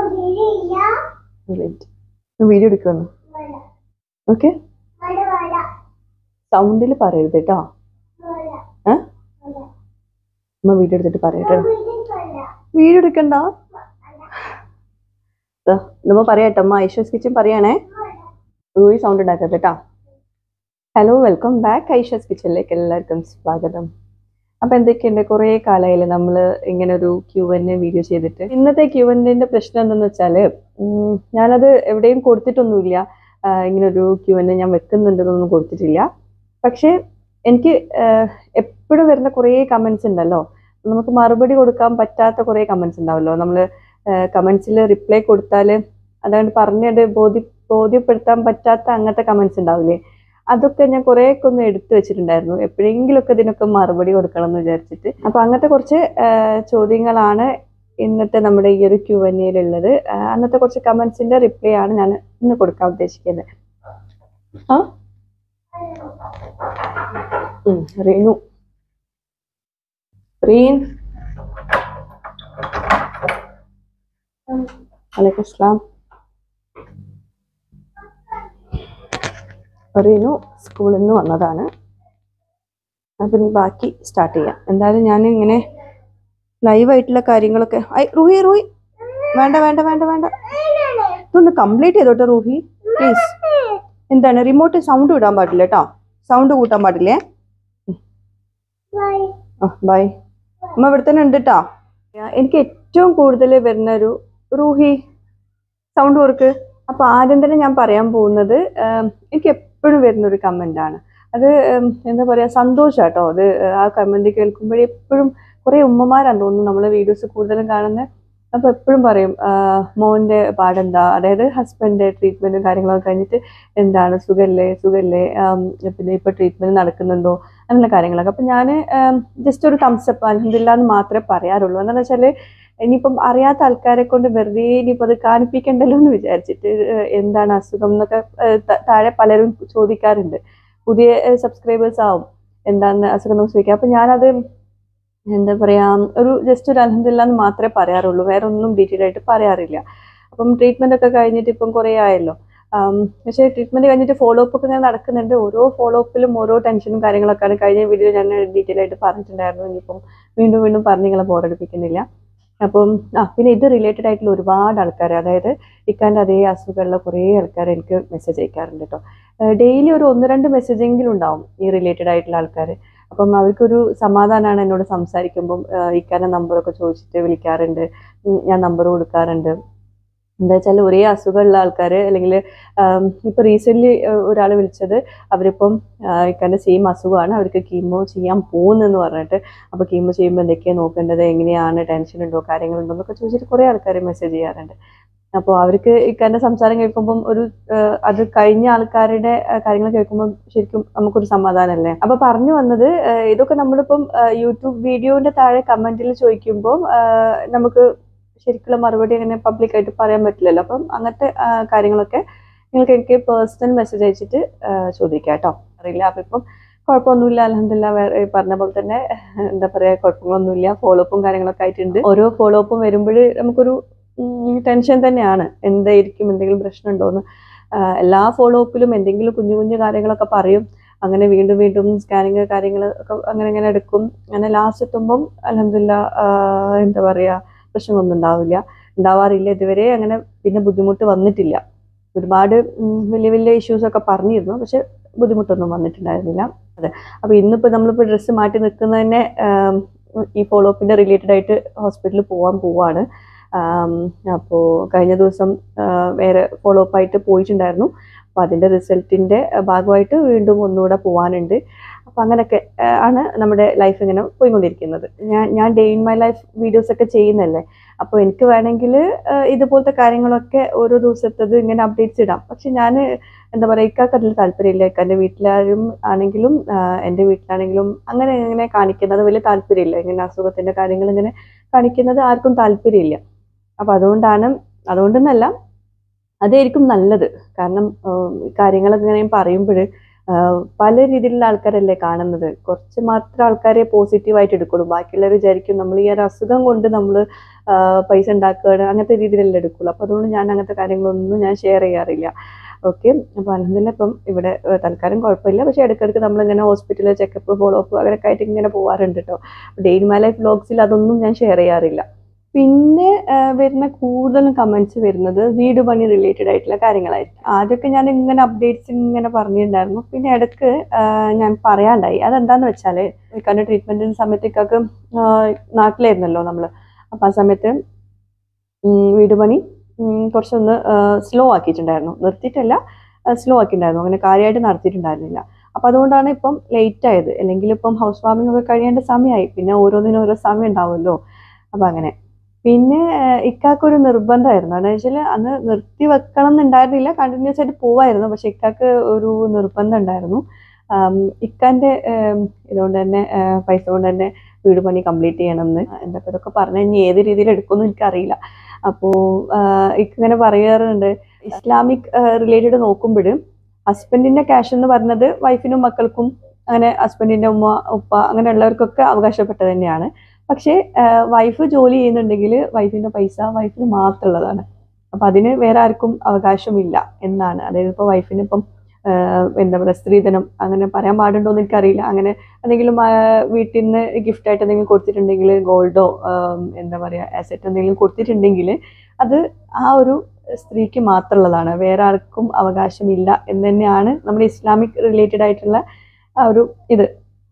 Video എടുക്കുന്നു okay സൗണ്ടിൽ പറയരുത് കേട്ടോ ഏ അമ്മ വീഡിയോ എടുത്തിട്ട് പറയട്ടെ വീഡിയോ എടുക്കണ്ട ദാ, നമ്മ പറയാട്ടോ അമ്മ ഐശ്വസ് കിച്ചൻ പറയണേ റൂയി സൗണ്ട് ഉണ്ടാക്കരുത് കേട്ടോ ഹലോ വെൽക്കം ബാക്ക് ഐഷസ് കിച്ചണിലേക്ക് എല്ലാവർക്കും സ്വാഗതം അപ്പൊ എന്തൊക്കെയുണ്ട് കുറേ കാലമായില്ലേ നമ്മൾ ഇങ്ങനെ ഒരു ക്യൂ എൻ എ വീഡിയോ ചെയ്തിട്ട് ഇന്നത്തെ ക്യൂ എൻ എന്റെ പ്രശ്നം എന്താണെന്ന് വെച്ചാല് ഉം, ഞാനത് എവിടെയും കൊടുത്തിട്ടൊന്നുമില്ല ആ, ഇങ്ങനെ ഒരു ക്യൂ എൻ എ ഞാൻ വെക്കുന്നുണ്ടെന്നൊന്നും കൊടുത്തിട്ടില്ല പക്ഷേ എനിക്ക് എപ്പോഴും വരുന്ന കുറേ കമന്റ്സ് ഉണ്ടല്ലോ നമുക്ക് മറുപടി കൊടുക്കാൻ പറ്റാത്ത കുറേ കമന്റ്സ് ഉണ്ടാവല്ലോ നമ്മൾ കമന്റ്സിൽ റിപ്ലൈ കൊടുത്താൽ അതുകൊണ്ട് പറഞ്ഞത് ബോധ്യ ബോധ്യപ്പെടുത്താൻ പറ്റാത്ത അങ്ങനത്തെ കമന്റ്സ് ഉണ്ടാവില്ലേ അതൊക്കെ ഞാൻ കുറേയൊക്കെ ഒന്ന് എടുത്തു വെച്ചിട്ടുണ്ടായിരുന്നു എപ്പോഴെങ്കിലുമൊക്കെ ഇതിനൊക്കെ മറുപടി കൊടുക്കണം എന്ന് വിചാരിച്ചിട്ട് അപ്പൊ അങ്ങനത്തെ കുറച്ച് ആ, ചോദ്യങ്ങളാണ് ഇന്നത്തെ നമ്മുടെ ഈ ഒരു ക്യു എൻ എയിലുള്ളത് അന്നത്തെ കുറച്ച് കമന്റ്സിന്റെ റിപ്ലൈ ആണ് ഞാൻ ഇന്ന് കൊടുക്കാൻ ഉദ്ദേശിക്കുന്നത് ആ ഉം, റീനു റീൻ വലൈക്കും അസ്സലാം റീനു സ്കൂളിൽ നിന്ന് വന്നതാണ് അപ്പം ഇനി ബാക്കി സ്റ്റാർട്ട് ചെയ്യാം എന്തായാലും ഞാൻ ഇങ്ങനെ ലൈവ് ആയിട്ടുള്ള കാര്യങ്ങളൊക്കെ ഐ റൂഹി റൂഹി വേണ്ട വേണ്ട വേണ്ട വേണ്ട ഇതൊന്ന് കംപ്ലീറ്റ് ചെയ്തോട്ടെ റൂഹി പ്ലീസ് എന്താണ് റിമോട്ട് സൗണ്ട് വിടാൻ പാടില്ല കേട്ടോ സൗണ്ട് കൂട്ടാൻ പാടില്ലേ ബൈ അമ്മ ഇവിടെ തന്നെ ഉണ്ട് കേട്ടോ എനിക്ക് ഏറ്റവും കൂടുതൽ വരുന്ന ഒരു റൂഹി സൗണ്ട് കൊടുക്ക് അപ്പൊ ആദ്യം തന്നെ ഞാൻ പറയാൻ പോകുന്നത് ഉം, എനിക്ക് എപ്പോഴും വരുന്ന ഒരു കമന്റ് ആണ് അത് ഉം, എന്താ പറയാ സന്തോഷം കേട്ടോ അത് ആ കമന്റ് കേൾക്കുമ്പോഴേ എപ്പോഴും കുറെ ഉമ്മമാരാന്ന് തോന്നുന്നു നമ്മളെ വീഡിയോസ് കൂടുതലും കാണുന്നത് അപ്പൊ എപ്പോഴും പറയും ആ, മോന്റെ പാടെന്താ അതായത് ഹസ്ബൻഡ് ട്രീറ്റ്മെന്റും കാര്യങ്ങളൊക്കെ കഴിഞ്ഞിട്ട് എന്താണ് സുഖല്ലേ സുഖല്ലേ ആം, പിന്നെ ഇപ്പൊ ട്രീറ്റ്മെന്റ് നടക്കുന്നുണ്ടോ അങ്ങനെയുള്ള കാര്യങ്ങളൊക്കെ അപ്പൊ ഞാൻ ജസ്റ്റ് ഒരു തംസപ്പ് അലഹമില്ല എന്ന് മാത്രമേ പറയാറുള്ളൂ എന്താണെന്ന് വെച്ചാല് ഇനിയിപ്പം അറിയാത്ത ആൾക്കാരെ കൊണ്ട് വെറുതെ ഇനിയിപ്പോൾ അത് കാണിപ്പിക്കണ്ടല്ലോ എന്ന് വിചാരിച്ചിട്ട് ഏഹ് എന്താണ് അസുഖം എന്നൊക്കെ ഏഹ് ത- താഴെ പലരും ചോദിക്കാറുണ്ട് പുതിയ സബ്സ്ക്രൈബേഴ്സ് ആവും എന്താണ് അസുഖം എന്ന് ചോദിക്കുക അപ്പൊ ഞാനത് എന്താ പറയാ ഒരു ജസ്റ്റ് ഒരു അലഹമില്ല എന്ന് മാത്രമേ പറയാറുള്ളൂ വേറെ ഒന്നും ഡീറ്റെയിൽ ആയിട്ട് പറയാറില്ല അപ്പം ട്രീറ്റ്മെന്റ് ഒക്കെ കഴിഞ്ഞിട്ട് ഇപ്പം കുറേ ആയല്ലോ ആം, പക്ഷേ ട്രീറ്റ്മെന്റ് കഴിഞ്ഞിട്ട് ഫോളോ അപ്പ് ഒക്കെ ഇങ്ങനെ നടക്കുന്നുണ്ട് ഓരോ ഫോളോ അപ്പിലും ഓരോ ടെൻഷനും കാര്യങ്ങളൊക്കെയാണ് കഴിഞ്ഞ വീഡിയോ ഞാൻ ഡീറ്റെയിൽ ആയിട്ട് പറഞ്ഞിട്ടുണ്ടായിരുന്നു ഇനിയിപ്പം വീണ്ടും വീണ്ടും പറഞ്ഞ് നിങ്ങളെ ബോറടിപ്പിക്കുന്നില്ല അപ്പം ആ പിന്നെ ഇത് റിലേറ്റഡ് ആയിട്ടുള്ള ഒരുപാട് ആൾക്കാർ അതായത് ഇക്കാൻ്റെ അതേ അസുഖമുള്ള കുറേ ആൾക്കാർ എനിക്ക് മെസ്സേജ് അയക്കാറുണ്ട് കേട്ടോ ഡെയിലി ഒരു ഒന്ന് രണ്ട് മെസ്സേജെങ്കിലും ഉണ്ടാവും ഈ റിലേറ്റഡ് ആയിട്ടുള്ള ആൾക്കാർ അപ്പം അവർക്കൊരു സമാധാനമാണ് എന്നോട് സംസാരിക്കുമ്പം ഇക്കാൻ്റെ നമ്പറൊക്കെ ചോദിച്ചിട്ട് വിളിക്കാറുണ്ട് ഉം, ഞാൻ നമ്പർ കൊടുക്കാറുണ്ട് എന്താ വെച്ചാൽ ഒരേ അസുഖമുള്ള ആൾക്കാർ അല്ലെങ്കിൽ ഇപ്പൊ റീസെന്റ് ഒരാൾ വിളിച്ചത് അവരിപ്പം ഇക്കാൻ്റെ സെയിം അസുഖമാണ് അവർക്ക് കീമോ ചെയ്യാൻ പോകുന്നെന്ന് പറഞ്ഞിട്ട് അപ്പോൾ കീമോ ചെയ്യുമ്പോൾ എന്തൊക്കെയാണ് നോക്കേണ്ടത് എങ്ങനെയാണ് ടെൻഷൻ ഉണ്ടോ കാര്യങ്ങളുണ്ടോ എന്നൊക്കെ ചോദിച്ചിട്ട് കുറേ ആൾക്കാർ മെസ്സേജ് ചെയ്യാറുണ്ട് അപ്പോൾ അവർക്ക് ഇക്കാൻ്റെ സംസാരം കേൾക്കുമ്പം ഒരു ആ, അത് കഴിഞ്ഞ ആൾക്കാരുടെ ആ, കാര്യങ്ങൾ കേൾക്കുമ്പോൾ ശരിക്കും നമുക്കൊരു സമാധാനമല്ലേ അപ്പോൾ പറഞ്ഞു വന്നത് ആ, ഇതൊക്കെ നമ്മളിപ്പം ആ, യൂട്യൂബ് വീഡിയോന്റെ താഴെ കമന്റിൽ ചോദിക്കുമ്പോൾ ആ, നമുക്ക് ശരിക്കുള്ള മറുപടി അങ്ങനെ പബ്ലിക്കായിട്ട് പറയാൻ പറ്റില്ലല്ലോ അപ്പം അങ്ങനത്തെ ആ, കാര്യങ്ങളൊക്കെ നിങ്ങൾക്ക് എനിക്ക് പേഴ്സണൽ മെസ്സേജ് അയച്ചിട്ട് ആ, ചോദിക്കാം കേട്ടോ അറിയില്ല അപ്പം ഇപ്പം കുഴപ്പമൊന്നുമില്ല അലഹമില്ല വേറെ ഈ പറഞ്ഞ പോലെ തന്നെ എന്താ പറയാ കുഴപ്പങ്ങളൊന്നുമില്ല ഫോളോ അപ്പും കാര്യങ്ങളൊക്കെ ആയിട്ടുണ്ട് ഓരോ ഫോളോ അപ്പും വരുമ്പോൾ നമുക്കൊരു ടെൻഷൻ തന്നെയാണ് എന്തായിരിക്കും എന്തെങ്കിലും പ്രശ്നമുണ്ടോന്ന് ആ, എല്ലാ ഫോളോ അപ്പിലും എന്തെങ്കിലും കുഞ്ഞു കുഞ്ഞു കാര്യങ്ങളൊക്കെ പറയും അങ്ങനെ വീണ്ടും വീണ്ടും സ്കാനിങ് കാര്യങ്ങൾ ഒക്കെ അങ്ങനെ അങ്ങനെ എടുക്കും അങ്ങനെ ലാസ്റ്റ് എത്തുമ്പം അലഹമില്ല എന്താ പറയാ പ്രശ്നമൊന്നും ഉണ്ടാവില്ല ഉണ്ടാവാറില്ല ഇതുവരെ അങ്ങനെ പിന്നെ ബുദ്ധിമുട്ട് വന്നിട്ടില്ല ഒരുപാട് ഉം, വലിയ വലിയ ഇഷ്യൂസ് ഒക്കെ പറഞ്ഞിരുന്നു പക്ഷെ ബുദ്ധിമുട്ടൊന്നും വന്നിട്ടുണ്ടായിരുന്നില്ല അതെ അപ്പൊ ഇന്നിപ്പോ നമ്മളിപ്പോ ഡ്രസ്സ് മാറ്റി നിൽക്കുന്നതന്നെ ആം, ഈ ഫോളോ അപ്പിന്റെ റിലേറ്റഡ് ആയിട്ട് ഹോസ്പിറ്റലിൽ പോകാൻ പോവാണ് അപ്പോൾ കഴിഞ്ഞ ദിവസം ആ, വേറെ ഫോളോ അപ്പ് ആയിട്ട് പോയിട്ടുണ്ടായിരുന്നു അപ്പോൾ അതിൻ്റെ റിസൾട്ടിൻ്റെ ഭാഗമായിട്ട് വീണ്ടും ഒന്നുകൂടെ പോകാനുണ്ട് അപ്പോൾ അങ്ങനെയൊക്കെ ആ, ആണ് നമ്മുടെ ലൈഫ് ഇങ്ങനെ പോയിക്കൊണ്ടിരിക്കുന്നത് ഞാൻ ഞാൻ day in my life videos ഒക്കെ ചെയ്യുന്നല്ലേ അപ്പോൾ എനിക്ക് വേണമെങ്കിൽ ഇതുപോലത്തെ കാര്യങ്ങളൊക്കെ ഓരോ ദിവസത്തത് ഇങ്ങനെ അപ്ഡേറ്റ്സ് ഇടാം പക്ഷെ ഞാൻ എന്താ പറയുക ഇക്കാക്ക് അതിൽ താല്പര്യമില്ല ഇക്കാൻ്റെ വീട്ടിലാരും ആണെങ്കിലും ആ, എൻ്റെ വീട്ടിലാണെങ്കിലും അങ്ങനെ ഇങ്ങനെ കാണിക്കുന്നത് വലിയ താല്പര്യമില്ല ഇങ്ങനെ അസുഖത്തിൻ്റെ കാര്യങ്ങൾ ഇങ്ങനെ കാണിക്കുന്നത് ആർക്കും താല്പര്യമില്ല അപ്പം അതുകൊണ്ടാണ് അതുകൊണ്ടെന്നല്ല അതായിരിക്കും നല്ലത് കാരണം ഉം, കാര്യങ്ങളൊക്കെ ഇങ്ങനെ പറയുമ്പോൾ ആഹ് പല രീതിയിലുള്ള ആൾക്കാരല്ലേ കാണുന്നത് കുറച്ച് മാത്രം ആൾക്കാരെ പോസിറ്റീവായിട്ട് എടുക്കുള്ളൂ ബാക്കിയുള്ളവർ വിചാരിക്കും നമ്മൾ ഈ ഒരു അസുഖം കൊണ്ട് നമ്മൾ പൈസ ഉണ്ടാക്കുകയാണ് അങ്ങനത്തെ രീതിയിലല്ലേ എടുക്കുള്ളൂ അപ്പോൾ അതുകൊണ്ട് ഞാൻ അങ്ങനത്തെ കാര്യങ്ങളൊന്നും ഞാൻ ഷെയർ ചെയ്യാറില്ല ഓക്കെ അപ്പോൾ അലഹമില്ല ഇപ്പം ഇവിടെ ഏഹ് തൽക്കാലം കുഴപ്പമില്ല പക്ഷേ ഇടയ്ക്കിടയ്ക്ക് നമ്മളിങ്ങനെ ഹോസ്പിറ്റലിൽ ചെക്കപ്പ് ഫോളോ അപ്പ് അങ്ങനെയൊക്കെ ആയിട്ട് ഇങ്ങനെ പോകാറുണ്ട് കേട്ടോ ഡെയിലി മൈ ലൈഫ് വ്ലോഗ്സിൽ അതൊന്നും ഞാൻ ഷെയർ ചെയ്യാറില്ല പിന്നെ ആഹ് വരുന്ന കൂടുതലും കമൻറ്റ്സ് വരുന്നത് വീട് പണി റിലേറ്റഡ് ആയിട്ടുള്ള കാര്യങ്ങളായിരിക്കും ആദ്യമൊക്കെ ഞാൻ ഇങ്ങനെ അപ്ഡേറ്റ്സ് ഇങ്ങനെ പറഞ്ഞിട്ടുണ്ടായിരുന്നു പിന്നെ ഇടയ്ക്ക് ആഹ് ഞാൻ പറയാണ്ടായി അതെന്താന്ന് വെച്ചാൽ ഇക്കാൻ്റെ ട്രീറ്റ്മെൻറ്റിൻ്റെ സമയത്തേക്കൊക്കെ നാട്ടിലായിരുന്നല്ലോ നമ്മൾ അപ്പോൾ ആ സമയത്ത് ഉം, വീട് പണി ഉം, കുറച്ചൊന്ന് സ്ലോ ആക്കിയിട്ടുണ്ടായിരുന്നു നിർത്തിയിട്ടല്ല സ്ലോ ആക്കിയിട്ടുണ്ടായിരുന്നു അങ്ങനെ കാര്യമായിട്ട് നടത്തിയിട്ടുണ്ടായിരുന്നില്ല അപ്പോൾ അതുകൊണ്ടാണ് ഇപ്പം ലേറ്റ് ആയത് അല്ലെങ്കിൽ ഇപ്പം ഹൗസ് വാമിംഗ് ഒക്കെ കഴിയേണ്ട സമയമായി പിന്നെ ഓരോന്നിനും ഓരോ സമയം ഉണ്ടാവുമല്ലോ അപ്പം അങ്ങനെ പിന്നെ ആഹ് ഇക്കാക്കൊരു നിർബന്ധമായിരുന്നു എന്താ വെച്ചാൽ അന്ന് നിർത്തി വെക്കണം എന്നുണ്ടായിരുന്നില്ല കണ്ടിന്യൂസ് ആയിട്ട് പോവായിരുന്നു പക്ഷെ ഇക്കാക്ക് ഒരു നിർബന്ധം ഉണ്ടായിരുന്നു ആം, ഇക്കാന്റെ ആം, ഇതുകൊണ്ട് തന്നെ ആഹ് പൈസ കൊണ്ട് തന്നെ വീട് പണി കംപ്ലീറ്റ് ചെയ്യണം എന്ന് എന്തൊക്കെ ഇതൊക്കെ പറഞ്ഞു ഇനി ഏത് രീതിയിൽ എടുക്കുമെന്ന് എനിക്കറിയില്ല അപ്പോൾ ഇങ്ങനെ പറയാറുണ്ട് ഇസ്ലാമിക് റിലേറ്റഡ് നോക്കുമ്പോൾ ഹസ്ബൻഡിന്റെ ക്യാഷ് എന്ന് പറഞ്ഞത് വൈഫിനും മക്കൾക്കും അങ്ങനെ ഹസ്ബൻഡിന്റെ ഉമ്മ ഉപ്പ അങ്ങനെയുള്ളവർക്കൊക്കെ അവകാശപ്പെട്ടത് തന്നെയാണ് പക്ഷേ വൈഫ് ജോലി ചെയ്യുന്നുണ്ടെങ്കിൽ വൈഫിന്റെ പൈസ വൈഫിന് മാത്രമുള്ളതാണ് അപ്പം അതിന് വേറെ ആർക്കും അവകാശമില്ല എന്നാണ് അതായത് ഇപ്പോൾ വൈഫിന് ഇപ്പം ആഹ് എന്താ പറയുക സ്ത്രീധനം അങ്ങനെ പറയാൻ പാടുണ്ടോ എന്ന് എനിക്കറിയില്ല അങ്ങനെ എന്തെങ്കിലും ആഹ് വീട്ടിൽ നിന്ന് ഗിഫ്റ്റായിട്ട് എന്തെങ്കിലും കൊടുത്തിട്ടുണ്ടെങ്കിൽ ഗോൾഡോ എന്താ പറയുക അസറ്റ് എന്തെങ്കിലും കൊടുത്തിട്ടുണ്ടെങ്കിൽ അത് ആ ഒരു സ്ത്രീക്ക് മാത്രമുള്ളതാണ് വേറെ ആർക്കും അവകാശമില്ല എന്ന് തന്നെയാണ് നമ്മുടെ ഇസ്ലാമിക് റിലേറ്റഡ് ആയിട്ടുള്ള ആ ഒരു ഇത്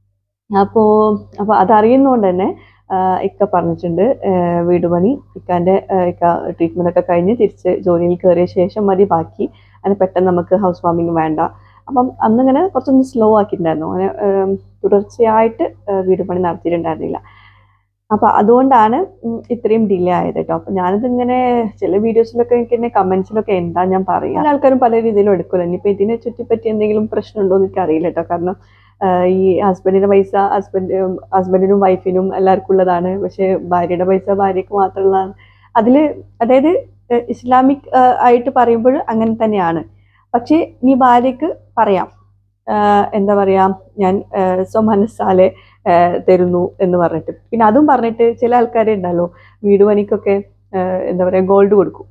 അപ്പോൾ അപ്പോൾ അതറിയുന്നതുകൊണ്ട് തന്നെ ആഹ് ഇക്ക പറഞ്ഞിട്ടുണ്ട് ആഹ് വീട് പണി ഇക്കാൻ്റെ ആഹ് ഇക്ക ട്രീറ്റ്മെൻ്റ് ഒക്കെ കഴിഞ്ഞ് തിരിച്ച് ജോലിയിൽ കയറിയ ശേഷം മതി ബാക്കി അതിന് പെട്ടെന്ന് നമുക്ക് ഹൗസ് വാമിങ് വേണ്ട അപ്പം അന്നിങ്ങനെ കുറച്ചൊന്ന് സ്ലോ ആക്കിയിട്ടുണ്ടായിരുന്നു അങ്ങനെ ആം, തുടർച്ചയായിട്ട് ആഹ് വീട് പണി നടത്തിയിട്ടുണ്ടായിരുന്നില്ല അപ്പം അതുകൊണ്ടാണ് ഉം ഇത്രയും ഡിലേ ആയത് കേട്ടോ അപ്പം ഞാനിത് ഇങ്ങനെ ചില വീഡിയോസിലൊക്കെ എനിക്ക് തന്നെ കമൻസിലൊക്കെ എന്താ ഞാൻ പറയുക പല ആൾക്കാരും പല രീതിയിലും എടുക്കുമല്ലോ ഇനിയിപ്പോൾ ഇതിനെ ചുറ്റിപ്പറ്റി എന്തെങ്കിലും പ്രശ്നമുണ്ടോ എന്ന് എനിക്കറിയില്ല കേട്ടോ കാരണം ആഹ് ഈ ഹസ്ബൻഡിന്റെ പൈസ ഹസ്ബൻഡ് ഹസ്ബൻഡിനും വൈഫിനും എല്ലാവർക്കും ഉള്ളതാണ് പക്ഷേ ഭാര്യയുടെ പൈസ ഭാര്യയ്ക്ക് മാത്രമുള്ളതാണ് അതിൽ അതായത് ഏഹ് ഇസ്ലാമിക് ആഹ് ആയിട്ട് പറയുമ്പോൾ അങ്ങനെ തന്നെയാണ് പക്ഷേ നീ ഭാര്യയ്ക്ക് പറയാം ആഹ് എന്താ പറയാ ഞാൻ ആഹ് സ്വമനസ്സാലെ ആഹ് തരുന്നു എന്ന് പറഞ്ഞിട്ട് പിന്നെ അതും പറഞ്ഞിട്ട് ചില ആൾക്കാരെ ഉണ്ടല്ലോ വീട് പണിക്കൊക്കെ ആഹ് എന്താ പറയാ ഗോൾഡ് കൊടുക്കും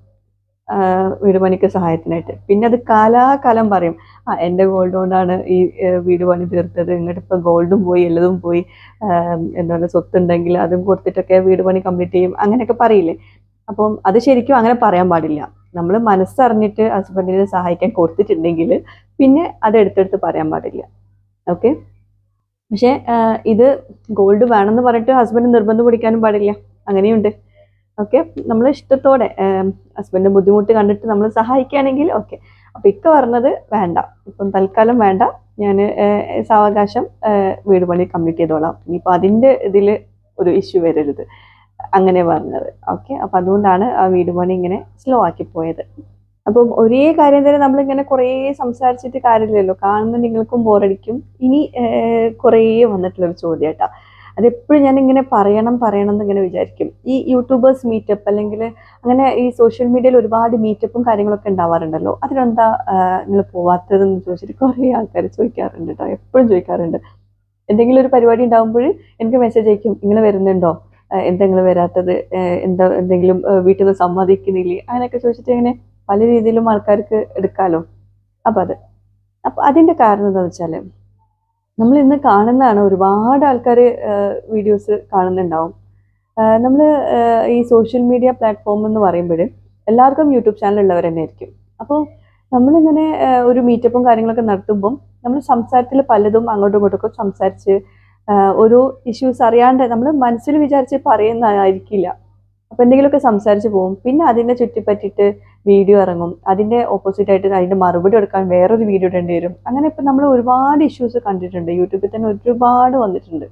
ആഹ് വീട് പണിക്ക് സഹായത്തിനായിട്ട് പിന്നെ അത് കാലാകാലം പറയും ആ എൻ്റെ ഗോൾഡ് കൊണ്ടാണ് ഈ ഏഹ് വീട് പണി തീർത്തത് ഇങ്ങോട്ട് ഇപ്പം ഗോൾഡും പോയി എല്ലതും പോയി ആഹ് എന്താ പറയുക സ്വത്തുണ്ടെങ്കിൽ അതും കൊടുത്തിട്ടൊക്കെ വീട് പണി കംപ്ലീറ്റ് ചെയ്യും അങ്ങനെയൊക്കെ പറയില്ലേ അപ്പം അത് ശരിക്കും അങ്ങനെ പറയാൻ പാടില്ല നമ്മൾ മനസ്സറിഞ്ഞിട്ട് ഹസ്ബൻഡിനെ സഹായിക്കാൻ കൊടുത്തിട്ടുണ്ടെങ്കിൽ പിന്നെ അത് എടുത്തെടുത്ത് പറയാൻ പാടില്ല ഓക്കെ പക്ഷേ ആഹ് ഇത് ഗോൾഡ് വേണമെന്ന് പറഞ്ഞിട്ട് ഹസ്ബൻഡ് നിർബന്ധം പിടിക്കാനും പാടില്ല അങ്ങനെയുണ്ട് ഓക്കെ നമ്മൾ ഇഷ്ടത്തോടെ ഹസ്ബൻഡിന്റെ ബുദ്ധിമുട്ട് കണ്ടിട്ട് നമ്മൾ സഹായിക്കുകയാണെങ്കിൽ ഓക്കെ അപ്പൊ ഇക്ക പറഞ്ഞത് വേണ്ട ഇപ്പം തൽക്കാലം വേണ്ട ഞാൻ സാവകാശം ആഹ് വീട് പണി കംപ്ലീറ്റ് ചെയ്തോളാം ഇനിയിപ്പോൾ അതിൻ്റെ ഇതിൽ ഒരു ഇഷ്യൂ വരരുത് അങ്ങനെ പറഞ്ഞത് ഓക്കെ അപ്പം അതുകൊണ്ടാണ് ആ വീട് പണി ഇങ്ങനെ സ്ലോ ആക്കി പോയത് അപ്പം ഒരേ കാര്യം തന്നെ നമ്മളിങ്ങനെ കുറേ സംസാരിച്ചിട്ട് കാര്യമില്ലല്ലോ കാണുന്ന നിങ്ങൾക്കും ബോറടിക്കും ഇനി ആഹ് കുറേ വന്നിട്ടുള്ളൊരു ചോദ്യം കേട്ടോ അതെപ്പോഴും ഞാൻ ഇങ്ങനെ പറയണം പറയണം എന്ന് ഇങ്ങനെ വിചാരിക്കും ഈ യൂട്യൂബേഴ്സ് മീറ്റപ്പ് അല്ലെങ്കിൽ അങ്ങനെ ഈ സോഷ്യൽ മീഡിയയിൽ ഒരുപാട് മീറ്റപ്പും കാര്യങ്ങളൊക്കെ ഉണ്ടാവാറുണ്ടല്ലോ അതിനെന്താ നിങ്ങൾ പോവാത്തതെന്ന് ചോദിച്ചിട്ട് കുറേ ആൾക്കാർ ചോദിക്കാറുണ്ട് കേട്ടോ എപ്പോഴും ചോദിക്കാറുണ്ട് എന്തെങ്കിലും ഒരു പരിപാടി ഉണ്ടാകുമ്പോൾ എനിക്ക് മെസ്സേജ് അയക്കും നിങ്ങൾ വരുന്നുണ്ടോ ആഹ് എന്താ നിങ്ങൾ വരാത്തത് ആഹ് എന്താ എന്തെങ്കിലും ആഹ് വീട്ടിൽ നിന്ന് സമ്മതിക്കുന്നില്ലേ അങ്ങനെയൊക്കെ ചോദിച്ചിട്ട് ഇങ്ങനെ പല രീതിയിലും ആൾക്കാർക്ക് എടുക്കാലോ അപ്പം അത് അപ്പം അതിൻ്റെ കാരണം എന്താണെന്ന് വെച്ചാൽ നമ്മൾ ഇന്ന് കാണുന്നതാണ് ഒരുപാട് ആൾക്കാർ വീഡിയോസ് കാണുന്നുണ്ടാവും നമ്മൾ ഈ സോഷ്യൽ മീഡിയ പ്ലാറ്റ്ഫോം എന്ന് പറയുമ്പോൾ എല്ലാവർക്കും യൂട്യൂബ് ചാനൽ ഉള്ളവർ തന്നെ ആയിരിക്കും അപ്പോൾ നമ്മളിങ്ങനെ ആഹ് ഒരു മീറ്റപ്പും കാര്യങ്ങളൊക്കെ നടത്തുമ്പം നമ്മൾ സംസാരത്തിൽ പലതും അങ്ങോട്ടും ഇങ്ങോട്ടൊക്കെ സംസാരിച്ച് ആഹ് ഒരു ഇഷ്യൂസ് അറിയാണ്ട് നമ്മൾ മനസ്സിൽ വിചാരിച്ച് പറയുന്നതായിരിക്കില്ല അപ്പോൾ എന്തെങ്കിലുമൊക്കെ സംസാരിച്ച് പോകും പിന്നെ അതിനെ ചുറ്റിപ്പറ്റിയിട്ട് വീഡിയോ ഇറങ്ങും അതിൻ്റെ ഓപ്പോസിറ്റ് ആയിട്ട് അതിൻ്റെ മറുപടി എടുക്കാൻ വേറൊരു വീഡിയോ ഇടേണ്ടി വരും അങ്ങനെ ഇപ്പം നമ്മൾ ഒരുപാട് ഇഷ്യൂസ് കണ്ടിട്ടുണ്ട് യൂട്യൂബിൽ തന്നെ ഒരുപാട് വന്നിട്ടുണ്ട്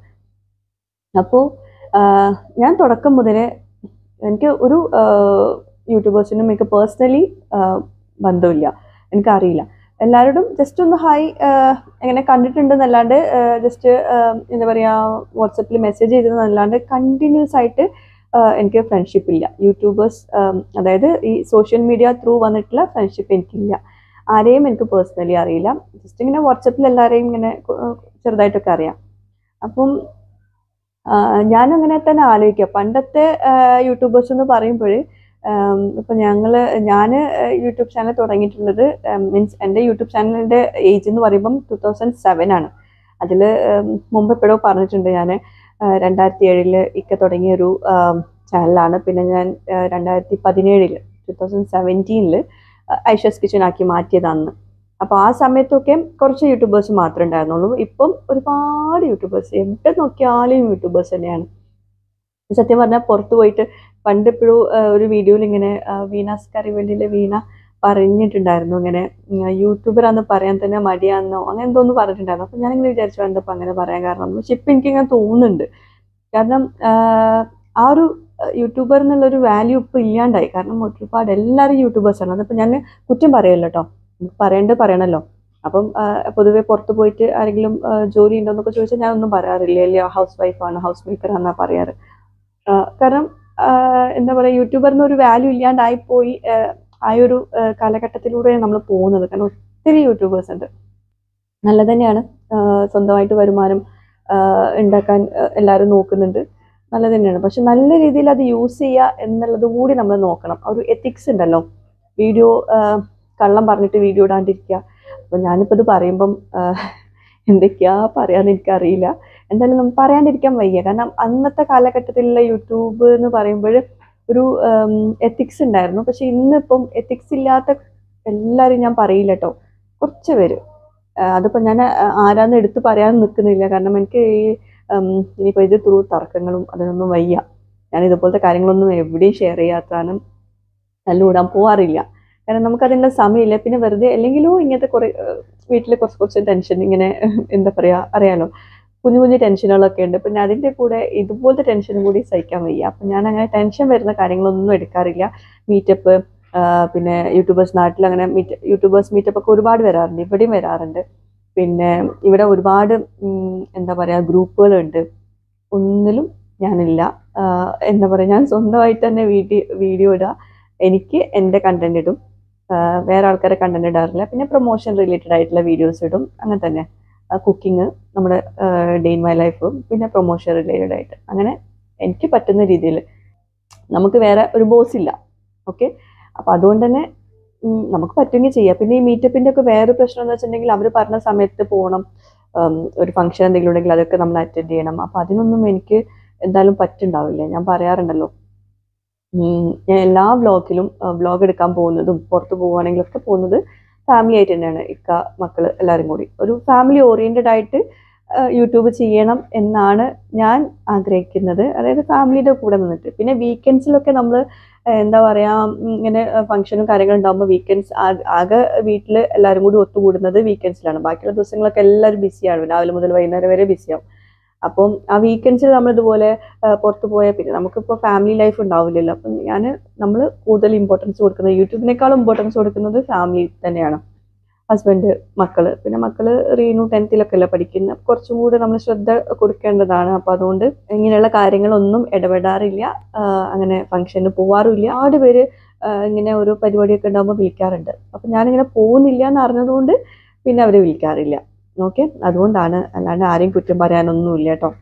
അപ്പോൾ ഞാൻ തുടക്കം മുതലേ എനിക്ക് ഒരു യൂട്യൂബേഴ്സിനും എനിക്ക് പേഴ്സണലി ബന്ധമില്ല എനിക്കറിയില്ല എല്ലാവരോടും ജസ്റ്റ് ഒന്ന് ഹായ് എങ്ങനെ കണ്ടിട്ടുണ്ടെന്നല്ലാണ്ട് ജസ്റ്റ് എന്താ പറയുക വാട്സപ്പിൽ മെസ്സേജ് ചെയ്തതെന്നല്ലാണ്ട് കണ്ടിന്യൂസ് ആയിട്ട് ആഹ് എനിക്ക് ഫ്രണ്ട്ഷിപ്പ് ഇല്ല യൂട്യൂബേഴ്സ് അതായത് ഈ സോഷ്യൽ മീഡിയ ത്രൂ വന്നിട്ടുള്ള ഫ്രണ്ട്ഷിപ്പ് എനിക്കില്ല ആരെയും എനിക്ക് പേഴ്സണലി അറിയില്ല ജസ്റ്റ് ഇങ്ങനെ വാട്സപ്പിൽ എല്ലാവരെയും ഇങ്ങനെ കു- ചെറുതായിട്ടൊക്കെ അറിയാം അപ്പം ആ, ഞാനും അങ്ങനെ തന്നെ ആലോചിക്കുക പണ്ടത്തെ യൂട്യൂബേഴ്സ് എന്ന് പറയുമ്പോൾ ഇപ്പം ഞങ്ങൾ ഞാൻ യൂട്യൂബ് ചാനൽ തുടങ്ങിയിട്ടുള്ളത് മീൻസ് എൻ്റെ യൂട്യൂബ് ചാനലിൻ്റെ ഏജ് എന്ന് പറയുമ്പം ടു തൗസൻഡ് സെവൻ ആണ് അതിൽ മുമ്പ് എപ്പോഴോ പറഞ്ഞിട്ടുണ്ട് ഞാൻ രണ്ടായിരത്തി ഏഴിൽ ഇക്ക തുടങ്ങിയ ഒരു ചാനലാണ് പിന്നെ ഞാൻ ആ, രണ്ടായിരത്തി പതിനേഴിൽ ടു തൗസൻഡ് സെവൻറ്റീനിൽ ഐഷസ് കിച്ചൺ ആക്കി മാറ്റിയതാണ് അപ്പോൾ ആ സമയത്തൊക്കെ കുറച്ച് യൂട്യൂബേഴ്സ് മാത്രമേ ഉണ്ടായിരുന്നുള്ളൂ ഇപ്പം ഒരുപാട് യൂട്യൂബേഴ്സ് എവിടെ നോക്കിയാലും യൂട്യൂബേഴ്സ് തന്നെയാണ് സത്യം പറഞ്ഞാൽ പുറത്ത് പോയിട്ട് പണ്ട് എപ്പോഴും ഒരു വീഡിയോയിൽ ഇങ്ങനെ ആ, വീണാസ് കറിവെള്ളിയിലെ വീണ പറഞ്ഞിട്ടുണ്ടായിരുന്നു ഇങ്ങനെ ഉം, യൂട്യൂബറാന്ന് പറയാൻ തന്നെ മടിയാന്നോ അങ്ങനെ എന്തോന്ന് പറഞ്ഞിട്ടുണ്ടായിരുന്നു അപ്പം ഞാനിങ്ങനെ വിചാരിച്ചു എന്തപ്പോൾ അങ്ങനെ പറയാൻ കാരണം പക്ഷെ ഇപ്പം എനിക്കിങ്ങനെ തോന്നുന്നുണ്ട് കാരണം ആ, ആ ഒരു യൂട്യൂബർ എന്നുള്ളൊരു വാല്യൂ ഇപ്പം ഇല്ലാണ്ടായി കാരണം ഒരുപാട് എല്ലാവരും യൂട്യൂബേഴ്സാണ് അതിപ്പോൾ ഞാൻ കുറ്റം പറയല്ലോ കേട്ടോ പറയേണ്ടത് പറയണല്ലോ അപ്പം ആ, പൊതുവെ പുറത്ത് പോയിട്ട് ആരെങ്കിലും ആ, ജോലി ഉണ്ടോ എന്നൊക്കെ ചോദിച്ചാൽ ഞാനൊന്നും പറയാറില്ല ഇല്ല ഹൗസ് വൈഫാണ് ഹൗസ് മേക്കർ എന്നാ പറയാറ് ആ, കാരണം ആ, എന്താ പറയുക യൂട്യൂബർ എന്നൊരു വാല്യൂ ഇല്ലാണ്ടായിപ്പോയി ആ, ആ ഒരു ആ, കാലഘട്ടത്തിലൂടെയാണ് നമ്മൾ പോകുന്നത് കാരണം ഒത്തിരി യൂട്യൂബേഴ്സ് ഉണ്ട് നല്ല തന്നെയാണ് ആ, സ്വന്തമായിട്ട് വരുമാനം ആ, ഉണ്ടാക്കാൻ ആ, എല്ലാവരും നോക്കുന്നുണ്ട് നല്ല തന്നെയാണ് പക്ഷെ നല്ല രീതിയിൽ അത് യൂസ് ചെയ്യുക എന്നുള്ളത് കൂടി നമ്മൾ നോക്കണം ആ ഒരു എത്തിക്സ് ഉണ്ടല്ലോ വീഡിയോ കള്ളം പറഞ്ഞിട്ട് വീഡിയോ ഇടാണ്ടിരിക്കുക അപ്പം ഞാനിപ്പോൾ ഇത് പറയുമ്പം ആ, എന്തൊക്കെയാ പറയാന്ന് എനിക്കറിയില്ല എന്തായാലും നമുക്ക് പറയാണ്ടിരിക്കാൻ വയ്യ കാരണം അന്നത്തെ കാലഘട്ടത്തിലുള്ള യൂട്യൂബ് എന്ന് പറയുമ്പോൾ ഒരു എത്തിക്സ് ഉണ്ടായിരുന്നു പക്ഷെ ഇന്നിപ്പം എത്തിക്സ് ഇല്ലാത്ത എല്ലാവരും ഞാൻ പറയില്ല കേട്ടോ കുറച്ച് പേര് ആ, അതിപ്പോൾ ഞാൻ ആ, ആരാന്ന് എടുത്ത് പറയാൻ നിൽക്കുന്നില്ല കാരണം എനിക്ക് ഈ ഉം, ഇനിയിപ്പോൾ ഇത് ത്രൂ തർക്കങ്ങളും അതിനൊന്നും വയ്യ ഞാൻ ഇതുപോലത്തെ കാര്യങ്ങളൊന്നും എവിടെയും ഷെയർ ചെയ്യാത്താനും തല്ലുകൂടാൻ പോവാറില്ല കാരണം നമുക്കതിനുള്ള സമയമില്ല പിന്നെ വെറുതെ അല്ലെങ്കിലും ഇങ്ങനത്തെ കുറേ വീട്ടിൽ കുറച്ച് കുറച്ച് ടെൻഷൻ ഇങ്ങനെ എന്താ പറയുക അറിയാലോ കുഞ്ഞു കുഞ്ഞു ടെൻഷനുകളൊക്കെ ഉണ്ട് പിന്നെ അതിൻ്റെ കൂടെ ഇതുപോലത്തെ ടെൻഷനും കൂടി സഹിക്കാൻ വയ്യ അപ്പം ഞാൻ അങ്ങനെ ടെൻഷൻ വരുന്ന കാര്യങ്ങളൊന്നും എടുക്കാറില്ല മീറ്റപ്പ് പിന്നെ യൂട്യൂബേഴ്സ് നാട്ടിൽ അങ്ങനെ മീറ്റ് യൂട്യൂബേഴ്സ് മീറ്റപ്പ് ഒക്കെ ഒരുപാട് വരാറുണ്ട് ഇവിടെയും വരാറുണ്ട് പിന്നെ ഇവിടെ ഒരുപാട് ഉം, എന്താ പറയുക ഗ്രൂപ്പുകളുണ്ട് ഒന്നിലും ഞാനില്ല ആ, എന്താ പറയുക ഞാൻ സ്വന്തമായിട്ട് തന്നെ വീഡിയോ വീഡിയോ ഇടുക എനിക്ക് എൻ്റെ കണ്ടന്റ് ഇടും ആ, വേറെ ആൾക്കാരെ കണ്ടന്റ് ഇടാറില്ല പിന്നെ പ്രൊമോഷൻ റിലേറ്റഡ് ആയിട്ടുള്ള വീഡിയോസ് ഇടും അങ്ങനെ തന്നെ കുക്കിംഗ് നമ്മുടെ ഡേ ഇൻ മൈ ലൈഫും പിന്നെ പ്രൊമോഷൻ റിലേറ്റഡ് ആയിട്ട് അങ്ങനെ എനിക്ക് പറ്റുന്ന രീതിയിൽ നമുക്ക് വേറെ ഒരു ബോസ് ഇല്ല ഓക്കെ അപ്പോൾ അതുകൊണ്ട് തന്നെ ഉം, നമുക്ക് പറ്റുമെങ്കിൽ ചെയ്യാം പിന്നെ ഈ മീറ്റപ്പിൻ്റെ ഒക്കെ വേറെ പ്രശ്നം എന്ന് വെച്ചിട്ടുണ്ടെങ്കിൽ അവർ പറഞ്ഞ സമയത്ത് പോകണം ഉം, ഒരു ഫംഗ്ഷൻ എന്തെങ്കിലും ഉണ്ടെങ്കിൽ അതൊക്കെ നമ്മൾ അറ്റൻഡ് ചെയ്യണം അപ്പോൾ അതിനൊന്നും എനിക്ക് എന്തായാലും പറ്റുണ്ടാവില്ല ഞാൻ പറയാറുണ്ടല്ലോ ഉം, ഞാൻ എല്ലാ വ്ളോഗിലും വ്ളോഗ് എടുക്കാൻ പോകുന്നതും പുറത്ത് പോവുകയാണെങ്കിലൊക്കെ പോകുന്നത് ഫാമിലി ആയിട്ട് തന്നെയാണ് ഇക്ക മക്കൾ എല്ലാവരും കൂടി ഒരു ഫാമിലി ഓറിയൻറ്റഡ് ആയിട്ട് ആ, യൂട്യൂബ് ചെയ്യണം എന്നാണ് ഞാൻ ആഗ്രഹിക്കുന്നത് അതായത് ഫാമിലിയുടെ കൂടെ നിന്നിട്ട് പിന്നെ വീക്കെൻഡ്സിലൊക്കെ നമ്മൾ എന്താ പറയുക ഇങ്ങനെ ഫംഗ്ഷനും കാര്യങ്ങളും ഉണ്ടാകുമ്പോൾ വീക്കെൻഡ്സ് ആകെ വീട്ടിൽ എല്ലാവരും കൂടി ഒത്തുകൂടുന്നത് വീക്കെൻഡ്സിലാണ് ബാക്കിയുള്ള ദിവസങ്ങളൊക്കെ എല്ലാവരും ബിസിയാണ് രാവിലെ മുതൽ വൈകുന്നേരം വരെ ബിസിയാവും അപ്പം ആ വീക്കെൻഡ്സിൽ നമ്മൾ ഇതുപോലെ ആ, പുറത്ത് പോയാൽ പിന്നെ നമുക്കിപ്പോൾ ഫാമിലി ലൈഫ് ഉണ്ടാവില്ലല്ലോ അപ്പം ഞാൻ നമ്മൾ കൂടുതൽ ഇമ്പോർട്ടൻസ് കൊടുക്കുന്നത് യൂട്യൂബിനേക്കാളും ഇമ്പോർട്ടൻസ് കൊടുക്കുന്നത് ഫാമിലി തന്നെയാണ് ഹസ്ബൻഡ് മക്കള് പിന്നെ മക്കള് റീനു ടെൻത്തിലൊക്കെ അല്ലേ പഠിക്കുന്നത് അപ്പൊ കുറച്ചും കൂടെ നമ്മൾ ശ്രദ്ധ കൊടുക്കേണ്ടതാണ് അപ്പോൾ അതുകൊണ്ട് ഇങ്ങനെയുള്ള കാര്യങ്ങളൊന്നും ഇടപെടാറില്ല ആ, അങ്ങനെ ഫംഗ്ഷന് പോവാറുമില്ല ഒരുപാട് പേര് ആ, ഇങ്ങനെ ഓരോ പരിപാടിയൊക്കെ ഉണ്ടാകുമ്പോൾ വിളിക്കാറുണ്ട് അപ്പം ഞാനിങ്ങനെ പോകുന്നില്ല എന്ന് അറിഞ്ഞതുകൊണ്ട് പിന്നെ അവർ വിളിക്കാറില്ല ഓക്കെ അതുകൊണ്ടാണ് അല്ലാണ്ട് ആരെയും കുറ്റം പറയാനൊന്നുമില്ല കേട്ടോ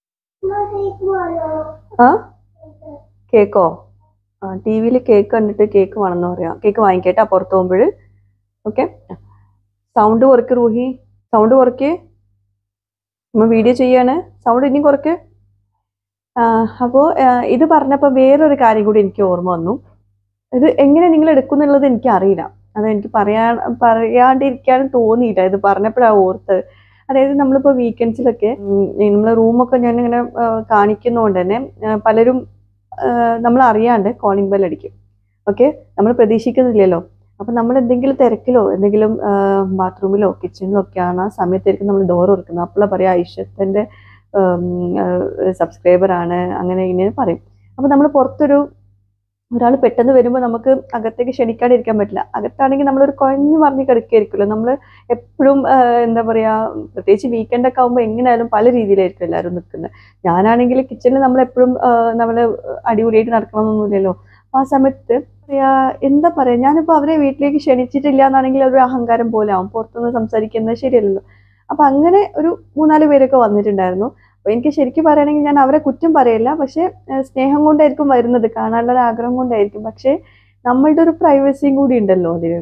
ആ കേക്കോ ആ ടി വിയിൽ കേക്ക് കണ്ടിട്ട് കേക്ക് വേണമെന്ന് പറയാം കേക്ക് വാങ്ങിക്കേട്ടാ പുറത്ത് പോകുമ്പോൾ ഓക്കെ സൗണ്ട് കുറയ്ക്ക് റൂഹി സൗണ്ട് കുറയ്ക്ക് നമ്മൾ വീഡിയോ ചെയ്യാണ് സൗണ്ട് ഇനിയും കുറയ്ക്ക് അപ്പോൾ ഇത് പറഞ്ഞപ്പോൾ വേറൊരു കാര്യം കൂടി എനിക്ക് ഓർമ്മ വന്നു ഇത് എങ്ങനെ നിങ്ങൾ എടുക്കുന്നുള്ളത് എനിക്ക് അറിയില്ല അത് എനിക്ക് പറയാൻ പറയാണ്ടിരിക്കാനും തോന്നിയില്ല ഇത് പറഞ്ഞപ്പോഴാണ് ഓർത്തത് അതായത് നമ്മളിപ്പോൾ വീക്കെൻഡ്സിലൊക്കെ നമ്മളെ റൂമൊക്കെ ഞാനിങ്ങനെ ആ, കാണിക്കുന്നതുകൊണ്ട് തന്നെ ആ, പലരും നമ്മൾ അറിയാണ്ട് കോളിംഗ് ബെൽ അടിക്കും ഓക്കെ നമ്മൾ പ്രതീക്ഷിക്കുന്നില്ലല്ലോ അപ്പം നമ്മൾ എന്തെങ്കിലും തിരക്കിലോ എന്തെങ്കിലും ബാത്റൂമിലോ കിച്ചണിലോ ഒക്കെയാണ് ആ സമയത്തായിരിക്കും നമ്മൾ ഡോർ തുറക്കുന്നത് അപ്പോഴാണ് പറയാം ഐശ്വര്യത്തിൻ്റെ സബ്സ്ക്രൈബറാണ് അങ്ങനെ ഇങ്ങനെ പറയും അപ്പോൾ നമ്മൾ പുറത്തൊരു ഒരാൾ പെട്ടെന്ന് വരുമ്പോൾ നമുക്ക് അകത്തേക്ക് ക്ഷണിക്കാണ്ടിരിക്കാൻ പറ്റില്ല അകത്താണെങ്കിൽ നമ്മളൊരു കുഴഞ്ഞു മറിഞ്ഞ് കിടക്കുകയായിരിക്കുമല്ലോ നമ്മൾ എപ്പോഴും എന്താ പറയുക പ്രത്യേകിച്ച് വീക്കെൻഡ് ഒക്കെ ആകുമ്പോൾ എങ്ങനെയായാലും പല രീതിയിലായിരിക്കും എല്ലാവരും നിൽക്കുന്നത് ഞാനാണെങ്കിൽ കിച്ചണിൽ നമ്മൾ എപ്പോഴും നമ്മൾ അടിപൊളിയായിട്ട് നടക്കണമെന്നൊന്നുമില്ലല്ലോ ആ സമയത്ത് പറയാ എന്താ പറയാ ഞാനിപ്പോ അവരെ വീട്ടിലേക്ക് ക്ഷണിച്ചിട്ടില്ല എന്നാണെങ്കിൽ ഒരു അഹങ്കാരം പോലെ ആവും പുറത്തുനിന്ന് സംസാരിക്കുന്നത് ശരിയല്ലല്ലോ അപ്പൊ അങ്ങനെ ഒരു മൂന്നാല് പേരൊക്കെ വന്നിട്ടുണ്ടായിരുന്നു അപ്പൊ എനിക്ക് ശരിക്കും പറയുകയാണെങ്കിൽ ഞാൻ അവരെ കുറ്റം പറയില്ല പക്ഷെ ഏഹ് സ്നേഹം കൊണ്ടായിരിക്കും വരുന്നത് കാണാനുള്ള ഒരു ആഗ്രഹം കൊണ്ടായിരിക്കും പക്ഷെ നമ്മളുടെ ഒരു പ്രൈവസിയും കൂടി ഉണ്ടല്ലോ അതിന്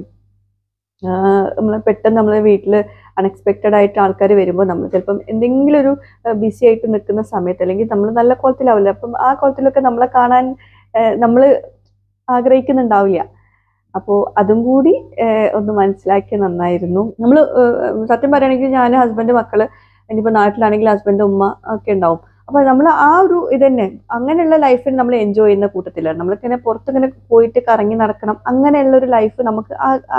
നമ്മൾ പെട്ടെന്ന് നമ്മളെ വീട്ടിൽ അൺഎക്സ്പെക്റ്റഡ് ആയിട്ട് ആൾക്കാർ വരുമ്പോൾ നമ്മൾ ചിലപ്പം എന്തെങ്കിലും ഒരു ബിസി ആയിട്ട് നിൽക്കുന്ന സമയത്ത് അല്ലെങ്കിൽ നമ്മൾ നല്ല കോലത്തിലാവില്ല അപ്പം ആ കോലത്തിലൊക്കെ നമ്മളെ കാണാൻ നമ്മൾ ആഗ്രഹിക്കുന്നുണ്ടാവില്ല അപ്പോൾ അതും കൂടി ഏഹ് ഒന്ന് മനസ്സിലാക്കി നന്നായിരുന്നു നമ്മൾ സത്യം പറയുകയാണെങ്കിൽ ഞാൻ ഹസ്ബൻഡ് മക്കള് ഇനിയിപ്പോൾ നാട്ടിലാണെങ്കിൽ ഹസ്ബൻഡ് ഉമ്മ ഒക്കെ ഉണ്ടാവും അപ്പോൾ നമ്മൾ ആ ഒരു ഇത് തന്നെ അങ്ങനെയുള്ള ലൈഫിൽ നമ്മൾ എൻജോയ് ചെയ്യുന്ന കൂട്ടത്തിലാണ് നമ്മളിങ്ങനെ പുറത്തിങ്ങനെ പോയിട്ട് കറങ്ങി നടക്കണം അങ്ങനെയുള്ള ഒരു ലൈഫ് നമുക്ക്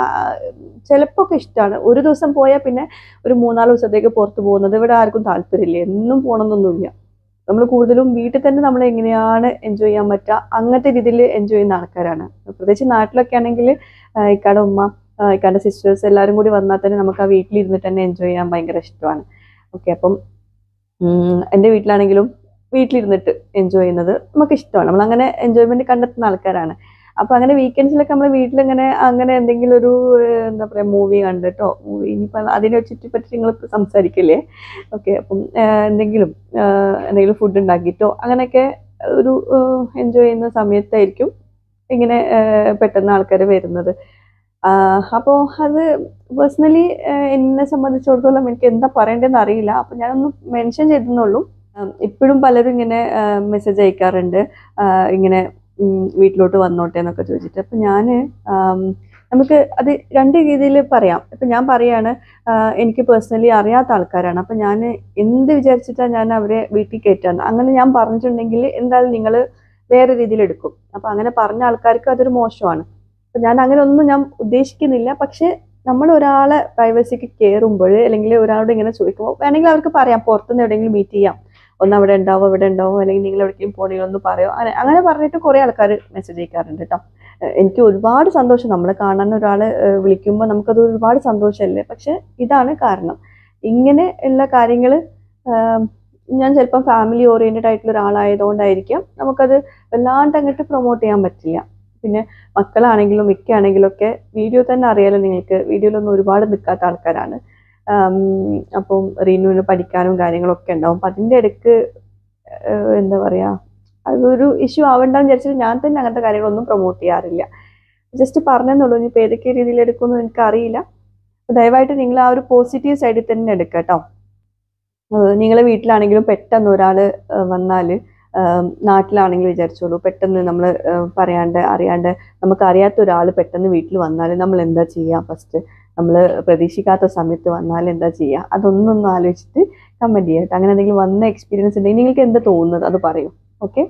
ചിലപ്പോൾ ഒക്കെ ഇഷ്ടമാണ് ഒരു ദിവസം പോയാൽ പിന്നെ ഒരു മൂന്നാല് ദിവസത്തേക്ക് പുറത്ത് പോകുന്നത് ഇവിടെ ആർക്കും താല്പര്യമില്ല എന്നും പോകണമെന്നൊന്നുമില്ല നമ്മൾ കൂടുതലും വീട്ടിൽ തന്നെ നമ്മൾ എങ്ങനെയാണ് എൻജോയ് ചെയ്യാൻ പറ്റുക അങ്ങനത്തെ രീതിയിൽ എൻജോയ് ചെയ്യുന്ന ആൾക്കാരാണ് പ്രത്യേകിച്ച് നാട്ടിലൊക്കെ ആണെങ്കിൽ ഇക്കാടെ ഉമ്മ ആ, ഇക്കാടെ സിസ്റ്റേഴ്സ് എല്ലാവരും കൂടി വന്നാൽ തന്നെ നമുക്ക് ആ വീട്ടിലിരുന്നിട്ട് തന്നെ എൻജോയ് ചെയ്യാൻ ഭയങ്കര ഇഷ്ടമാണ് ഓക്കെ അപ്പം ഉം, എൻ്റെ വീട്ടിലാണെങ്കിലും വീട്ടിലിരുന്നിട്ട് എൻജോയ് ചെയ്യുന്നത് നമുക്ക് ഇഷ്ടമാണ് നമ്മൾ അങ്ങനെ എൻജോയ്മെന്റ് കണ്ടെത്തുന്ന ആൾക്കാരാണ് അപ്പൊ അങ്ങനെ വീക്കെൻഡ്സിലൊക്കെ നമ്മൾ വീട്ടിലിങ്ങനെ അങ്ങനെ എന്തെങ്കിലും ഒരു ഏഹ്, എന്താ പറയാ മൂവി കണ്ടിട്ടോ മൂവി ഇനിയിപ്പോൾ അതിനെ ചുറ്റിപ്പറ്റി നിങ്ങൾ സംസാരിക്കില്ലേ ഓക്കെ അപ്പം ഏഹ്, എന്തെങ്കിലും ഏഹ്, എന്തെങ്കിലും ഫുഡ് ഉണ്ടാക്കിയിട്ടോ അങ്ങനെയൊക്കെ ഒരു എൻജോയ് ചെയ്യുന്ന സമയത്തായിരിക്കും ഇങ്ങനെ ഏഹ്, പെട്ടെന്ന് ആൾക്കാർ വരുന്നത് അപ്പോൾ അത് പേഴ്സണലി എന്നെ സംബന്ധിച്ചിടത്തോളം എനിക്ക് എന്താ പറയേണ്ടതെന്ന് അറിയില്ല അപ്പം ഞാനൊന്ന് മെൻഷൻ ചെയ്തെന്നുള്ളൂ ഇപ്പോഴും പലരും ഇങ്ങനെ മെസ്സേജ് അയക്കാറുണ്ട് ആ, ഇങ്ങനെ ഉം, വീട്ടിലോട്ട് വന്നോട്ടെ എന്നൊക്കെ ചോദിച്ചിട്ട് അപ്പം ഞാൻ നമുക്ക് അത് രണ്ട് രീതിയിൽ പറയാം ഇപ്പം ഞാൻ പറയാണ് ആ, എനിക്ക് പേഴ്സണലി അറിയാത്ത ആൾക്കാരാണ് അപ്പം ഞാൻ എന്ത് വിചാരിച്ചിട്ടാണ് ഞാൻ അവരെ വീട്ടിൽ കയറ്റാന്ന് അങ്ങനെ ഞാൻ പറഞ്ഞിട്ടുണ്ടെങ്കിൽ എന്തായാലും നിങ്ങൾ വേറെ രീതിയിൽ എടുക്കും അപ്പം അങ്ങനെ പറഞ്ഞ ആൾക്കാർക്ക് അതൊരു മോശമാണ് അപ്പം ഞാൻ അങ്ങനെ ഒന്നും ഞാൻ ഉദ്ദേശിക്കുന്നില്ല പക്ഷെ നമ്മൾ ഒരാളെ പ്രൈവസിക്ക് കയറുമ്പോൾ അല്ലെങ്കിൽ ഒരാളോട് ഇങ്ങനെ ചോദിക്കുമ്പോൾ വേണമെങ്കിൽ അവർക്ക് പറയാം പുറത്തുനിന്ന് എവിടെയെങ്കിലും മീറ്റ് ചെയ്യാം ഒന്ന് അവിടെ ഉണ്ടാവോ ഇവിടെ ഉണ്ടാവോ അല്ലെങ്കിൽ നിങ്ങൾ എവിടേക്കും പോകണമെങ്കിൽ ഒന്ന് പറയോ അങ്ങനെ അങ്ങനെ പറഞ്ഞിട്ട് കുറേ ആൾക്കാർ മെസ്സേജ് അയക്കാറുണ്ട് കേട്ടോ ഏഹ് എനിക്ക് ഒരുപാട് സന്തോഷം നമ്മളെ കാണാൻ ഒരാൾ വിളിക്കുമ്പോൾ നമുക്കത് ഒരുപാട് സന്തോഷമല്ലേ പക്ഷെ ഇതാണ് കാരണം ഇങ്ങനെ ഉള്ള കാര്യങ്ങൾ ഞാൻ ചിലപ്പം ഫാമിലി ഓറിയൻറ്റഡ് ആയിട്ടുള്ള ഒരാളായതുകൊണ്ടായിരിക്കാം നമുക്കത് വല്ലാണ്ട് അങ്ങോട്ട് പ്രൊമോട്ട് ചെയ്യാൻ പറ്റില്ല പിന്നെ മക്കളാണെങ്കിലും മിക്കാണെങ്കിലും ഒക്കെ വീഡിയോ തന്നെ അറിയാലോ നിങ്ങൾക്ക് വീഡിയോയിലൊന്നും ഒരുപാട് നിൽക്കാത്ത ആൾക്കാരാണ് ആം, അപ്പം റീനുവിന് പഠിക്കാനും കാര്യങ്ങളൊക്കെ ഉണ്ടാവും അപ്പം അതിൻ്റെ ഇടയ്ക്ക് ഏഹ്, എന്താ പറയുക അതൊരു ഇഷ്യൂ ആവണ്ടെന്ന് വിചാരിച്ചിട്ട് ഞാൻ തന്നെ അങ്ങനത്തെ കാര്യങ്ങളൊന്നും പ്രൊമോട്ട് ചെയ്യാറില്ല ജസ്റ്റ് പറഞ്ഞെന്നുള്ളൂ ഇനിയിപ്പോൾ ഏതൊക്കെ രീതിയിൽ എടുക്കുമെന്ന് എനിക്കറിയില്ല അപ്പോൾ ദയവായിട്ട് നിങ്ങൾ ആ ഒരു പോസിറ്റീവ് സൈഡിൽ തന്നെ എടുക്കുക കേട്ടോ നിങ്ങളെ വീട്ടിലാണെങ്കിലും പെട്ടെന്ന് ഒരാൾ വന്നാൽ നാട്ടിലാണെങ്കിൽ വിചാരിച്ചോളൂ പെട്ടെന്ന് നമ്മൾ പറയാണ്ട് അറിയാണ്ട് നമുക്ക് അറിയാത്ത ഒരാൾ പെട്ടെന്ന് വീട്ടിൽ വന്നാൽ നമ്മൾ എന്താ ചെയ്യുക ഫസ്റ്റ് നമ്മൾ പ്രതീക്ഷിക്കാത്ത സമയത്ത് വന്നാൽ എന്താ ചെയ്യുക അതൊന്നും ഒന്ന് ആലോചിച്ചിട്ട് കമൻറ്റ് ചെയ്യാം കേട്ടോ അങ്ങനെ എന്തെങ്കിലും വന്ന എക്സ്പീരിയൻസ് ഉണ്ടെങ്കിൽ നിങ്ങൾക്ക് എന്താ തോന്നുന്നത് അത് പറയൂ ഓക്കെ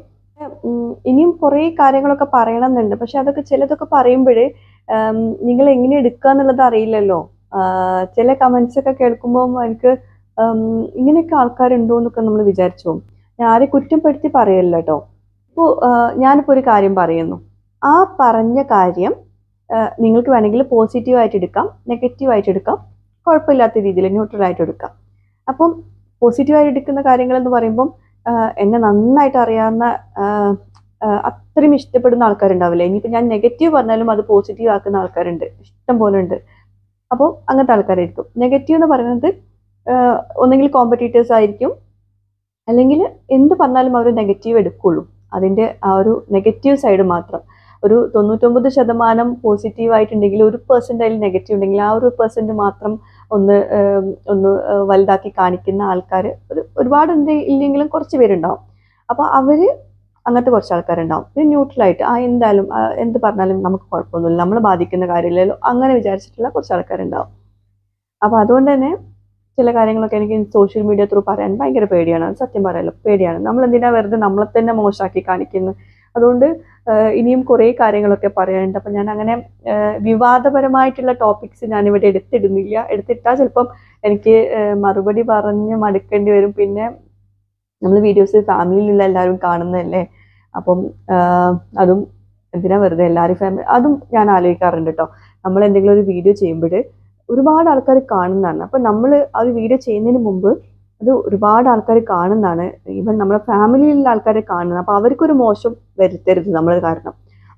ഇനിയും കുറേ കാര്യങ്ങളൊക്കെ പറയണമെന്നുണ്ട് പക്ഷെ അതൊക്കെ ചിലതൊക്കെ പറയുമ്പോഴേ നിങ്ങൾ എങ്ങനെ എടുക്കുക എന്നുള്ളത് അറിയില്ലല്ലോ ആ, ചില കമൻസ് ഒക്കെ കേൾക്കുമ്പോൾ എനിക്ക് ഉം, ഇങ്ങനെയൊക്കെ ആൾക്കാരുണ്ടോ എന്നൊക്കെ നമ്മൾ വിചാരിച്ചു പോകും. ഞാൻ ആരെ കുറ്റപ്പെടുത്തി പറയല്ല കേട്ടോ ഇപ്പോൾ ഞാനിപ്പോൾ ഒരു കാര്യം പറയുന്നു ആ പറഞ്ഞ കാര്യം ആ, നിങ്ങൾക്ക് വേണമെങ്കിൽ പോസിറ്റീവായിട്ട് എടുക്കാം നെഗറ്റീവായിട്ട് എടുക്കാം കുഴപ്പമില്ലാത്ത രീതിയിൽ ന്യൂട്രൽ ആയിട്ട് എടുക്കാം അപ്പം പോസിറ്റീവായിട്ട് എടുക്കുന്ന കാര്യങ്ങൾ എന്ന് പറയുമ്പം ആ, എന്നെ നന്നായിട്ട് അറിയാവുന്ന ആ, ആ, അത്രയും ഇഷ്ടപ്പെടുന്ന ആൾക്കാരുണ്ടാവില്ല ഇനിയിപ്പോൾ ഞാൻ നെഗറ്റീവ് പറഞ്ഞാലും അത് പോസിറ്റീവ് ആക്കുന്ന ആൾക്കാരുണ്ട് ഇഷ്ടം പോലെ ഉണ്ട് അപ്പോൾ അങ്ങനത്തെ ആൾക്കാരായിരിക്കും നെഗറ്റീവ് എന്ന് പറയുന്നത് ആഹ് ഒന്നെങ്കിൽ കോമ്പറ്റീറ്റേഴ്സ് ആയിരിക്കും അല്ലെങ്കിൽ എന്ത് പറഞ്ഞാലും അവർ നെഗറ്റീവ് എടുക്കുള്ളൂ അതിൻ്റെ ആ ഒരു നെഗറ്റീവ് സൈഡ് മാത്രം ഒരു തൊണ്ണൂറ്റൊമ്പത് ശതമാനം പോസിറ്റീവ് ആയിട്ടുണ്ടെങ്കിൽ ഒരു പെർസെൻ്റ് അതിൽ നെഗറ്റീവ് ഉണ്ടെങ്കിൽ ആ ഒരു പെർസെൻറ്റ് മാത്രം ഒന്ന് ആം, ഒന്ന് ആ, വലുതാക്കി കാണിക്കുന്ന ആൾക്കാർ ഒരു ഒരുപാട് എന്ത് ഇല്ലെങ്കിലും കുറച്ച് പേരുണ്ടാവും അപ്പോൾ അവർ അങ്ങനത്തെ കുറച്ച് ആൾക്കാരുണ്ടാവും പിന്നെ ന്യൂട്രലായിട്ട് ആ എന്തായാലും ആ, എന്ത് പറഞ്ഞാലും നമുക്ക് കുഴപ്പമൊന്നുമില്ല നമ്മളെ ബാധിക്കുന്ന കാര്യമില്ലല്ലോ അങ്ങനെ വിചാരിച്ചിട്ടുള്ള കുറച്ച് ആൾക്കാരുണ്ടാവും അപ്പോൾ അതുകൊണ്ട് തന്നെ ചില കാര്യങ്ങളൊക്കെ എനിക്ക് സോഷ്യൽ മീഡിയ ത്രൂ പറയാൻ ഭയങ്കര പേടിയാണ് അത് സത്യം പറയാലോ പേടിയാണ് നമ്മൾ എന്തിനാ വെറുതെ നമ്മളെ തന്നെ മോശമാക്കി കാണിക്കുന്നത് അതുകൊണ്ട് ആഹ് ഇനിയും കുറേ കാര്യങ്ങളൊക്കെ പറയാനുണ്ട് അപ്പം ഞാൻ അങ്ങനെ ആഹ് വിവാദപരമായിട്ടുള്ള ടോപ്പിക്സ് ഞാനിവിടെ എടുത്തിടുന്നില്ല എടുത്തിട്ടാൽ ചിലപ്പം എനിക്ക് ആഹ് മറുപടി പറഞ്ഞ് മടുക്കേണ്ടി വരും പിന്നെ നമ്മൾ വീഡിയോസ് ഫാമിലിയിലുള്ള എല്ലാവരും കാണുന്നതല്ലേ അപ്പം ആഹ് അതും എന്തിനാ വെറുതെ എല്ലാവരും ഫാമിലി അതും ഞാൻ ആലോചിക്കാറുണ്ട് കേട്ടോ നമ്മൾ എന്തെങ്കിലും ഒരു വീഡിയോ ചെയ്യുമ്പോൾ ഒരുപാട് ആൾക്കാർ കാണുന്നതാണ് അപ്പം നമ്മൾ ആ ഒരു വീഡിയോ ചെയ്യുന്നതിന് മുമ്പ് അത് ഒരുപാട് ആൾക്കാർ കാണുന്നതാണ് ഈവൻ നമ്മുടെ ഫാമിലിയിലുള്ള ആൾക്കാരെ കാണുന്നത് അപ്പോൾ അവർക്കൊരു മോശം വരുത്തരുത് നമ്മൾ കാരണം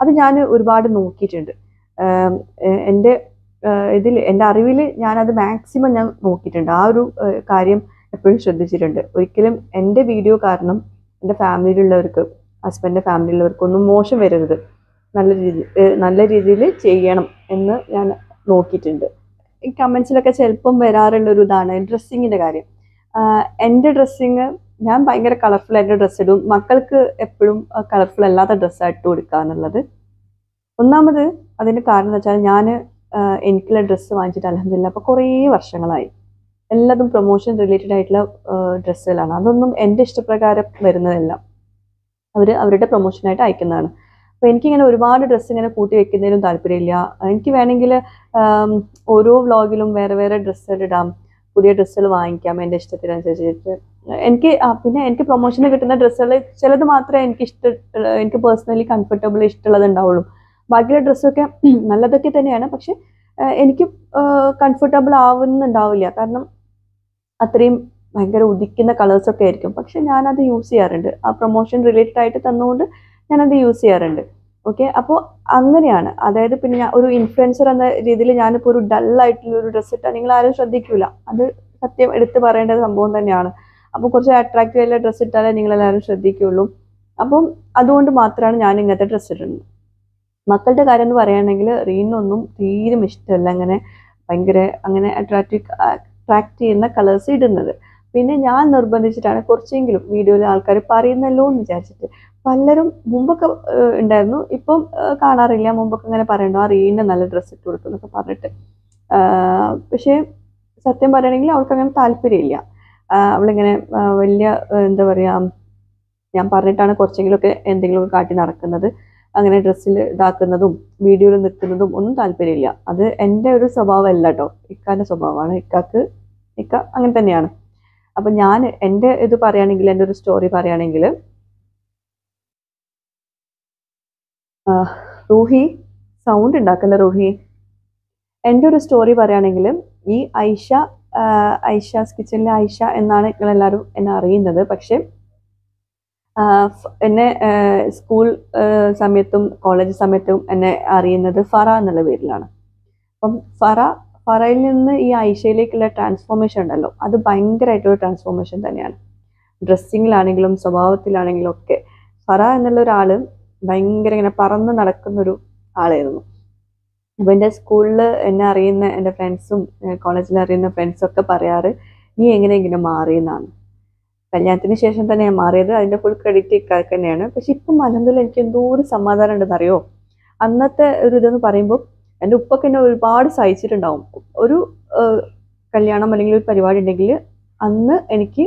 അത് ഞാൻ ഒരുപാട് നോക്കിയിട്ടുണ്ട് ആം, എ- എൻ്റെ ഇതിൽ എൻ്റെ അറിവിൽ ഞാനത് മാക്സിമം ഞാൻ നോക്കിയിട്ടുണ്ട് ആ ഒരു ഏഹ്, കാര്യം എപ്പോഴും ശ്രദ്ധിച്ചിട്ടുണ്ട് ഒരിക്കലും എൻ്റെ വീഡിയോ കാരണം എൻ്റെ ഫാമിലിയിലുള്ളവർക്ക് ഹസ്ബൻഡിൻ്റെ ഫാമിലിയിലുള്ളവർക്കൊന്നും മോശം വരരുത് നല്ല രീതി ഏഹ്, നല്ല രീതിയിൽ ചെയ്യണം എന്ന് ഞാൻ നോക്കിയിട്ടുണ്ട് ഈ കമൻസിലൊക്കെ ചിലപ്പം വരാറുള്ള ഒരു ഇതാണ് ഡ്രസ്സിങ്ങിൻ്റെ കാര്യം ആഹ് എൻ്റെ ഡ്രസ്സിങ് ഞാൻ ഭയങ്കര കളർഫുൾ ആയിട്ട് ഡ്രസ്സ് ഇടും മക്കൾക്ക് എപ്പോഴും കളർഫുൾ അല്ലാത്ത ഡ്രസ്സാണ് ഇട്ട് കൊടുക്കുക എന്നുള്ളത് ഒന്നാമത് അതിൻ്റെ കാരണം എന്ന് വെച്ചാൽ ഞാൻ എനിക്കുള്ള ഡ്രസ്സ് വാങ്ങിച്ചിട്ട് അലഹമില്ല അപ്പോൾ കുറേ വർഷങ്ങളായി എല്ലാതും പ്രൊമോഷൻ റിലേറ്റഡ് ആയിട്ടുള്ള ഡ്രസ്സുകളാണ് അതൊന്നും എൻ്റെ ഇഷ്ടപ്രകാരം വരുന്നതല്ല അവർ അവരുടെ പ്രൊമോഷനായിട്ട് അയക്കുന്നതാണ് അപ്പോൾ എനിക്കിങ്ങനെ ഒരുപാട് ഡ്രസ്സ് ഇങ്ങനെ കൂട്ടി വെക്കുന്നതിനും താല്പര്യമില്ല എനിക്ക് വേണമെങ്കിൽ ആം, ഓരോ വ്ളോഗിലും വേറെ വേറെ ഡ്രസ്സുകൾ ഇടാം പുതിയ ഡ്രസ്സുകൾ വാങ്ങിക്കാം എൻ്റെ ഇഷ്ടത്തിനനുസരിച്ചിട്ട് എനിക്ക് ആ, പിന്നെ എനിക്ക് പ്രൊമോഷന് കിട്ടുന്ന ഡ്രസ്സുകൾ ചിലത് മാത്രമേ എനിക്ക് ഇഷ്ട എനിക്ക് പേഴ്സണലി കംഫർട്ടബിൾ ഇഷ്ടമുള്ളത് ഉണ്ടാവുള്ളൂ ബാക്കിയുള്ള ഡ്രസ്സൊക്കെ നല്ലതൊക്കെ തന്നെയാണ് പക്ഷെ ആ, എനിക്ക് കംഫർട്ടബിൾ ആവുന്നുണ്ടാവില്ല കാരണം അത്രയും ഭയങ്കര ഉദിക്കുന്ന കളേഴ്സൊക്കെ ആയിരിക്കും പക്ഷെ ഞാനത് യൂസ് ചെയ്യാറുണ്ട് ആ പ്രൊമോഷൻ റിലേറ്റഡ് ആയിട്ട് തന്നുകൊണ്ട് ഞാനത് യൂസ് ചെയ്യാറുണ്ട് ഓക്കെ അപ്പോൾ അങ്ങനെയാണ് അതായത് പിന്നെ ഞാൻ ഒരു ഇൻഫ്ലുവൻസർ എന്ന രീതിയിൽ ഞാനിപ്പോൾ ഒരു ഡൾ ആയിട്ടുള്ള ഒരു ഡ്രസ്സ് ഇട്ടാൽ നിങ്ങൾ ആരും ശ്രദ്ധിക്കൂല അത് സത്യം എടുത്ത് പറയേണ്ട ഒരു സംഭവം തന്നെയാണ് അപ്പോൾ കുറച്ച് അട്രാക്റ്റീവ് ആയിട്ടുള്ള ഡ്രസ്സ് ഇട്ടാലേ നിങ്ങളെല്ലാവരും ശ്രദ്ധിക്കുകയുള്ളൂ അപ്പം അതുകൊണ്ട് മാത്രമാണ് ഞാൻ ഇങ്ങനത്തെ ഡ്രസ്സ് ഇടുന്നത് മക്കളുടെ കാര്യം എന്ന് പറയുകയാണെങ്കിൽ റീനൊന്നും തീരെ ഇഷ്ടമല്ല അങ്ങനെ ഭയങ്കര അങ്ങനെ അട്രാക്റ്റീവ് അട്രാക്ട് ചെയ്യുന്ന കളേഴ്സ് ഇടുന്നത് പിന്നെ ഞാൻ നിർബന്ധിച്ചിട്ടാണ് കുറച്ചെങ്കിലും വീഡിയോയിൽ ആൾക്കാർ പറയുന്നല്ലോ എന്ന് വിചാരിച്ചിട്ട് പലരും മുമ്പൊക്കെ ഏഹ്, ഉണ്ടായിരുന്നു ഇപ്പം ഏഹ്, കാണാറില്ല മുമ്പൊക്കെ ഇങ്ങനെ പറയണ്ടോ ആ റീന് നല്ല ഡ്രസ്സ് ഇട്ട് കൊടുക്കും എന്നൊക്കെ പറഞ്ഞിട്ട് ആഹ്, പക്ഷേ സത്യം പറയുകയാണെങ്കിൽ അവൾക്ക് അങ്ങനെ താല്പര്യമില്ല ആഹ്, അവളിങ്ങനെ ആഹ്, വലിയ ഏഹ്, എന്താ പറയുക ഞാൻ പറഞ്ഞിട്ടാണ് കുറച്ചെങ്കിലുമൊക്കെ എന്തെങ്കിലുമൊക്കെ കാട്ടി നടക്കുന്നത് അങ്ങനെ ഡ്രസ്സിൽ ഇതാക്കുന്നതും വീഡിയോയിൽ നിൽക്കുന്നതും ഒന്നും താല്പര്യമില്ല അത് എൻ്റെ ഒരു സ്വഭാവമല്ല കേട്ടോ ഇക്കാൻ്റെ സ്വഭാവമാണ് ഇക്കാക്ക് ഇക്ക അങ്ങനെ തന്നെയാണ് അപ്പം ഞാൻ എൻ്റെ ഇത് പറയുകയാണെങ്കിൽ എൻ്റെ ഒരു സ്റ്റോറി പറയുകയാണെങ്കിൽ റൂഹി സൗണ്ട് ഉണ്ടാക്കല്ല റൂഹി എൻ്റെ ഒരു സ്റ്റോറി പറയുകയാണെങ്കിൽ ഈ ഐഷ ആഹ് ഐഷാസ് കിച്ചണിലെ ഐഷ എന്നാണ് നിങ്ങളെല്ലാവരും എന്നെ അറിയുന്നത് പക്ഷേ ആഹ് ഫ്- എന്നെ ആഹ് സ്കൂൾ ആഹ് സമയത്തും കോളേജ് സമയത്തും എന്നെ അറിയുന്നത് ഫറ എന്നുള്ള പേരിലാണ് അപ്പം ഫറ ഫറയിൽ നിന്ന് ഈ ഐഷയിലേക്കുള്ള ട്രാൻസ്ഫോർമേഷൻ ഉണ്ടല്ലോ അത് ഭയങ്കരമായിട്ടൊരു ട്രാൻസ്ഫോർമേഷൻ തന്നെയാണ് ഡ്രസ്സിങ്ങിലാണെങ്കിലും സ്വഭാവത്തിലാണെങ്കിലും ഒക്കെ ഫറ എന്നുള്ള ഒരാൾ ഭയങ്കര ഇങ്ങനെ പറന്ന് നടക്കുന്നൊരു ആളായിരുന്നു അപ്പോൾ എൻ്റെ സ്കൂളിൽ എന്നെ അറിയുന്ന എൻ്റെ ഫ്രണ്ട്സും കോളേജിൽ അറിയുന്ന ഫ്രണ്ട്സും ഒക്കെ പറയാറ് നീ എങ്ങനെ ഇങ്ങനെ മാറിയെന്നാണ് കല്യാണത്തിന് ശേഷം തന്നെ ഞാൻ മാറിയത് അതിൻ്റെ ഫുൾ ക്രെഡിറ്റ് ഇക്കാർക്ക് തന്നെയാണ് പക്ഷെ ഇപ്പം മലന്തൂരിൽ എനിക്ക് എന്തോ ഒരു സമാധാനം ഉണ്ടെന്ന് അറിയോ അന്നത്തെ ഒരു ഇതെന്ന് പറയുമ്പോൾ എൻ്റെ ഉപ്പൊക്കെ എന്നെ ഒരുപാട് സഹിച്ചിട്ടുണ്ടാവും ഒരു ഏഹ്, കല്യാണം അല്ലെങ്കിൽ ഒരു പരിപാടി ഉണ്ടെങ്കിൽ അന്ന് എനിക്ക്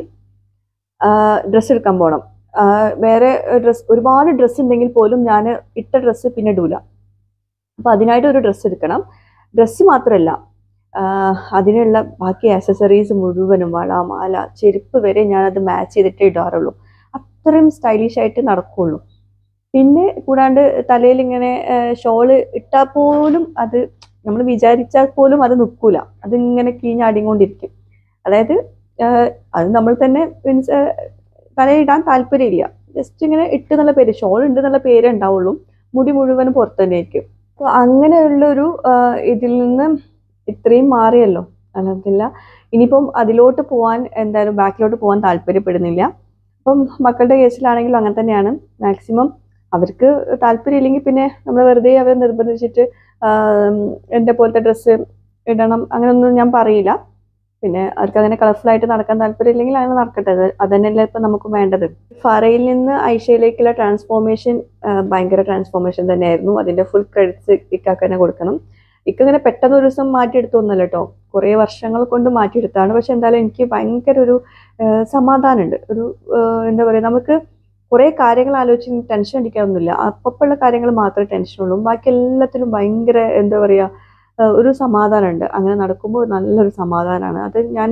ഡ്രസ്സ് എടുക്കാൻ പോകണം ആഹ് വേറെ ഡ്രസ്സ് ഒരുപാട് ഡ്രസ്സ് ഉണ്ടെങ്കിൽ പോലും ഞാൻ ഇട്ട ഡ്രസ്സ് പിന്നെ ഇടൂല അപ്പം അതിനായിട്ട് ഒരു ഡ്രസ്സ് എടുക്കണം ഡ്രസ്സ് മാത്രമല്ല ആഹ് അതിനുള്ള ബാക്കി ആക്സസറീസ് മുഴുവനും വള മാല ചെരുപ്പ് വരെ ഞാനത് മാച്ച് ചെയ്തിട്ടേ ഇടാറുള്ളൂ അത്രയും സ്റ്റൈലിഷ് ആയിട്ട് നടക്കുള്ളൂ പിന്നെ കൂടാണ്ട് തലയിൽ ഇങ്ങനെ ഷോള് ഇട്ടാൽ പോലും അത് നമ്മൾ വിചാരിച്ചാൽ പോലും അത് നിൽക്കൂല അതിങ്ങനെ കീഞ്ഞാടിക്കൊണ്ടിരിക്കും അതായത് ആഹ് അത് നമ്മൾ തന്നെ മീൻസ് തലയിടാൻ താല്പര്യമില്ല ജസ്റ്റ് ഇങ്ങനെ ഇട്ട് എന്നുള്ള പേര് ഷോൾ ഉണ്ട് എന്നുള്ള പേരേ ഉണ്ടാവുള്ളൂ മുടി മുഴുവനും പുറത്ത് തന്നെ ആയിരിക്കും അപ്പോൾ അങ്ങനെയുള്ളൊരു ആഹ് ഇതിൽ നിന്ന് ഇത്രയും മാറിയല്ലോ അലഹമില്ല ഇനിയിപ്പം അതിലോട്ട് പോകാൻ എന്തായാലും ബാക്കിലോട്ട് പോകാൻ താല്പര്യപ്പെടുന്നില്ല അപ്പം മക്കളുടെ കേസിലാണെങ്കിലും അങ്ങനെ തന്നെയാണ് മാക്സിമം അവർക്ക് താല്പര്യമില്ലെങ്കിൽ പിന്നെ നമ്മൾ വെറുതെ അവരെ നിർബന്ധിച്ചിട്ട് ആം, എൻ്റെ പോലത്തെ ഡ്രസ്സ് ഇടണം അങ്ങനെയൊന്നും ഞാൻ പറയില്ല പിന്നെ അവർക്ക് അങ്ങനെ കളർഫുൾ ആയിട്ട് നടക്കാൻ താല്പര്യമില്ലെങ്കിൽ അങ്ങനെ നടക്കട്ടെ അത് അതന്നെയല്ലേ ഇപ്പം നമുക്ക് വേണ്ടത് ഫറയിൽ നിന്ന് ഐഷയിലേക്കുള്ള ട്രാൻസ്ഫോർമേഷൻ ഭയങ്കര ട്രാൻസ്ഫോർമേഷൻ തന്നെയായിരുന്നു അതിൻ്റെ ഫുൾ ക്രെഡിറ്റ്സ് ഇക്കാക്ക് തന്നെ കൊടുക്കണം ഇക്ക ഇങ്ങനെ പെട്ടെന്ന് ഒരു ദിവസം മാറ്റിയെടുത്തൊന്നുമല്ല കേട്ടോ കുറേ വർഷങ്ങൾ കൊണ്ട് മാറ്റിയെടുത്താണ് പക്ഷെ എന്തായാലും എനിക്ക് ഭയങ്കര ഒരു സമാധാനമുണ്ട് ഒരു ആഹ് എന്താ പറയുക നമുക്ക് കുറേ കാര്യങ്ങൾ ആലോചിച്ച് ടെൻഷൻ അടിക്കാനൊന്നുമില്ല അപ്പപ്പോഴുള്ള കാര്യങ്ങൾ മാത്രമേ ടെൻഷനുള്ളൂ ബാക്കി എല്ലാത്തിലും ഭയങ്കര എന്താ പറയുക ആഹ് ഒരു സമാധാനമുണ്ട് അങ്ങനെ നടക്കുമ്പോൾ നല്ലൊരു സമാധാനമാണ് അത് ഞാൻ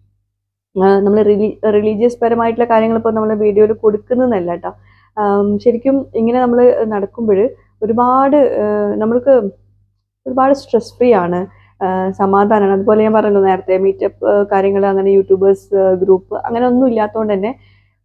നമ്മൾ റിലീ റിലീജിയസ് പരമായിട്ടുള്ള കാര്യങ്ങൾ ഇപ്പോൾ നമ്മൾ വീഡിയോയിൽ കൊടുക്കുന്നതല്ല കേട്ടോ ആം, ശരിക്കും ഇങ്ങനെ നമ്മൾ നടക്കുമ്പോൾ ഒരുപാട് ആഹ് നമ്മൾക്ക് ഒരുപാട് സ്ട്രെസ് ഫ്രീ ആണ് ആഹ് സമാധാനമാണ് അതുപോലെ ഞാൻ പറഞ്ഞല്ലോ നേരത്തെ മീറ്റപ്പ് കാര്യങ്ങൾ അങ്ങനെ യൂട്യൂബേഴ്സ് ഗ്രൂപ്പ് അങ്ങനെ ഒന്നും ഇല്ലാത്തതുകൊണ്ട് തന്നെ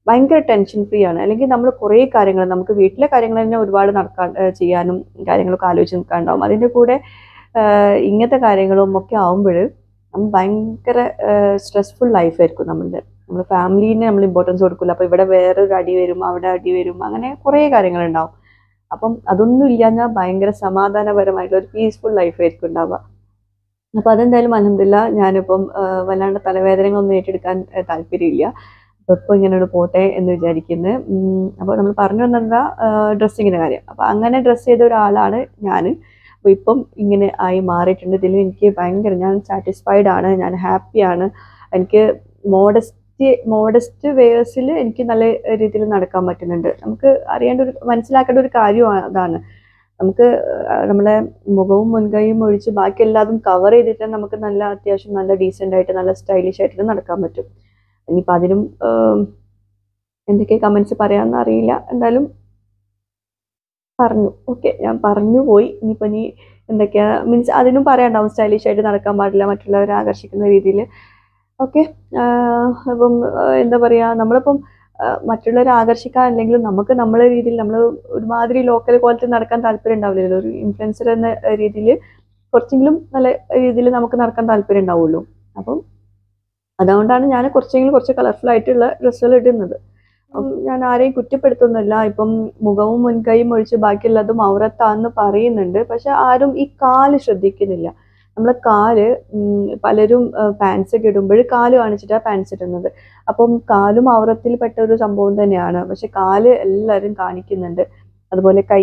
ഭയങ്കര ടെൻഷൻ ഫ്രീ ആണ് അല്ലെങ്കിൽ നമ്മൾ കുറേ കാര്യങ്ങൾ നമുക്ക് വീട്ടിലെ കാര്യങ്ങൾ തന്നെ ഒരുപാട് നടക്കാൻ ഏഹ് ചെയ്യാനും കാര്യങ്ങളൊക്കെ ആലോചിച്ച് നിൽക്കാനുണ്ടാവും അതിൻ്റെ കൂടെ ഏഹ് ഇങ്ങനത്തെ കാര്യങ്ങളും ഒക്കെ ആവുമ്പോൾ നമ്മൾ ഭയങ്കര സ്ട്രെസ്ഫുൾ ലൈഫായിരിക്കും നമ്മളുടെ നമ്മൾ ഫാമിലീനെ നമ്മൾ ഇമ്പോർട്ടൻസ് കൊടുക്കില്ല അപ്പോൾ ഇവിടെ വേറൊരു അടി വരും അവിടെ അടി വരും അങ്ങനെ കുറേ കാര്യങ്ങളുണ്ടാവും അപ്പം അതൊന്നും ഇല്ലാഞ്ഞാൽ ഭയങ്കര സമാധാനപരമായിട്ടുള്ള ഒരു പീസ്ഫുൾ ലൈഫായിരിക്കും ഉണ്ടാവുക അപ്പോൾ അതെന്തായാലും അലഹമില്ല ഞാനിപ്പം ആ, വല്ലാണ്ട് തലവേദനകളൊന്നും ഏറ്റെടുക്കാൻ ആ, താല്പര്യമില്ല അപ്പോൾ ഇപ്പോൾ ഇങ്ങനെ പോട്ടെ എന്ന് വിചാരിക്കുന്നത് അപ്പോൾ നമ്മൾ പറഞ്ഞു വന്നെന്താ ഡ്രസ്സിങ്ങിൻ്റെ കാര്യം അപ്പോൾ അങ്ങനെ ഡ്രസ്സ് ചെയ്ത ഒരാളാണ് ഞാൻ അപ്പോൾ ഇപ്പം ഇങ്ങനെ ആയി മാറിയിട്ടുണ്ട് ഇതിൽ എനിക്ക് ഭയങ്കര ഞാൻ സാറ്റിസ്ഫൈഡ് ആണ് ഞാൻ ഹാപ്പിയാണ് എനിക്ക് മോഡസ്റ്റ് മോഡസ്റ്റ് വേഴ്സിൽ എനിക്ക് നല്ല രീതിയിൽ നടക്കാൻ പറ്റുന്നുണ്ട് നമുക്ക് അറിയേണ്ട ഒരു മനസ്സിലാക്കേണ്ട ഒരു കാര്യമാണ് അതാണ് നമുക്ക് ആ, നമ്മളെ മുഖവും മുൻകൈയും ഒഴിച്ച് ബാക്കി എല്ലാതും കവർ ചെയ്തിട്ട് നമുക്ക് നല്ല അത്യാവശ്യം നല്ല ഡീസൻ്റ് ആയിട്ട് നല്ല സ്റ്റൈലിഷ് ആയിട്ട് നടക്കാൻ പറ്റും ഇനിയിപ്പോൾ അതിനും ആം, എന്തൊക്കെ കമൻസ് പറയാമെന്ന് അറിയില്ല എന്തായാലും പറഞ്ഞു ഓക്കെ ഞാൻ പറഞ്ഞു പോയി ഇനിയിപ്പോൾ നീ എന്തൊക്കെയാ മീൻസ് അതിനും പറയാണ്ടാവും സ്റ്റൈലിഷ് ആയിട്ട് നടക്കാൻ പാടില്ല മറ്റുള്ളവരെ ആകർഷിക്കുന്ന രീതിയിൽ ഓക്കെ അപ്പം ആ, എന്താ പറയുക നമ്മളിപ്പം ആ, മറ്റുള്ളവരെ ആകർഷിക്കാൻ അല്ലെങ്കിലും നമുക്ക് നമ്മളെ രീതിയിൽ നമ്മൾ ഒരുമാതിരി ലോക്കൽ ക്വാളിറ്റി നടക്കാൻ താല്പര്യം ഉണ്ടാവില്ലല്ലോ ഒരു ഇൻഫ്ലുവൻസർ എന്ന രീതിയിൽ കുറച്ചെങ്കിലും നല്ല രീതിയിൽ നമുക്ക് നടക്കാൻ താല്പര്യം ഉണ്ടാവുമല്ലോ അപ്പം അതുകൊണ്ടാണ് ഞാൻ കുറച്ചെങ്കിലും കുറച്ച് കളർഫുൾ ആയിട്ടുള്ള ഡ്രസ്സുകൾ ഇടുന്നത് അപ്പം ഞാൻ ആരെയും കുറ്റപ്പെടുത്തുന്നില്ല ഇപ്പം മുഖവും മുൻകൈയും ഒഴിച്ച് ബാക്കിയുള്ളതും ഔറത്താന്ന് പറയുന്നുണ്ട് പക്ഷെ ആരും ഈ കാല് ശ്രദ്ധിക്കുന്നില്ല നമ്മളെ കാല് ഉം, പലരും പാൻസ് ഒക്കെ ഇടുമ്പോൾ കാല് കാണിച്ചിട്ടാണ് പാൻസ് ഇടുന്നത് അപ്പം കാലും ഔറത്തിൽ പെട്ട ഒരു സംഭവം തന്നെയാണ് പക്ഷെ കാല് എല്ലാവരും കാണിക്കുന്നുണ്ട് അതുപോലെ കൈ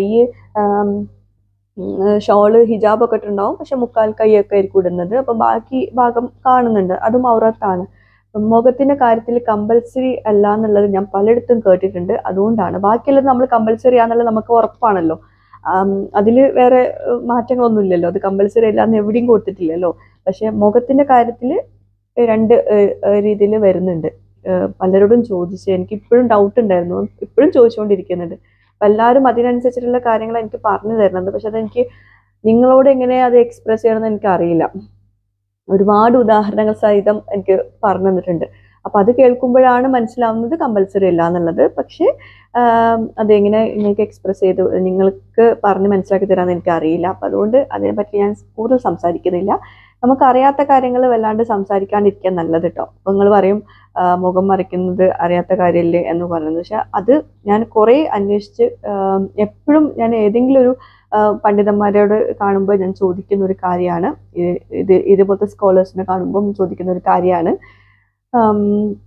ഷോള് ഹിജാബ് ഒക്കെ ഇട്ടുണ്ടാവും പക്ഷെ മുക്കാൽ കൈയൊക്കെ ആയിരിക്കും ഇടുന്നത് അപ്പം ബാക്കി ഭാഗം കാണുന്നുണ്ട് അതും ഔറത്താണ് മുഖത്തിന്റെ കാര്യത്തിൽ കമ്പൽസറി അല്ല എന്നുള്ളത് ഞാൻ പലയിടത്തും കേട്ടിട്ടുണ്ട് അതുകൊണ്ടാണ് ബാക്കിയുള്ളത് നമ്മൾ കമ്പൽസറി ആണെന്നുള്ളത് നമുക്ക് ഉറപ്പാണല്ലോ അതിൽ വേറെ ഏഹ്, മാറ്റങ്ങളൊന്നും ഇല്ലല്ലോ അത് കമ്പൽസറി അല്ല എന്ന് എവിടെയും കൊടുത്തിട്ടില്ലല്ലോ പക്ഷെ മുഖത്തിന്റെ കാര്യത്തിൽ രണ്ട് രീതിയിൽ വരുന്നുണ്ട് ഏഹ്, പലരോടും ചോദിച്ച് എനിക്ക് ഇപ്പോഴും ഡൗട്ട് ഉണ്ടായിരുന്നു ഇപ്പോഴും ചോദിച്ചുകൊണ്ടിരിക്കുന്നുണ്ട് അപ്പം എല്ലാവരും അതിനനുസരിച്ചിട്ടുള്ള കാര്യങ്ങൾ എനിക്ക് പറഞ്ഞു തരുന്നുണ്ട് പക്ഷെ അതെനിക്ക് നിങ്ങളോട് എങ്ങനെ അത് എക്സ്പ്രസ് ചെയ്യണമെന്ന് എനിക്ക് അറിയില്ല ഒരുപാട് ഉദാഹരണങ്ങൾ സഹിതം എനിക്ക് പറഞ്ഞു തന്നിട്ടുണ്ട് അപ്പം അത് കേൾക്കുമ്പോഴാണ് മനസ്സിലാവുന്നത് കമ്പൽസറി അല്ല എന്നുള്ളത് പക്ഷേ ആം, അതെങ്ങനെ നിങ്ങൾക്ക് എക്സ്പ്രസ് ചെയ്ത് നിങ്ങൾക്ക് പറഞ്ഞ് മനസ്സിലാക്കി തരാമെന്ന് എനിക്ക് അറിയില്ല അപ്പം അതുകൊണ്ട് അതിനെപ്പറ്റി ഞാൻ കൂടുതൽ സംസാരിക്കുന്നില്ല നമുക്കറിയാത്ത കാര്യങ്ങൾ വല്ലാണ്ട് സംസാരിക്കാണ്ടിരിക്കാൻ നല്ലത് കേട്ടോ അപ്പം നിങ്ങൾ പറയും ആ, മുഖം മറിക്കുന്നത് അറിയാത്ത കാര്യമല്ലേ എന്ന് പറയുന്നത് പക്ഷെ അത് ഞാൻ കുറേ അന്വേഷിച്ച് എപ്പോഴും ഞാൻ ഏതെങ്കിലും ഒരു ആ, പണ്ഡിതന്മാരോട് കാണുമ്പോൾ ഞാൻ ചോദിക്കുന്ന ഒരു കാര്യമാണ് ഇത് ഇത് ഇതുപോലത്തെ സ്കോളേഴ്സിനെ കാണുമ്പോൾ ചോദിക്കുന്ന ഒരു കാര്യമാണ് ആം,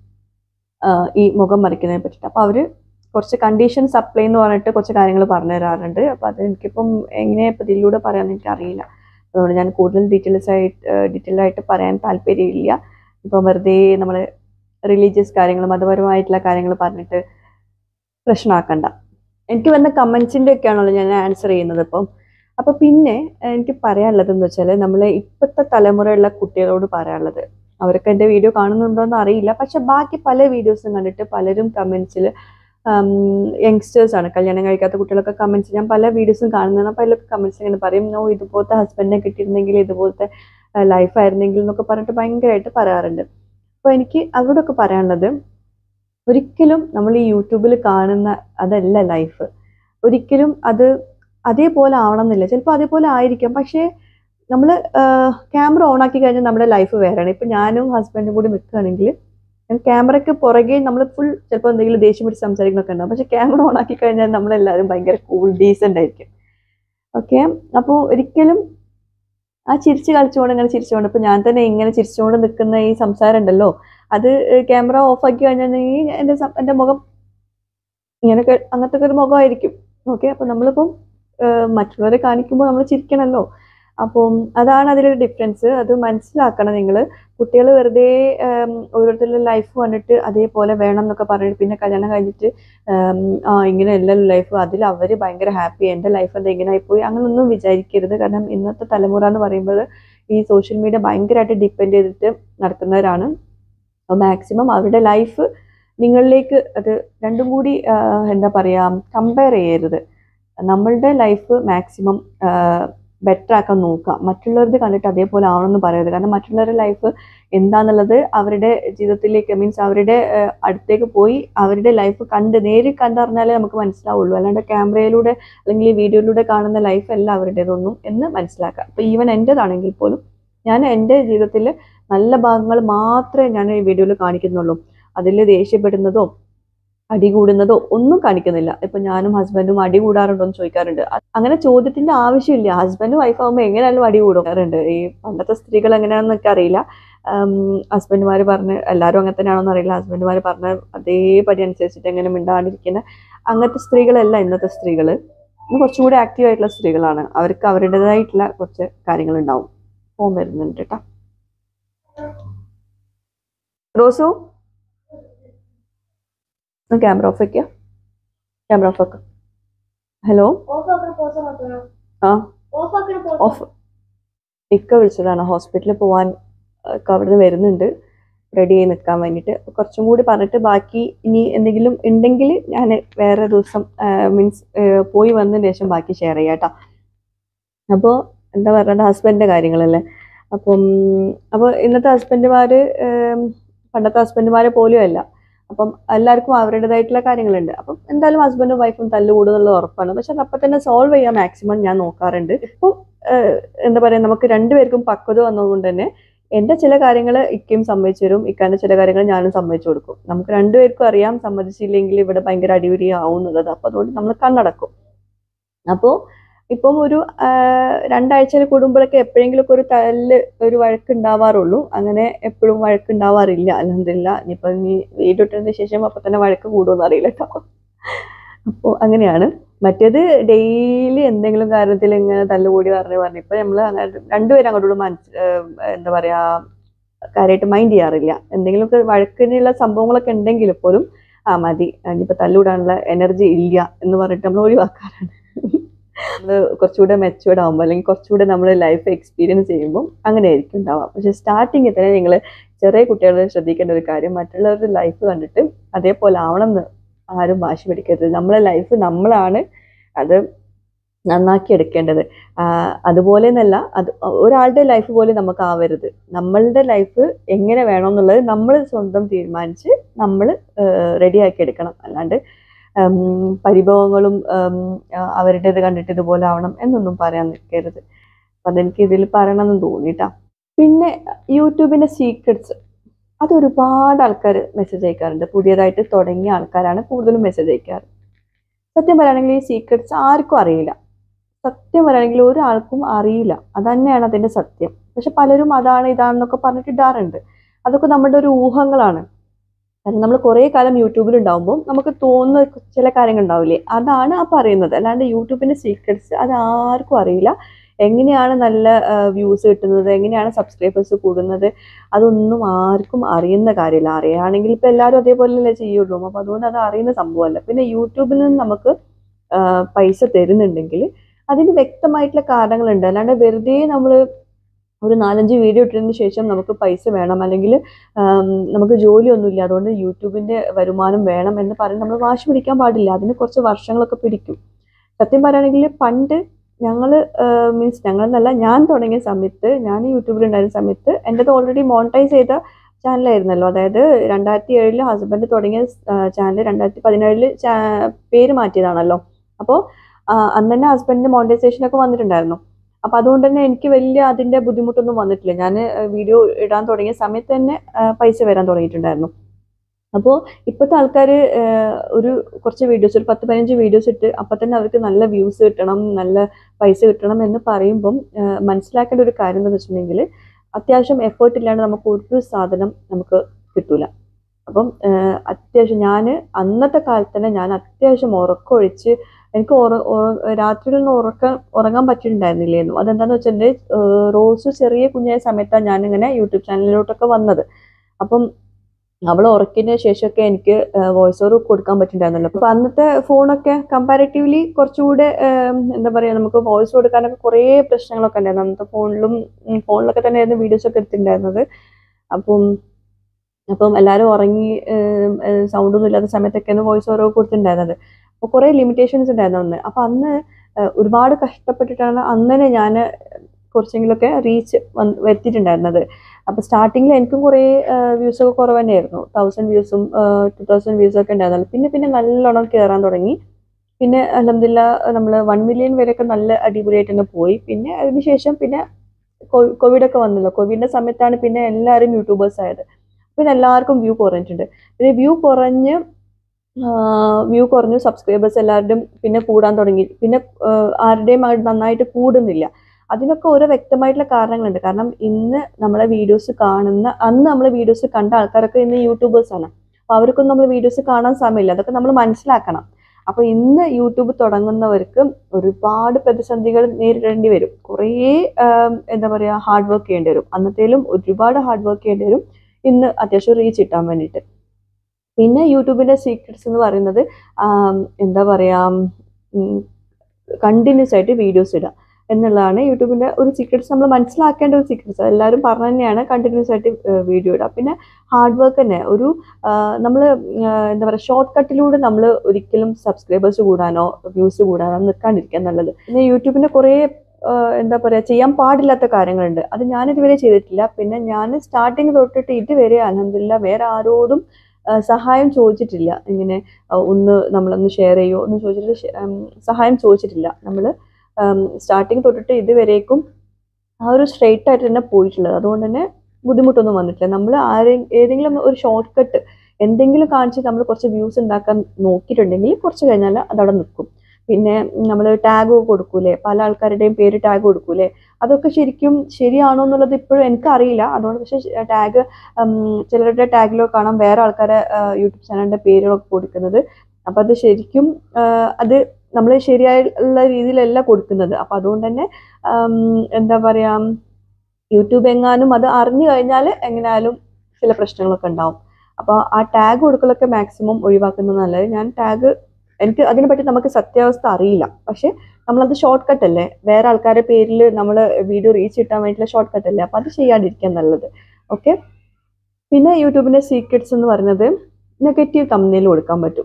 ആ, ഈ മുഖം മറിക്കുന്നതിനെ പറ്റിയിട്ട് അപ്പോൾ അവർ കുറച്ച് കണ്ടീഷൻസ് അപ്ലൈ എന്ന് പറഞ്ഞിട്ട് കുറച്ച് കാര്യങ്ങൾ പറഞ്ഞു തരാറുണ്ട് അപ്പോൾ അത് എനിക്കിപ്പം എങ്ങനെ ഇപ്പം ഇതിലൂടെ പറയാമെന്ന് എനിക്കറിയില്ല അതുകൊണ്ട് ഞാൻ കൂടുതൽ ഡീറ്റെയിൽസ് ആയിട്ട് ഡീറ്റെയിൽ ആയിട്ട് പറയാൻ താല്പര്യമില്ല ഇപ്പം വെറുതെ നമ്മൾ റിലീജിയസ് കാര്യങ്ങൾ മതപരമായിട്ടുള്ള കാര്യങ്ങൾ പറഞ്ഞിട്ട് പ്രശ്നമാക്കണ്ട എനിക്ക് വന്ന കമൻസിൻ്റെ ഒക്കെയാണല്ലോ ഞാൻ ആൻസർ ചെയ്യുന്നത് ഇപ്പം അപ്പോൾ പിന്നെ എനിക്ക് പറയാനുള്ളത് എന്ന് വെച്ചാൽ നമ്മളെ ഇപ്പോഴത്തെ തലമുറയുള്ള കുട്ടികളോട് പറയാനുള്ളത് അവർക്ക് എൻ്റെ വീഡിയോ കാണുന്നുണ്ടോ എന്ന് അറിയില്ല പക്ഷെ ബാക്കി പല വീഡിയോസും കണ്ടിട്ട് പലരും കമൻസിൽ യങ്സ്റ്റേഴ്സ് ആണ് കല്യാണം കഴിക്കാത്ത കുട്ടികളൊക്കെ കമൻസ് ഞാൻ പല വീഡിയോസും കാണുന്നതാണ് അപ്പോൾ അതിലൊക്കെ കമൻസ് ഇങ്ങനെ പറയും നോ ഇതുപോലത്തെ ഹസ്ബൻഡിനെ കിട്ടിയിരുന്നെങ്കിൽ ഇതുപോലത്തെ ലൈഫ് ആയിരുന്നെങ്കിൽ എന്നൊക്കെ പറഞ്ഞിട്ട് ഭയങ്കരമായിട്ട് പറയാറുണ്ട് അപ്പോൾ എനിക്ക് അവരോടൊക്കെ പറയാനുള്ളത് ഒരിക്കലും നമ്മൾ ഈ യൂട്യൂബിൽ കാണുന്ന അതല്ല ലൈഫ് ഒരിക്കലും അത് അതേപോലെ ആവണമെന്നില്ല ചിലപ്പോൾ അതേപോലെ ആയിരിക്കാം പക്ഷേ നമ്മൾ ക്യാമറ ഓൺ ആക്കി കഴിഞ്ഞാൽ നമ്മുടെ ലൈഫ് വേറെയാണ് ഇപ്പം ഞാനും ഹസ്ബൻഡും കൂടി നിൽക്കുകയാണെങ്കിൽ ക്യാമറയ്ക്ക് പുറകെ നമ്മൾ ഫുൾ ചിലപ്പോൾ എന്തെങ്കിലും ദേഷ്യം പിടിച്ച് സംസാരിക്കുന്നൊക്കെ ഉണ്ടാവും പക്ഷെ ക്യാമറ ഓൺ ആക്കി കഴിഞ്ഞാൽ നമ്മളെല്ലാവരും ഭയങ്കര കൂൾ ഡീസൻ്റ് ആയിരിക്കും ഓക്കെ അപ്പോൾ ഒരിക്കലും ആ ചിരിച്ച് കളിച്ചുകൊണ്ട് ഇങ്ങനെ ചിരിച്ചുകൊണ്ട് ഇപ്പം ഞാൻ തന്നെ ഇങ്ങനെ ചിരിച്ചുകൊണ്ട് നിൽക്കുന്ന ഈ സംസാരം ഉണ്ടല്ലോ അത് ക്യാമറ ഓഫ് ആക്കി കഴിഞ്ഞിട്ടുണ്ടെങ്കിൽ എൻ്റെ സം- എൻ്റെ മുഖം ഇങ്ങനെയൊക്കെ അങ്ങനത്തെ ഒക്കെ ഒരു മുഖമായിരിക്കും ഓക്കെ അപ്പം നമ്മളിപ്പം ഏഹ് മറ്റുള്ളവരെ കാണിക്കുമ്പോൾ നമ്മൾ ചിരിക്കണമല്ലോ അപ്പം അതാണ് അതിലൊരു ഡിഫറൻസ് അത് മനസ്സിലാക്കണം നിങ്ങൾ കുട്ടികൾ വെറുതെ ഏം, ഓരോരുത്തരുടെ ലൈഫ് കണ്ടിട്ട് അതേപോലെ വേണം എന്നൊക്കെ പറഞ്ഞിട്ട് പിന്നെ കല്യാണം കഴിഞ്ഞിട്ട് ഏം, ആ ഇങ്ങനെ അല്ലല്ലോ ലൈഫ് അതിൽ അവർ ഭയങ്കര ഹാപ്പി എൻ്റെ ലൈഫ് എന്താ ഇങ്ങനെ ആയിപ്പോയി അങ്ങനൊന്നും വിചാരിക്കരുത് കാരണം ഇന്നത്തെ തലമുറ എന്ന് പറയുമ്പോൾ ഈ സോഷ്യൽ മീഡിയ ഭയങ്കരമായിട്ട് ഡിപ്പെൻഡ് ചെയ്തിട്ട് നടക്കുന്നവരാണ് അപ്പോൾ മാക്സിമം അവരുടെ ലൈഫ് നിങ്ങളിലേക്ക് അത് രണ്ടും കൂടി ആ, എന്താ പറയുക കമ്പയർ ചെയ്യരുത് നമ്മളുടെ ലൈഫ് മാക്സിമം ബെറ്റർ ആക്കാൻ നോക്കുക മറ്റുള്ളവരുടെ കണ്ടിട്ട് അതേപോലെ ആവണമെന്ന് പറയരുത് കാരണം മറ്റുള്ളവരുടെ ലൈഫ് എന്താന്നുള്ളത് അവരുടെ ജീവിതത്തിലേക്ക് മീൻസ് അവരുടെ ഏഹ്, അടുത്തേക്ക് പോയി അവരുടെ ലൈഫ് കണ്ട് നേരിൽ കണ്ടറിഞ്ഞാലേ നമുക്ക് മനസ്സിലാവുള്ളൂ അല്ലാണ്ട് ക്യാമറയിലൂടെ അല്ലെങ്കിൽ ഈ വീഡിയോയിലൂടെ കാണുന്ന ലൈഫ് അല്ല അവരുടേതൊന്നും എന്ന് മനസ്സിലാക്കുക അപ്പോൾ ഈവൻ എൻ്റെതാണെങ്കിൽ പോലും ഞാൻ എൻ്റെ ജീവിതത്തിൽ നല്ല ഭാഗങ്ങൾ മാത്രമേ ഞാൻ ഈ വീഡിയോയിൽ കാണിക്കുന്നുള്ളൂ അതിൽ ദേഷ്യപ്പെടുന്നതോ അടി കൂടുന്നതോ ഒന്നും കാണിക്കുന്നില്ല ഇപ്പൊ ഞാനും ഹസ്ബൻഡും അടി കൂടാറുണ്ടോ എന്ന് ചോദിക്കാറുണ്ട് അ- അങ്ങനെ ചോദ്യത്തിന്റെ ആവശ്യമില്ല ഹസ്ബൻഡും വൈഫ് ആകുമ്പോൾ എങ്ങനെയായാലും അടി കൂടാറുണ്ട് ഈ പണ്ടത്തെ സ്ത്രീകൾ എങ്ങനെയാണെന്നൊക്കെ അറിയില്ല ഹസ്ബൻഡുമാർ പറഞ്ഞ് എല്ലാവരും അങ്ങനെ തന്നെയാണോന്ന് അറിയില്ല ഹസ്ബൻഡുമാർ പറഞ്ഞ അതേപടി അനുസരിച്ചിട്ട് എങ്ങനെ മിണ്ടാണ്ടിരിക്കുന്ന അങ്ങനത്തെ സ്ത്രീകളല്ല ഇന്നത്തെ സ്ത്രീകൾ ഇന്ന് കുറച്ചും കൂടി ആക്റ്റീവ് ആയിട്ടുള്ള സ്ത്രീകളാണ് അവർക്ക് അവരുടേതായിട്ടുള്ള കുറച്ച് കാര്യങ്ങൾ ഉണ്ടാവും ഫോൺ വരുന്നുണ്ട് കേട്ടോ റോസു ക്യാമറ ഓഫ് വെക്കുക ക്യാമറ ഓഫ് വെക്കുക ഹലോ ഓഫ് ആക്കണ പോസ് നോക്കണം ആ ഓഫ് ആക്കണ പോസ് ഓഫ് ഇക്ക വിളിച്ചതാണ് ഹോസ്പിറ്റലിൽ പോവാൻ ഒക്കെ അവിടുന്ന് വരുന്നുണ്ട് റെഡി ആയി നിൽക്കാൻ വേണ്ടിയിട്ട് അപ്പൊ കുറച്ചും കൂടി പറഞ്ഞിട്ട് ബാക്കി ഇനി എന്തെങ്കിലും ഉണ്ടെങ്കിൽ ഞാൻ വേറെ ദിവസം മീൻസ് പോയി വന്നതിന് ശേഷം ബാക്കി ഷെയർ ചെയ്യാം കേട്ടോ അപ്പോൾ എന്താ പറയുക ഹസ്ബൻഡിൻ്റെ കാര്യങ്ങളല്ലേ അപ്പം അപ്പോൾ ഇന്നത്തെ ഹസ്ബൻഡുമാർ പണ്ടത്തെ ഹസ്ബൻഡുമാരെ പോലും അല്ല അപ്പം എല്ലാവർക്കും അവരുടേതായിട്ടുള്ള കാര്യങ്ങളുണ്ട് അപ്പം എന്തായാലും ഹസ്ബൻഡും വൈഫും തല്ലുകൂടുന്നുള്ളത് ഉറപ്പാണ് പക്ഷെ അത് അപ്പം തന്നെ സോൾവ് ചെയ്യാൻ മാക്സിമം ഞാൻ നോക്കാറുണ്ട് ഇപ്പം ഏഹ്, എന്താ പറയുക നമുക്ക് രണ്ടുപേർക്കും പക്വത വന്നതുകൊണ്ട് തന്നെ എൻ്റെ ചില കാര്യങ്ങൾ ഇക്കയും സമ്മതിച്ചു തരും ഇക്കാൻ്റെ ചില കാര്യങ്ങൾ ഞാനും സമ്മതിച്ചു കൊടുക്കും നമുക്ക് രണ്ടുപേർക്കും അറിയാം സമ്മതിച്ചില്ലെങ്കിൽ ഇവിടെ ഭയങ്കര അടിപിടി ആവും എന്നുള്ളത് അപ്പം അതുകൊണ്ട് നമ്മൾ കണ്ണടക്കും അപ്പോൾ ഇപ്പം ഒരു ആഹ്, രണ്ടാഴ്ചയിൽ കൂടുമ്പോഴൊക്കെ എപ്പോഴെങ്കിലുമൊക്കെ ഒരു തല്ല് ഒരു വഴക്ക് ഉണ്ടാവാറുള്ളൂ അങ്ങനെ എപ്പോഴും വഴക്ക് ഉണ്ടാവാറില്ല അലഹമില്ല ഇനിയിപ്പം ഇനി വീഡിയോ ഇട്ടതിന് ശേഷം അപ്പം തന്നെ വഴക്ക് കൂടുമെന്ന് അറിയില്ല കേട്ടോ അപ്പോൾ അങ്ങനെയാണ് മറ്റേത് ഡെയിലി എന്തെങ്കിലും കാര്യത്തിൽ ഇങ്ങനെ തല്ലുകൂടി പറഞ്ഞു പറഞ്ഞു ഇപ്പം നമ്മൾ അങ്ങനെ രണ്ടുപേരും അങ്ങോട്ടും മനസ് ഏഹ് എന്താ പറയാ കാര്യമായിട്ട് മൈൻഡ് ചെയ്യാറില്ല എന്തെങ്കിലുമൊക്കെ വഴക്കിനുള്ള സംഭവങ്ങളൊക്കെ ഉണ്ടെങ്കിൽ പോലും ആ മതി ഇനിയിപ്പോൾ തല്ലുകൂടാനുള്ള എനർജി ഇല്ല എന്ന് പറഞ്ഞിട്ട് നമ്മൾ ഒഴിവാക്കാറാണ് നമ്മൾ കുറച്ചുകൂടെ മെച്ചുവേർഡ് ആകുമ്പോൾ അല്ലെങ്കിൽ കുറച്ചുകൂടെ നമ്മൾ ലൈഫ് എക്സ്പീരിയൻസ് ചെയ്യുമ്പോൾ അങ്ങനെ ആയിരിക്കും ഉണ്ടാവുക പക്ഷെ സ്റ്റാർട്ടിങ്ങിൽ തന്നെ നിങ്ങൾ ചെറിയ കുട്ടികൾ ശ്രദ്ധിക്കേണ്ട ഒരു കാര്യം മറ്റുള്ളവരുടെ ലൈഫ് കണ്ടിട്ട് അതേപോലെ ആവണം എന്ന് ആരും വാശി പിടിക്കരുത് നമ്മളെ ലൈഫ് നമ്മളാണ് അത് നന്നാക്കി എടുക്കേണ്ടത് ആഹ് അതുപോലെ എന്നല്ല അത് ഒരാളുടെ ലൈഫ് പോലെ നമുക്ക് ആവരുത് നമ്മളുടെ ലൈഫ് എങ്ങനെ വേണമെന്നുള്ളത് നമ്മൾ സ്വന്തം തീരുമാനിച്ച് നമ്മൾ റെഡിയാക്കി എടുക്കണം അല്ലാണ്ട് ഉം, പരിഭവങ്ങളും ഉം, ആ, അവരുടേത് കണ്ടിട്ട് ഇതുപോലെ ആവണം എന്നൊന്നും പറയാൻ നിൽക്കരുത് അപ്പം അതെനിക്ക് ഇതിൽ പറയണമെന്ന് തോന്നിട്ടാ പിന്നെ യൂട്യൂബിൻ്റെ സീക്രട്സ് അത് ഒരുപാട് ആൾക്കാർ മെസ്സേജ് അയക്കാറുണ്ട് പുതിയതായിട്ട് തുടങ്ങിയ ആൾക്കാരാണ് കൂടുതലും മെസ്സേജ് അയക്കാറ് സത്യം പറയുകയാണെങ്കിൽ ഈ സീക്രട്സ് ആർക്കും അറിയില്ല സത്യം പറയുകയാണെങ്കിൽ ഒരാൾക്കും അറിയില്ല അത് തന്നെയാണ് അതിൻ്റെ സത്യം പക്ഷെ പലരും അതാണ് ഇതാണെന്നൊക്കെ പറഞ്ഞിട്ട് ഇടാറുണ്ട് അതൊക്കെ നമ്മുടെ ഒരു ഊഹങ്ങളാണ് കാരണം നമ്മൾ കുറേ കാലം യൂട്യൂബിൽ ഉണ്ടാവുമ്പോൾ നമുക്ക് തോന്നുന്ന ചില കാര്യങ്ങൾ ഉണ്ടാവില്ലേ അതാണ് ആ പറയുന്നത് അല്ലാണ്ട് യൂട്യൂബിൻ്റെ സീക്രട്സ് അത് ആർക്കും അറിയില്ല എങ്ങനെയാണ് നല്ല വ്യൂസ് കിട്ടുന്നത് എങ്ങനെയാണ് സബ്സ്ക്രൈബേഴ്സ് കൂടുന്നത് അതൊന്നും ആർക്കും അറിയുന്ന കാര്യമില്ല അറിയുകയാണെങ്കിൽ ഇപ്പം എല്ലാവരും അതേപോലെയല്ലേ ചെയ്യുള്ളൂ അപ്പോൾ അതുകൊണ്ട് അത് അറിയുന്ന സംഭവമല്ല പിന്നെ യൂട്യൂബിൽ നിന്ന് നമുക്ക് ആ, പൈസ തരുന്നുണ്ടെങ്കിൽ അതിന് വ്യക്തമായിട്ടുള്ള കാരണങ്ങളുണ്ട് അല്ലാണ്ട് വെറുതെ നമ്മൾ ഒരു നാലഞ്ച് വീഡിയോ ഇട്ടതിന് ശേഷം നമുക്ക് പൈസ വേണം അല്ലെങ്കിൽ ആം, നമുക്ക് ജോലിയൊന്നുമില്ല അതുകൊണ്ട് യൂട്യൂബിൻ്റെ വരുമാനം വേണം എന്ന് പറഞ്ഞ് നമ്മൾ വാശി പിടിക്കാൻ പാടില്ല അതിന് കുറച്ച് വർഷങ്ങളൊക്കെ പിടിക്കും സത്യം പറയുകയാണെങ്കിൽ പണ്ട് ഞങ്ങൾ മീൻസ് ഞങ്ങളെന്നല്ല ഞാൻ തുടങ്ങിയ സമയത്ത് ഞാൻ യൂട്യൂബിലുണ്ടായിരുന്ന സമയത്ത് എൻ്റെത് ഓൾറെഡി മോണിറ്റൈസ് ചെയ്ത ചാനലായിരുന്നല്ലോ അതായത് രണ്ടായിരത്തി ഏഴിൽ ഹസ്ബൻഡ് തുടങ്ങിയ ചാനൽ രണ്ടായിരത്തി പതിനേഴിൽ പേര് മാറ്റിയതാണല്ലോ അപ്പോൾ അന്ന് തന്നെ ഹസ്ബൻഡിന് മോണിറ്റൈസേഷൻ ഒക്കെ വന്നിട്ടുണ്ടായിരുന്നു അപ്പോൾ അതുകൊണ്ട് തന്നെ എനിക്ക് വലിയ അതിൻ്റെ ബുദ്ധിമുട്ടൊന്നും വന്നിട്ടില്ല ഞാൻ വീഡിയോ ഇടാൻ തുടങ്ങിയ സമയത്ത് തന്നെ ആ, പൈസ വരാൻ തുടങ്ങിയിട്ടുണ്ടായിരുന്നു അപ്പോൾ ഇപ്പോഴത്തെ ആൾക്കാർ ഒരു കുറച്ച് വീഡിയോസ് ഒരു പത്ത് പതിനഞ്ച് വീഡിയോസ് ഇട്ട് അപ്പം തന്നെ അവർക്ക് നല്ല വ്യൂസ് കിട്ടണം നല്ല പൈസ കിട്ടണം എന്ന് പറയുമ്പം ആ, മനസ്സിലാക്കേണ്ട ഒരു കാര്യം എന്താണെന്ന് വെച്ചിട്ടുണ്ടെങ്കിൽ അത്യാവശ്യം എഫേർട്ട് ഇല്ലാണ്ട് നമുക്ക് ഒരു സാധനം നമുക്ക് കിട്ടൂല അപ്പം ആ, അത്യാവശ്യം ഞാൻ അന്നത്തെ കാലത്ത് തന്നെ ഞാൻ അത്യാവശ്യം ഉറക്കമൊഴിച്ച് എനിക്ക് ഉറ ഉറ- രാത്രിയിലൊന്നും ഉറക്കം ഉറങ്ങാൻ പറ്റിയിട്ടുണ്ടായിരുന്നില്ലായിരുന്നു അതെന്താന്ന് വെച്ചിട്ടുണ്ടെങ്കിൽ റോസ് ചെറിയ കുഞ്ഞായ സമയത്താണ് ഞാനിങ്ങനെ യൂട്യൂബ് ചാനലിലോട്ടൊക്കെ വന്നത് അപ്പം അവൾ ഉറക്കിന് ശേഷമൊക്കെ എനിക്ക് വോയിസ് ഓവർ കൊടുക്കാൻ പറ്റുന്നുണ്ടായിരുന്നല്ലോ അപ്പൊ അന്നത്തെ ഫോണൊക്കെ കമ്പാരിറ്റീവ്ലി കുറച്ചുകൂടെ ഏം, എന്താ പറയാ നമുക്ക് വോയിസ് കൊടുക്കാനൊക്കെ കുറേ പ്രശ്നങ്ങളൊക്കെ ഉണ്ടായിരുന്നു അന്നത്തെ ഫോണിലും ഉം, ഫോണിലൊക്കെ തന്നെയായിരുന്നു വീഡിയോസ് ഒക്കെ എടുത്തിട്ടുണ്ടായിരുന്നത് അപ്പം അപ്പം എല്ലാവരും ഉറങ്ങി സൗണ്ടൊന്നും ഇല്ലാത്ത സമയത്തൊക്കെയാണ് വോയിസ് ഓവർ കൊടുത്തിട്ടുണ്ടായിരുന്നത് അപ്പോൾ കുറേ ലിമിറ്റേഷൻസ് ഉണ്ടായിരുന്നു അന്ന് അപ്പോൾ അന്ന് ഏഹ് ഒരുപാട് കഷ്ടപ്പെട്ടിട്ടാണ് അങ്ങനെ ഞാൻ കുറച്ചെങ്കിലുമൊക്കെ റീച്ച് വന്ന് വരുത്തിയിട്ടുണ്ടായിരുന്നത് അപ്പോൾ സ്റ്റാർട്ടിങ്ങിൽ എനിക്കും കുറേ വ്യൂസ് ഒക്കെ കുറവ് തന്നെയായിരുന്നു തൗസൻഡ് വ്യൂസും ടു തൗസൻഡ് വ്യൂസും ഒക്കെ ഉണ്ടായിരുന്നല്ലോ പിന്നെ പിന്നെ നല്ലോണം കയറാൻ തുടങ്ങി പിന്നെ അലഹമില്ല നമ്മൾ വൺ മില്യൺ വരെയൊക്കെ നല്ല അടിപൊളിയായിട്ട് തന്നെ പോയി പിന്നെ അതിനുശേഷം പിന്നെ കോവിഡ് ഒക്കെ വന്നല്ലോ കോവിഡിന്റെ സമയത്താണ് പിന്നെ എല്ലാവരും യൂട്യൂബേഴ്സ് ആയത് പിന്നെ എല്ലാവർക്കും വ്യൂ കുറഞ്ഞിട്ടുണ്ട് പിന്നെ വ്യൂ കുറഞ്ഞ് വ്യൂ കുറഞ്ഞു സബ്സ്ക്രൈബേഴ്സ് എല്ലാവരുടെയും പിന്നെ കൂടാൻ തുടങ്ങി പിന്നെ ആഹ് ആരുടെയും അങ്ങോട്ട് നന്നായിട്ട് കൂടുന്നില്ല അതിനൊക്കെ ഓരോ വ്യക്തമായിട്ടുള്ള കാരണങ്ങളുണ്ട് കാരണം ഇന്ന് നമ്മളെ വീഡിയോസ് കാണുന്ന അന്ന് നമ്മളെ വീഡിയോസ് കണ്ട ആൾക്കാരൊക്കെ ഇന്ന് യൂട്യൂബേഴ്സ് ആണ് അപ്പോൾ അവർക്കൊന്നും നമ്മൾ വീഡിയോസ് കാണാൻ സമയമില്ല അതൊക്കെ നമ്മൾ മനസ്സിലാക്കണം അപ്പോൾ ഇന്ന് യൂട്യൂബ് തുടങ്ങുന്നവർക്ക് ഒരുപാട് പ്രതിസന്ധികൾ നേരിടേണ്ടി വരും കുറേ ആം, എന്താ പറയുക ഹാർഡ് വർക്ക് ചെയ്യേണ്ടി വരും അന്നത്തേലും ഒരുപാട് ഹാർഡ് വർക്ക് ചെയ്യേണ്ടി വരും ഇന്ന് അത്യാവശ്യം റീച്ച് കിട്ടാൻ വേണ്ടിയിട്ട് പിന്നെ യൂട്യൂബിന്റെ സീക്രട്സ് എന്ന് പറയുന്നത് ആം, എന്താ പറയുക കണ്ടിന്യൂസ് ആയിട്ട് വീഡിയോസ് ഇടുക എന്നുള്ളതാണ് യൂട്യൂബിന്റെ ഒരു സീക്രട്സ് നമ്മൾ മനസ്സിലാക്കേണ്ട ഒരു സീക്രട്സ് എല്ലാവരും പറഞ്ഞു തന്നെയാണ് കണ്ടിന്യൂസ് ആയിട്ട് വീഡിയോ ഇടുക പിന്നെ ഹാർഡ് വർക്ക് തന്നെ ഒരു നമ്മൾ എന്താ പറയുക ഷോർട്ട് കട്ടിലൂടെ നമ്മൾ ഒരിക്കലും സബ്സ്ക്രൈബേഴ്സ് കൂടാനോ വ്യൂസ് കൂടാനോ നിൽക്കാണ്ടിരിക്കാൻ നല്ലത് പിന്നെ യൂട്യൂബിന്റെ കുറേ ആഹ് എന്താ പറയുക ചെയ്യാൻ പാടില്ലാത്ത കാര്യങ്ങളുണ്ട് അത് ഞാൻ ഇതുവരെ ചെയ്തിട്ടില്ല പിന്നെ ഞാൻ സ്റ്റാർട്ടിങ് തൊട്ടിട്ട് ഇതുവരെ അലഹമില്ല വേറെ ആരോടും ആഹ് സഹായം ചോദിച്ചിട്ടില്ല ഇങ്ങനെ ആഹ് ഒന്ന് നമ്മളൊന്ന് ഷെയർ ചെയ്യുമോ ഒന്ന് ചോദിച്ചിട്ട് ഷെ- ഉം, സഹായം ചോദിച്ചിട്ടില്ല നമ്മൾ സ്റ്റാർട്ടിങ് തൊട്ടിട്ട് ഇതുവരേക്കും ആ ഒരു സ്ട്രെയിറ്റ് ആയിട്ട് തന്നെ പോയിട്ടുള്ളത് അതുകൊണ്ട് തന്നെ ബുദ്ധിമുട്ടൊന്നും വന്നിട്ടില്ല നമ്മൾ ആരെ ഏതെങ്കിലും ഒരു ഷോർട്ട് കട്ട് എന്തെങ്കിലും കാണിച്ച് നമ്മൾ കുറച്ച് വ്യൂസ് ഉണ്ടാക്കാൻ നോക്കിയിട്ടുണ്ടെങ്കിൽ കുറച്ച് കഴിഞ്ഞാൽ അതവിടെ നിൽക്കും പിന്നെ നമ്മൾ ടാഗ് കൊടുക്കൂലേ പല ആൾക്കാരുടെയും പേര് ടാഗ് കൊടുക്കൂലേ അതൊക്കെ ശരിക്കും ശരിയാണോ എന്നുള്ളത് ഇപ്പോഴും എനിക്കറിയില്ല അതുകൊണ്ട് പക്ഷേ ടാഗ് ചിലരുടെ ടാഗിലൊക്കെ കാണാം വേറെ ആൾക്കാരെ യൂട്യൂബ് ചാനലിൻ്റെ പേരുകളൊക്കെ കൊടുക്കുന്നത് അപ്പം അത് ശരിക്കും ആ, അത് നമ്മൾ ശരിയായുള്ള രീതിയിലല്ല കൊടുക്കുന്നത് അപ്പം അതുകൊണ്ട് തന്നെ ആം, എന്താ പറയുക യൂട്യൂബ് എങ്ങാനും അത് അറിഞ്ഞു കഴിഞ്ഞാൽ എങ്ങനെയായാലും ചില പ്രശ്നങ്ങളൊക്കെ ഉണ്ടാവും അപ്പോൾ ആ ടാഗ് കൊടുക്കലൊക്കെ മാക്സിമം ഒഴിവാക്കുന്നത് നല്ലത് ഞാൻ ടാഗ് എനിക്ക് അതിനെപ്പറ്റി നമുക്ക് സത്യാവസ്ഥ അറിയില്ല പക്ഷെ നമ്മളത് ഷോർട്ട് കട്ട് അല്ലേ വേറെ ആൾക്കാരുടെ പേരിൽ നമ്മൾ വീഡിയോ റീച്ച് കിട്ടാൻ വേണ്ടിയിട്ടുള്ള ഷോർട്ട് കട്ട് അല്ലേ അപ്പോൾ അത് ചെയ്യാണ്ടിരിക്കാൻ നല്ലത് ഓക്കെ പിന്നെ യൂട്യൂബിൻ്റെ സീക്രട്സ് എന്ന് പറയുന്നത് നെഗറ്റീവ് തമ്മിൽ കൊടുക്കാൻ പറ്റും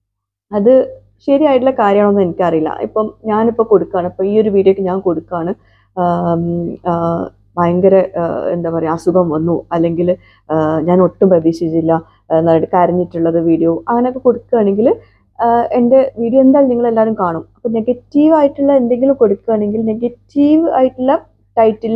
അത് ശരിയായിട്ടുള്ള കാര്യമാണോന്ന് എനിക്കറിയില്ല ഇപ്പം ഞാനിപ്പോൾ കൊടുക്കുകയാണ് ഇപ്പോൾ ഈ ഒരു വീഡിയോക്ക് ഞാൻ കൊടുക്കുകയാണ് ആം, ആ, ഭയങ്കര ആ, എന്താ പറയുക അസുഖം വന്നു അല്ലെങ്കിൽ ഞാൻ ഒട്ടും പ്രതീക്ഷിച്ചില്ല ആ, നന്നായിട്ട് കരഞ്ഞിട്ടുള്ളത് വീഡിയോ അങ്ങനെയൊക്കെ കൊടുക്കുകയാണെങ്കിൽ എൻ്റെ വീഡിയോ എന്തായാലും നിങ്ങൾ എല്ലാവരും കാണും അപ്പോൾ നെഗറ്റീവ് ആയിട്ടുള്ള എന്തെങ്കിലും കൊടുക്കുകയാണെങ്കിൽ നെഗറ്റീവ് ആയിട്ടുള്ള ടൈറ്റിൽ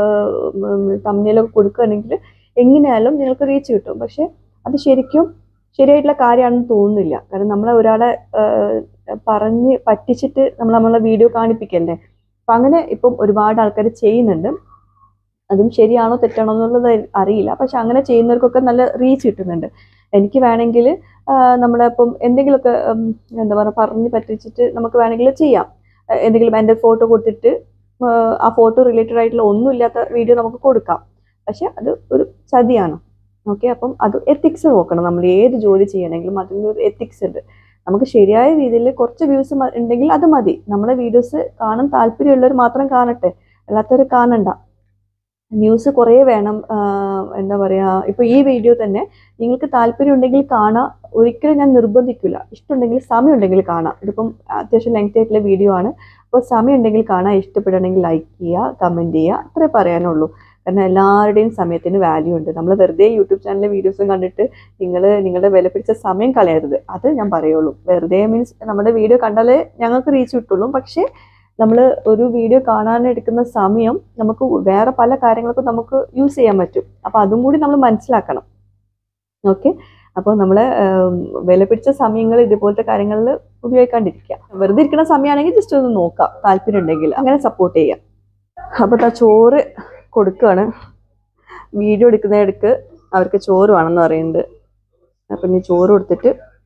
തമ്മിലൊക്കെ കൊടുക്കുകയാണെങ്കിൽ എങ്ങനെയായാലും നിങ്ങൾക്ക് റീച്ച് കിട്ടും പക്ഷെ അത് ശരിക്കും ശരിയായിട്ടുള്ള കാര്യമാണെന്ന് തോന്നുന്നില്ല കാരണം നമ്മളെ ഒരാളെ ആ, പറഞ്ഞ് പറ്റിച്ചിട്ട് നമ്മൾ നമ്മളെ വീഡിയോ കാണിപ്പിക്കല്ലേ അപ്പം അങ്ങനെ ഇപ്പം ഒരുപാട് ആൾക്കാർ ചെയ്യുന്നുണ്ട് അതും ശരിയാണോ തെറ്റാണോ എന്നുള്ളത് അറിയില്ല പക്ഷെ അങ്ങനെ ചെയ്യുന്നവർക്കൊക്കെ നല്ല റീച്ച് കിട്ടുന്നുണ്ട് എനിക്ക് വേണമെങ്കിൽ നമ്മളെ ഇപ്പം എന്തെങ്കിലുമൊക്കെ ഉം, എന്താ പറയുക പറഞ്ഞ് പറ്റിച്ചിട്ട് നമുക്ക് വേണമെങ്കിൽ ചെയ്യാം ആ, എന്തെങ്കിലും എൻ്റെ ഫോട്ടോ കൊടുത്തിട്ട് ആ, ആ ഫോട്ടോ റിലേറ്റഡ് ആയിട്ടുള്ള ഒന്നുമില്ലാത്ത വീഡിയോ നമുക്ക് കൊടുക്കാം പക്ഷെ അത് ഒരു ചതിയാണ് ഓക്കെ അപ്പം അത് എത്തിക്സ് നോക്കണം നമ്മൾ ഏത് ജോലി ചെയ്യണമെങ്കിലും അതിൻ്റെ ഒരു എത്തിക്സ് ഉണ്ട് നമുക്ക് ശരിയായ രീതിയിൽ കുറച്ച് വ്യൂസ് ഉണ്ടെങ്കിൽ അത് മതി നമ്മളെ വീഡിയോസ് കാണാൻ താല്പര്യമുള്ളവർ മാത്രം കാണട്ടെ അല്ലാത്തവർ കാണണ്ട ന്യൂസ് കുറേ വേണം ആഹ് എന്താ പറയുക ഇപ്പോൾ ഈ വീഡിയോ തന്നെ നിങ്ങൾക്ക് താല്പര്യം ഉണ്ടെങ്കിൽ കാണാം ഒരിക്കലും ഞാൻ നിർബന്ധിക്കില്ല ഇഷ്ടമുണ്ടെങ്കിൽ സമയം ഉണ്ടെങ്കിൽ കാണാം ഇതിപ്പം അത്യാവശ്യം ലെങ്ത് ആയിട്ടുള്ള വീഡിയോ ആണ് അപ്പോൾ സമയം ഉണ്ടെങ്കിൽ കാണാം ഇഷ്ടപ്പെടണമെങ്കിൽ ലൈക്ക് ചെയ്യുക കമൻറ്റ് ചെയ്യുക അത്രേ പറയാനുള്ളൂ കാരണം എല്ലാവരുടെയും സമയത്തിന് വാല്യൂ ഉണ്ട് നമ്മൾ വെറുതെ യൂട്യൂബ് ചാനലിലെ വീഡിയോസും കണ്ടിട്ട് നിങ്ങൾ നിങ്ങളുടെ വില പിടിച്ച സമയം കളയരുത് അത് ഞാൻ പറയുള്ളൂ വെറുതെ മീൻസ് നമ്മുടെ വീഡിയോ കണ്ടാലേ ഞങ്ങൾക്ക് റീച്ച് കിട്ടുള്ളൂ പക്ഷേ നമ്മൾ ഒരു വീഡിയോ കാണാൻ എടുക്കുന്ന സമയം നമുക്ക് വേറെ പല കാര്യങ്ങൾക്കും നമുക്ക് യൂസ് ചെയ്യാൻ പറ്റും അപ്പോൾ അതും കൂടി നമ്മൾ മനസ്സിലാക്കണം ഓക്കെ അപ്പോൾ നമ്മൾ വില പിടിച്ച സമയങ്ങൾ ഇതുപോലത്തെ കാര്യങ്ങളിൽ ഉപയോഗിക്കാണ്ടിരിക്കുക വെറുതെ ഇരിക്കുന്ന സമയമാണെങ്കിൽ ജസ്റ്റ് ഒന്ന് നോക്കാം താല്പര്യം ഉണ്ടെങ്കിൽ അങ്ങനെ സപ്പോർട്ട് ചെയ്യാം അപ്പോൾ ആ ചോറ് കൊടുക്കുകയാണ് വീഡിയോ എടുക്കുന്നതിടക്ക് അവർക്ക് ചോറ് വേണമെന്ന് പറയുന്നുണ്ട് അപ്പം ഇനി ചോറ് കൊടുത്തിട്ട്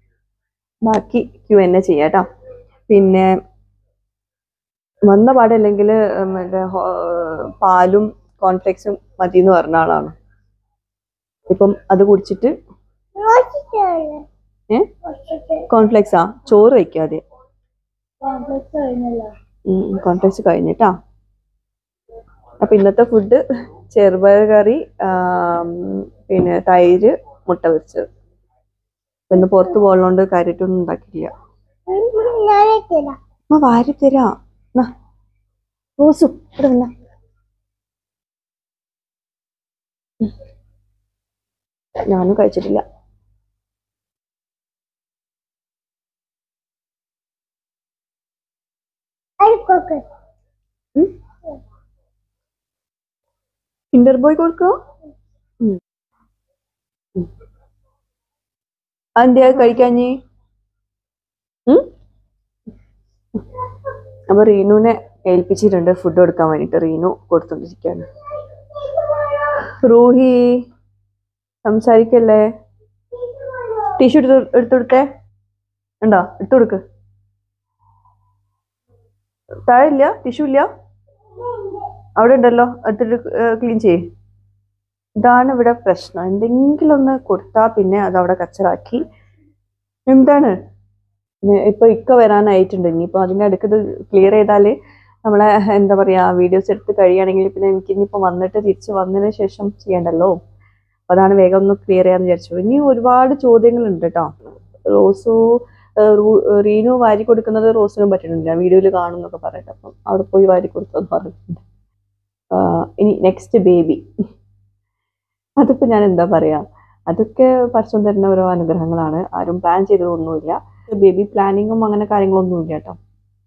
ബാക്കി ക്യു എന്നെ ചെയ്യാം കേട്ടോ പിന്നെ വന്ന പാടല്ലെങ്കിൽ മറ്റേ ഹോ- പാലും കോൺഫ്ലെക്സും മതി എന്ന് പറഞ്ഞ ആളാണ് ഇപ്പം അത് കുടിച്ചിട്ട് ഏ? കോൺഫ്ലെക്സാ ചോറ് വയ്ക്കാതെ കഴിഞ്ഞല്ലോ കോൺഫ്ലെക്സ് കഴിഞ്ഞിട്ടാ അപ്പൊ ഇന്നത്തെ ഫുഡ് ചെറുപയർ കറി ആം, പിന്നെ തൈര് മുട്ട പൊരിച്ചത് അപ്പൊ ഇന്ന് പുറത്ത് പോകുന്നതുകൊണ്ട് കാര്യമായിട്ടൊന്നും ഉണ്ടാക്കിയില്ല ഞാനേക്കില്ല അമ്മ വാരി തരാം നാ. റോസു ഇവിടെ വന്നാ ഉം. ഞാനും കഴിച്ചിട്ടില്ല അരിക്കൊക്കെ കിൻഡർ ബോയ് കൊടുക്കോ അതെന്തിയാ കഴിക്കാഞ്ഞി ഉം? അപ്പൊ റീനുവിനെ ഏൽപ്പിച്ചിട്ടുണ്ട് ഫുഡ് കൊടുക്കാൻ വേണ്ടിട്ട് റീനു കൊടുത്തോണ്ടിരിക്കുകയാണ് റൂഹി സംസാരിക്കല്ലേ ടിഷ്യൂ എടുത്ത് എടുത്തുകൊടുത്തേ ഉണ്ടോ എടുത്തു കൊടുക്ക് താഴെ ഇല്ല ടിഷ്യൂ ഇല്ല അവിടെ ഉണ്ടല്ലോ എടുത്തിട്ട് ക്ലീൻ ചെയ്യേ ഇതാണ് ഇവിടെ പ്രശ്നം എന്തെങ്കിലും ഒന്ന് കൊടുത്താൽ പിന്നെ അത് അവിടെ കച്ചറാക്കി എന്താണ് ഇനി ഇപ്പൊ ഇക്ക വരാനായിട്ടുണ്ട് ഇനിയിപ്പോ അതിന്റെ അടുക്ക് ഇത് ക്ലിയർ ചെയ്താല് നമ്മളെ എന്താ പറയാ വീഡിയോസ് എടുത്ത് കഴിയുകയാണെങ്കിൽ പിന്നെ എനിക്ക് ഇനിയിപ്പോ വന്നിട്ട് തിരിച്ച് വന്നതിന് ശേഷം ചെയ്യണ്ടല്ലോ അപ്പൊ അതാണ് വേഗം ഒന്ന് ക്ലിയർ ചെയ്യാന്ന് വിചാരിച്ചു ഇനി ഒരുപാട് ചോദ്യങ്ങളുണ്ട് കേട്ടോ റോസു ഏഹ് റൂ- ഏഹ് റീനു വാരി കൊടുക്കുന്നത് റോസിനും പറ്റുന്നില്ല വീഡിയോയിൽ കാണും എന്നൊക്കെ പറയട്ടെ അപ്പം അവിടെ പോയി വാരി കൊടുത്തെന്ന് പറഞ്ഞിട്ടുണ്ട് ആഹ് ഇനി നെക്സ്റ്റ് ബേബി അതിപ്പോ ഞാൻ എന്താ പറയാ അതൊക്കെ പരസ്യം തരുന്ന ഓരോ അനുഗ്രഹങ്ങളാണ് ആരും പ്ലാൻ ചെയ്തതൊന്നുമില്ല ബേബി പ്ലാനിങ്ങും അങ്ങനെ കാര്യങ്ങളൊന്നും ഇല്ല കേട്ടോ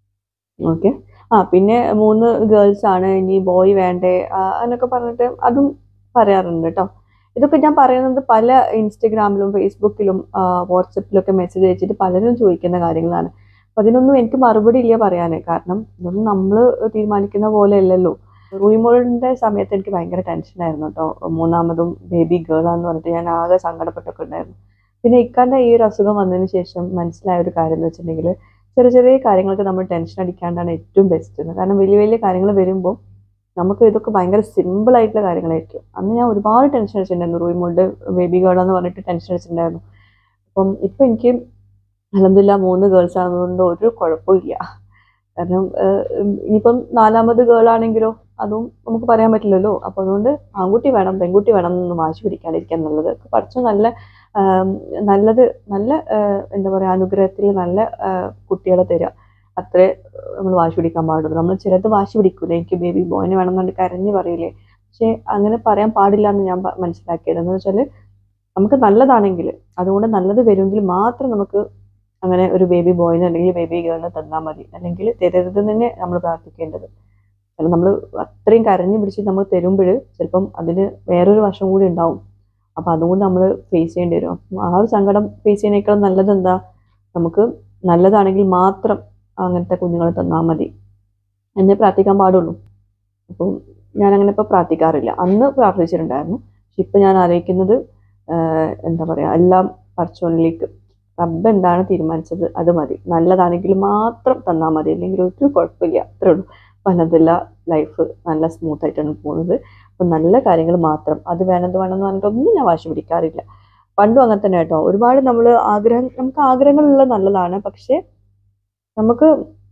ഓക്കെ ആ പിന്നെ മൂന്ന് ഗേൾസ് ആണ് ഇനി ബോയ് വേണ്ടേ ആ, എന്നൊക്കെ പറഞ്ഞിട്ട് അതും പറയാറുണ്ട് കേട്ടോ ഇതൊക്കെ ഞാൻ പറയുന്നത് പല ഇൻസ്റ്റഗ്രാമിലും ഫേസ്ബുക്കിലും വാട്സപ്പിലും ഒക്കെ മെസ്സേജ് അയച്ചിട്ട് പലരും ചോദിക്കുന്ന കാര്യങ്ങളാണ് അപ്പൊ അതിനൊന്നും എനിക്ക് മറുപടി ഇല്ല പറയാന് കാരണം ഇതൊന്നും നമ്മൾ തീരുമാനിക്കുന്ന പോലെ അല്ലല്ലോ റൂയിമോളിന്റെ സമയത്ത് എനിക്ക് ഭയങ്കര ടെൻഷനായിരുന്നു കേട്ടോ മൂന്നാമതും ബേബി ഗേൾ ആന്ന് പറഞ്ഞിട്ട് ഞാൻ ആകെ സങ്കടപ്പെട്ടൊക്കെ ഉണ്ടായിരുന്നു പിന്നെ ഇക്കാന്റെ ഈ ഒരു അസുഖം വന്നതിന് ശേഷം മനസ്സിലായ ഒരു കാര്യം എന്ന് വെച്ചിട്ടുണ്ടെങ്കിൽ ചെറിയ ചെറിയ കാര്യങ്ങൾക്ക് നമ്മൾ ടെൻഷൻ അടിക്കാണ്ടാണ് ഏറ്റവും ബെസ്റ്റ് കാരണം വലിയ വലിയ കാര്യങ്ങൾ വരുമ്പോൾ നമുക്ക് ഇതൊക്കെ ഭയങ്കര സിമ്പിൾ ആയിട്ടുള്ള കാര്യങ്ങളായിരിക്കും അന്ന് ഞാൻ ഒരുപാട് ടെൻഷൻ അടിച്ചിട്ടുണ്ടായിരുന്നു റൂയിമോളുടെ ബേബി ഗേൾ എന്ന് പറഞ്ഞിട്ട് ടെൻഷൻ അടിച്ചിട്ടുണ്ടായിരുന്നു അപ്പം ഇപ്പം എനിക്ക് അലഹമില്ല മൂന്ന് ഗേൾസ് ആണെന്നുകൊണ്ട് ഒരു കുഴപ്പമില്ല കാരണം ഏഹ്, ഇനിയിപ്പം നാലാമത് ഗേൾ ആണെങ്കിലോ അതും നമുക്ക് പറയാൻ പറ്റില്ലല്ലോ അപ്പോൾ അതുകൊണ്ട് ആൺകുട്ടി വേണം പെൺകുട്ടി വേണം എന്നൊന്നും വാശി പിടിക്കാതിരിക്കാൻ നല്ലത് പഠിച്ച നല്ല ആം, നല്ലത് നല്ല ആഹ്, എന്താ പറയുക അനുഗ്രഹത്തിൽ നല്ല ആഹ്, കുട്ടികളെ തരിക അത്രേ നമ്മൾ വാശി പിടിക്കാൻ പാടുള്ളൂ നമ്മൾ ചിലത് വാശി പിടിക്കൂലേ എനിക്ക് ബേബി ബോയിനെ വേണം എന്നുകൊണ്ട് കരഞ്ഞ് പറയില്ലേ പക്ഷെ അങ്ങനെ പറയാൻ പാടില്ല എന്ന് ഞാൻ പ- മനസ്സിലാക്കിയത് എന്ന് വെച്ചാൽ നമുക്ക് നല്ലതാണെങ്കിൽ അതുകൊണ്ട് നല്ലത് വരുമെങ്കിൽ മാത്രം നമുക്ക് അങ്ങനെ ഒരു ബേബി ബോയിനെ അല്ലെങ്കിൽ ബേബി ഗേളിനെ തന്നാൽ മതി അല്ലെങ്കിൽ തരരുത് തന്നെ നമ്മൾ പ്രാർത്ഥിക്കേണ്ടത് കാരണം നമ്മൾ അത്രയും കരഞ്ഞു പിടിച്ച് നമ്മൾ തരുമ്പോൾ ചിലപ്പം അതിന് വേറൊരു വശം കൂടി ഉണ്ടാവും അപ്പം അതുകൊണ്ട് നമ്മൾ ഫേസ് ചെയ്യേണ്ടി വരും അപ്പം ആ ഒരു സങ്കടം ഫേസ് ചെയ്യുന്നതിനേക്കാളും നല്ലത് എന്താ നമുക്ക് നല്ലതാണെങ്കിൽ മാത്രം അങ്ങനത്തെ കുഞ്ഞുങ്ങളെ തന്നാൽ മതി എന്നേ പ്രാർത്ഥിക്കാൻ പാടുള്ളൂ അപ്പം ഞാൻ അങ്ങനെ ഇപ്പോൾ പ്രാർത്ഥിക്കാറില്ല അന്ന് പ്രാർത്ഥിച്ചിട്ടുണ്ടായിരുന്നു പക്ഷെ ഇപ്പം ഞാൻ ആലോചിക്കുന്നത് ആഹ് എന്താ പറയുക എല്ലാം പടച്ചോനിലേക്ക് റബ്ബ് എന്താണ് തീരുമാനിച്ചത് അത് മതി നല്ലതാണെങ്കിൽ മാത്രം തന്നാൽ മതി അല്ലെങ്കിൽ ഒരു കുഴപ്പമില്ല അത്രേ ഉള്ളൂ അപ്പം അലഹദില്ല ലൈഫ് നല്ല സ്മൂത്ത് ആയിട്ടാണ് പോകുന്നത് അപ്പം നല്ല കാര്യങ്ങൾ മാത്രം അത് വേണത് വേണമെന്ന് പറഞ്ഞിട്ടൊന്നും ഞാൻ വാശി പിടിക്കാറില്ല പണ്ടും അങ്ങനെ തന്നെ കേട്ടോ ഒരുപാട് നമ്മൾ ആഗ്രഹം നമുക്ക് ആഗ്രഹങ്ങളുള്ളത് നല്ലതാണ് പക്ഷേ നമുക്ക്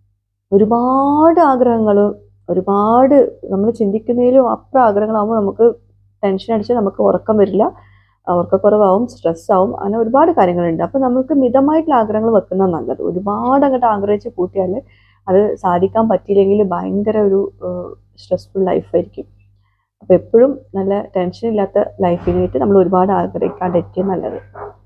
ഒരുപാട് ആഗ്രഹങ്ങൾ ഒരുപാട് നമ്മൾ ചിന്തിക്കുന്നതിലും അപ്പുറം ആഗ്രഹങ്ങളാകുമ്പോൾ നമുക്ക് ടെൻഷൻ അടിച്ച് നമുക്ക് ഉറക്കം വരില്ല ആ, ഉറക്കക്കുറവാകും സ്ട്രെസ് ആവും അങ്ങനെ ഒരുപാട് കാര്യങ്ങളുണ്ട് അപ്പം നമുക്ക് മിതമായിട്ടുള്ള ആഗ്രഹങ്ങൾ വെക്കുന്നത് നല്ലത് ഒരുപാട് അങ്ങോട്ട് ആഗ്രഹിച്ച് കൂട്ടിയാൽ അത് സാധിക്കാൻ പറ്റിയില്ലെങ്കിൽ ഭയങ്കര ഒരു സ്ട്രെസ്ഫുൾ ലൈഫായിരിക്കും അപ്പം എപ്പോഴും നല്ല ടെൻഷൻ ഇല്ലാത്ത ലൈഫിന് വേണ്ടി നമ്മൾ ഒരുപാട് ആഗ്രഹിക്കാണ്ടിരിക്കും നല്ലത്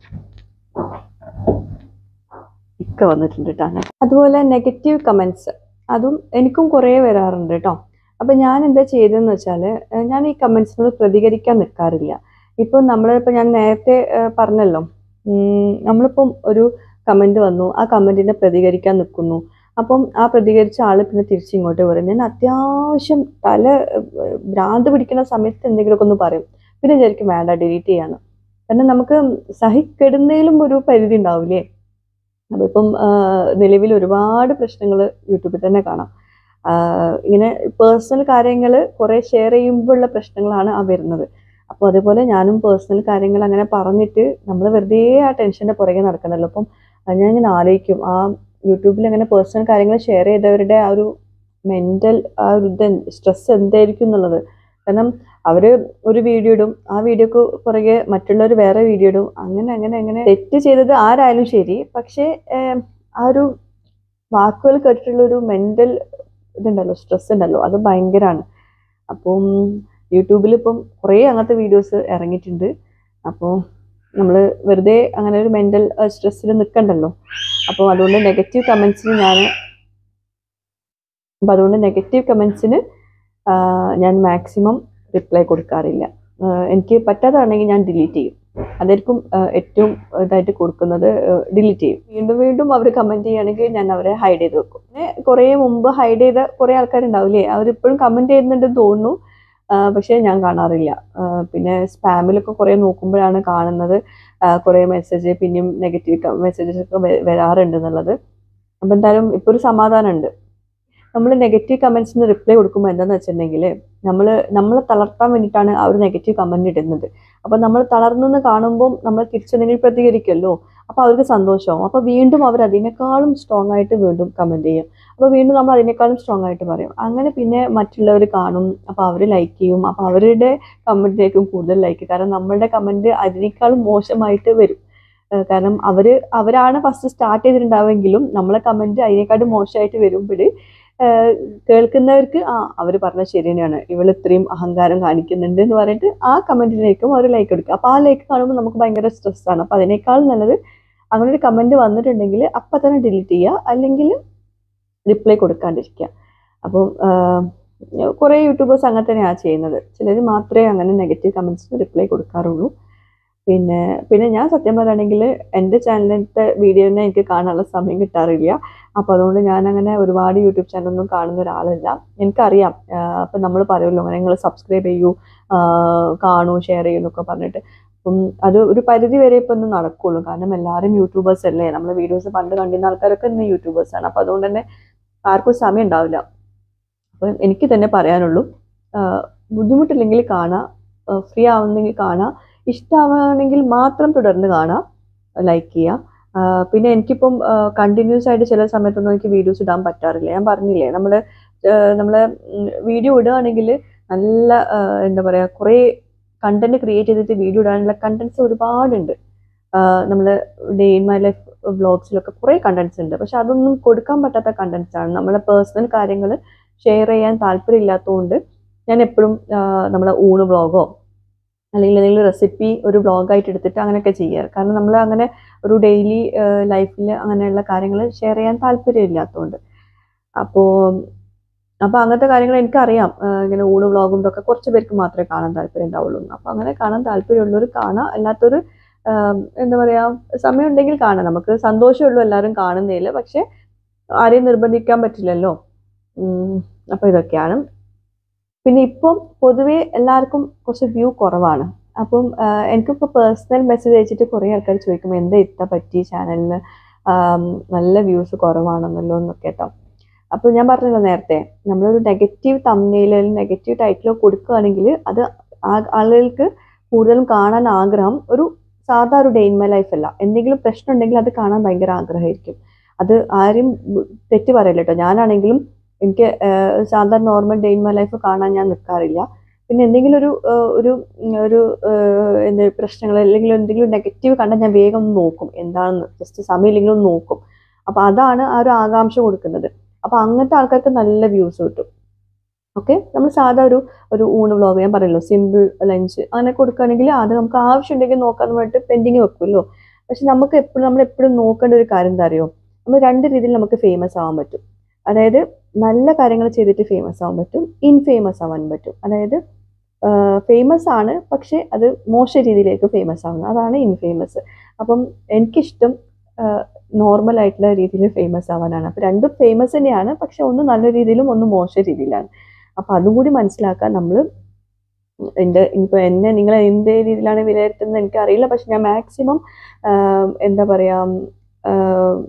ഇക്ക വന്നിട്ടുണ്ട് കേട്ടോ അങ്ങനെ അതുപോലെ നെഗറ്റീവ് കമൻസ് അതും എനിക്കും കുറേ വരാറുണ്ട് കേട്ടോ അപ്പം ഞാൻ എന്താ ചെയ്തതെന്ന് വെച്ചാൽ ഞാൻ ഈ കമൻസിനോട് പ്രതികരിക്കാൻ നിൽക്കാറില്ല ഇപ്പം നമ്മളിപ്പോൾ ഞാൻ നേരത്തെ ഏഹ്, പറഞ്ഞല്ലോ ഉം, നമ്മളിപ്പം ഒരു കമൻറ്റ് വന്നു ആ കമൻറ്റിനെ പ്രതികരിക്കാൻ നിൽക്കുന്നു അപ്പം ആ പ്രതികരിച്ച ആൾ പിന്നെ തിരിച്ചിങ്ങോട്ട് പറയും ഞാൻ അത്യാവശ്യം തല ഏഹ്, ഭ്രാന്ത് പിടിക്കുന്ന സമയത്ത് എന്തെങ്കിലുമൊക്കെ ഒന്ന് പറയും പിന്നെ വിചാരിക്കും വേണ്ട ഡിലീറ്റ് ചെയ്യാന്ന് കാരണം നമുക്ക് സഹിക്കെടുന്നതിലും ഒരു പരിധി ഉണ്ടാവില്ലേ അതിപ്പം നിലവിൽ ഒരുപാട് പ്രശ്നങ്ങൾ യൂട്യൂബിൽ തന്നെ കാണാം ആഹ് ഇങ്ങനെ പേഴ്സണൽ കാര്യങ്ങൾ കുറേ ഷെയർ ചെയ്യുമ്പോഴുള്ള പ്രശ്നങ്ങളാണ് ആ വരുന്നത് അപ്പോൾ അതേപോലെ ഞാനും പേഴ്സണൽ കാര്യങ്ങൾ അങ്ങനെ പറഞ്ഞിട്ട് നമ്മൾ വെറുതെ ആ ടെൻഷൻ്റെ പുറകെ നടക്കണമല്ലോ അപ്പം അത് ഞാൻ ഇങ്ങനെ ആലോചിക്കും ആ യൂട്യൂബിൽ അങ്ങനെ പേഴ്സണൽ കാര്യങ്ങൾ ഷെയർ ചെയ്തവരുടെ ആ ഒരു മെൻ്റൽ ആ ഒരു ഇത് സ്ട്രെസ് എന്തായിരിക്കും എന്നുള്ളത് കാരണം അവർ ഒരു വീഡിയോ ഇടും ആ വീഡിയോക്ക് പുറകെ മറ്റുള്ളവർ വേറെ വീഡിയോ ഇടും അങ്ങനെ അങ്ങനെ അങ്ങനെ തെറ്റ് ചെയ്തത് ആരായാലും ശരി പക്ഷേ ഏം, ആ ഒരു വാക്കുകൾ കേട്ടിട്ടുള്ള ഒരു മെൻ്റൽ ഇതുണ്ടല്ലോ സ്ട്രെസ് ഉണ്ടല്ലോ അത് ഭയങ്കരമാണ് അപ്പം യൂട്യൂബിൽ ഇപ്പം കുറേ അങ്ങനത്തെ വീഡിയോസ് ഇറങ്ങിയിട്ടുണ്ട് അപ്പോൾ നമ്മൾ വെറുതെ അങ്ങനെ ഒരു മെൻ്റൽ സ്ട്രെസ്സിൽ നിൽക്കണ്ടല്ലോ അപ്പോൾ അതുകൊണ്ട് നെഗറ്റീവ് കമൻസിന് ഞാൻ അപ്പോൾ അതുകൊണ്ട് നെഗറ്റീവ് കമൻസിന് ഞാൻ മാക്സിമം റിപ്ലൈ കൊടുക്കാറില്ല ആ, എനിക്ക് പറ്റാതാണെങ്കിൽ ഞാൻ ഡിലീറ്റ് ചെയ്യും അതായിരിക്കും ആ, ഏറ്റവും ഇതായിട്ട് കൊടുക്കുന്നത് ഡിലീറ്റ് ചെയ്യും വീണ്ടും വീണ്ടും അവർ കമൻറ്റ് ചെയ്യുകയാണെങ്കിൽ ഞാൻ അവരെ ഹൈഡ് ചെയ്ത് വെക്കും പിന്നെ കുറേ മുമ്പ് ഹൈഡ് ചെയ്ത കുറേ ആൾക്കാരുണ്ടാവില്ലേ അവരിപ്പോഴും കമൻറ്റ് ചെയ്യുന്നുണ്ടെന്ന് തോന്നുന്നു ആ, പക്ഷേ ഞാൻ കാണാറില്ല ആ, പിന്നെ സ്പാമിലൊക്കെ കുറേ നോക്കുമ്പോഴാണ് കാണുന്നത് ആ, കുറേ മെസ്സേജ് പിന്നെയും നെഗറ്റീവ് മെസ്സേജസ് ഒക്കെ വ- വരാറുണ്ട് എന്നുള്ളത് അപ്പം എന്തായാലും ഇപ്പോൾ ഒരു സമാധാനമുണ്ട് നമ്മൾ നെഗറ്റീവ് കമൻസിന് റിപ്ലൈ കൊടുക്കുമ്പോൾ എന്താണെന്ന് വെച്ചിട്ടുണ്ടെങ്കിൽ നമ്മൾ നമ്മളെ തളർത്താൻ വേണ്ടിയിട്ടാണ് ആ ഒരു നെഗറ്റീവ് കമൻറ്റ് ഇടുന്നത് അപ്പോൾ നമ്മൾ തളർന്നെന്ന് കാണുമ്പോൾ നമ്മൾ തിരിച്ചെന്തെങ്കിലും പ്രതികരിക്കുമല്ലോ അപ്പോൾ അവർക്ക് സന്തോഷമാവും അപ്പോൾ വീണ്ടും അവർ അതിനേക്കാളും സ്ട്രോങ് ആയിട്ട് വീണ്ടും കമൻറ്റ് ചെയ്യും അപ്പോൾ വീണ്ടും നമ്മൾ അതിനേക്കാളും സ്ട്രോങ് ആയിട്ട് പറയും അങ്ങനെ പിന്നെ മറ്റുള്ളവർ കാണും അപ്പോൾ അവർ ലൈക്ക് ചെയ്യും അപ്പോൾ അവരുടെ കമൻറ്റിലേക്കും കൂടുതൽ ലൈക്ക് കാരണം നമ്മളുടെ കമൻറ്റ് അതിനേക്കാളും മോശമായിട്ട് വരും ഏഹ് കാരണം അവർ അവരാണ് ഫസ്റ്റ് സ്റ്റാർട്ട് ചെയ്തിട്ടുണ്ടാവുമെങ്കിലും നമ്മളെ കമൻറ്റ് അതിനേക്കാളും മോശമായിട്ട് വരുമ്പോൾ കേൾക്കുന്നവർക്ക് ആ അവർ പറഞ്ഞത് ശരി തന്നെയാണ് ഇവൾ ഇത്രയും അഹങ്കാരം കാണിക്കുന്നുണ്ട് എന്ന് പറഞ്ഞിട്ട് ആ കമൻറ്റിലേക്കും അവർ ലൈക്ക് എടുക്കുക അപ്പോൾ ആ ലൈക്ക് കാണുമ്പോൾ നമുക്ക് ഭയങ്കര സ്ട്രെസ്സാണ് അപ്പോൾ അതിനേക്കാൾ നല്ലത് അങ്ങനെ ഒരു കമൻറ്റ് വന്നിട്ടുണ്ടെങ്കിൽ അപ്പം തന്നെ ഡിലീറ്റ് ചെയ്യുക അല്ലെങ്കിൽ റിപ്ലൈ കൊടുക്കാണ്ടിരിക്കുക അപ്പം കുറേ യൂട്യൂബേഴ്സ് അങ്ങനെ തന്നെയാണ് ചെയ്യുന്നത് ചിലർ മാത്രമേ അങ്ങനെ നെഗറ്റീവ് കമൻസിന് റിപ്ലൈ കൊടുക്കാറുള്ളൂ പിന്നെ പിന്നെ ഞാൻ സത്യം പറയുകയാണെങ്കിൽ എൻ്റെ ചാനലിലത്തെ വീഡിയോനെ എനിക്ക് കാണാനുള്ള സമയം കിട്ടാറില്ല അപ്പോൾ അതുകൊണ്ട് ഞാൻ അങ്ങനെ ഒരുപാട് യൂട്യൂബ് ചാനലൊന്നും കാണുന്ന ഒരാളല്ല എനിക്കറിയാം അപ്പം നമ്മൾ പറയുമല്ലോ അങ്ങനെ നിങ്ങൾ സബ്സ്ക്രൈബ് ചെയ്യൂ ആ, കാണൂ ഷെയർ ചെയ്യൂ എന്നൊക്കെ പറഞ്ഞിട്ട് അപ്പം അത് ഒരു പരിധി വരെ ഇപ്പം ഒന്ന് നടക്കുള്ളൂ കാരണം എല്ലാവരും യൂട്യൂബേഴ്സ് അല്ലേ നമ്മൾ വീഡിയോസ് പണ്ട് കണ്ടിരുന്ന ആൾക്കാരൊക്കെ ഇന്ന് യൂട്യൂബേഴ്സാണ് അപ്പോൾ അതുകൊണ്ട് തന്നെ ആർക്കും സമയം ഉണ്ടാവില്ല അപ്പം എനിക്ക് തന്നെ പറയാനുള്ളൂ ആ, ബുദ്ധിമുട്ടില്ലെങ്കിൽ കാണാം ഫ്രീ ആവുന്നെങ്കിൽ കാണാം ഇഷ്ടമാവുകയാണെങ്കിൽ മാത്രം തുടർന്ന് കാണാം ലൈക്ക് ചെയ്യുക ആ, പിന്നെ എനിക്കിപ്പം കണ്ടിന്യൂസ് ആയിട്ട് ചില സമയത്തൊന്നും എനിക്ക് വീഡിയോസ് ഇടാൻ പറ്റാറില്ല ഞാൻ പറഞ്ഞില്ലേ നമ്മൾ നമ്മൾ വീഡിയോ ഇടുകയാണെങ്കിൽ നല്ല ആ, എന്താ പറയുക കുറേ കണ്ടന്റ് ക്രിയേറ്റ് ചെയ്തിട്ട് വീഡിയോ ഇടാനുള്ള കണ്ടന്റ്സ് ഒരുപാടുണ്ട് നമ്മൾ ഡേ ഇൻ മൈ ലൈഫ് വ്ളോഗ്സിലൊക്കെ കുറേ കണ്ടന്റ്സ് ഉണ്ട് പക്ഷെ അതൊന്നും കൊടുക്കാൻ പറ്റാത്ത കണ്ടന്റ്സ് ആണ് നമ്മളെ പേഴ്സണൽ കാര്യങ്ങൾ ഷെയർ ചെയ്യാൻ താല്പര്യമില്ലാത്തതുകൊണ്ട് ഞാൻ എപ്പോഴും നമ്മളെ ഊണ് വ്ളോഗോ അല്ലെങ്കിൽ എന്തെങ്കിലും റെസിപ്പി ഒരു വ്ളോഗായിട്ട് എടുത്തിട്ട് അങ്ങനെയൊക്കെ ചെയ്യാറ് കാരണം നമ്മൾ അങ്ങനെ ഒരു ഡെയിലി ലൈഫിൽ അങ്ങനെയുള്ള കാര്യങ്ങൾ ഷെയർ ചെയ്യാൻ താല്പര്യമില്ലാത്തതുകൊണ്ട് അപ്പോൾ അപ്പോൾ അങ്ങനത്തെ കാര്യങ്ങൾ എനിക്കറിയാം ആ, ഇങ്ങനെ ഊണ് വ്ളോഗും ഇതൊക്കെ കുറച്ച് പേർക്ക് മാത്രമേ കാണാൻ താല്പര്യം ഉണ്ടാവുള്ളൂ അപ്പോൾ അങ്ങനെ കാണാൻ താല്പര്യമുള്ളവർ കാണാം അല്ലാത്തൊരു എന്താ പറയുക സമയം ഉണ്ടെങ്കിൽ കാണാം നമുക്ക് സന്തോഷമുള്ളൂ എല്ലാവരും കാണുന്നതിൽ പക്ഷേ ആരെയും നിർബന്ധിക്കാൻ പറ്റില്ലല്ലോ അപ്പോൾ ഇതൊക്കെയാണ് പിന്നെ ഇപ്പം പൊതുവേ എല്ലാവർക്കും കുറച്ച് വ്യൂ കുറവാണ് അപ്പം ആഹ് എനിക്കിപ്പോൾ പേഴ്സണൽ മെസ്സേജ് അയച്ചിട്ട് കുറേ ആൾക്കാർ ചോദിക്കും എന്താ ഇത്ര പറ്റി ചാനലിന് നല്ല വ്യൂസ് കുറവാണെന്നല്ലോ എന്നൊക്കെ കേട്ടോ അപ്പോൾ ഞാൻ പറഞ്ഞല്ലോ നേരത്തെ നമ്മളൊരു നെഗറ്റീവ് തമ്മിൽ നെഗറ്റീവ് ടൈറ്റിലോ കൊടുക്കുകയാണെങ്കിൽ അത് ആ- ആളുകൾക്ക് കൂടുതലും കാണാൻ ആഗ്രഹം ഒരു സാധാ ഒരു ഡേ ഇൻ മൈ ലൈഫ് അല്ല എന്തെങ്കിലും പ്രശ്നം ഉണ്ടെങ്കിൽ അത് കാണാൻ ഭയങ്കര ആഗ്രഹമായിരിക്കും അത് ആരും ഉം, തെറ്റ് പറയില്ല കേട്ടോ ഞാനാണെങ്കിലും എനിക്ക് ആഹ്, സാധാരണ normal day in my life കാണാൻ ഞാൻ നിൽക്കാറില്ല പിന്നെ എന്തെങ്കിലും ഒരു ആഹ്, ഒരു ഉം, ഒരു ആഹ്, എന്താ പ്രശ്നങ്ങൾ അല്ലെങ്കിൽ എന്തെങ്കിലും നെഗറ്റീവ് കണ്ടാൽ ഞാൻ വേഗം ഒന്ന് നോക്കും എന്താണെന്ന് ജസ്റ്റ് സമയമില്ലെങ്കിൽ ഒന്ന് നോക്കും അപ്പോൾ അതാണ് ആ ഒരു ആകാംക്ഷ കൊടുക്കുന്നത് അപ്പോൾ അങ്ങനത്തെ ആൾക്കാർക്ക് നല്ല വ്യൂസ് കിട്ടും ഓക്കെ നമ്മൾ സാധാ ഒരു ഒരു ഊണ് വ്ളോഗ് ഞാൻ പറയല്ലോ സിമ്പിൾ ലഞ്ച് അങ്ങനെ കൊടുക്കുകയാണെങ്കിൽ അത് നമുക്ക് ആവശ്യമുണ്ടെങ്കിൽ നോക്കാന്ന് പറഞ്ഞിട്ട് പെൻഡിങ് വെക്കുമല്ലോ പക്ഷെ നമുക്ക് എപ്പോഴും നമ്മൾ എപ്പോഴും നോക്കേണ്ട ഒരു കാര്യം എന്താ അറിയോ നമ്മൾ രണ്ട് രീതിയിൽ നമുക്ക് ഫേമസ് ആവാൻ പറ്റും അതായത് നല്ല കാര്യങ്ങൾ ചെയ്തിട്ട് ഫേമസ് ആവാൻ പറ്റും ഇൻഫേമസ് ആവാൻ പറ്റും അതായത് ഫേമസ് ആണ് പക്ഷെ അത് മോശ രീതിയിലേക്ക് ഫേമസ് ആവുന്നത് അതാണ് ഇൻഫേമസ് അപ്പം എനിക്കിഷ്ടം നോർമൽ ആയിട്ടുള്ള രീതിയിൽ ഫേമസ് ആവാനാണ് അപ്പം രണ്ടും ഫേമസ് തന്നെയാണ് പക്ഷെ ഒന്ന് നല്ല രീതിയിലും ഒന്ന് മോശ രീതിയിലാണ് അപ്പം അതും കൂടി മനസ്സിലാക്കാൻ നമ്മൾ എൻ്റെ ഇപ്പോൾ എന്നെ നിങ്ങൾ എന്ത് രീതിയിലാണ് വിലയിരുത്തുന്നത് എനിക്കറിയില്ല പക്ഷെ ഞാൻ മാക്സിമം എന്താ പറയുക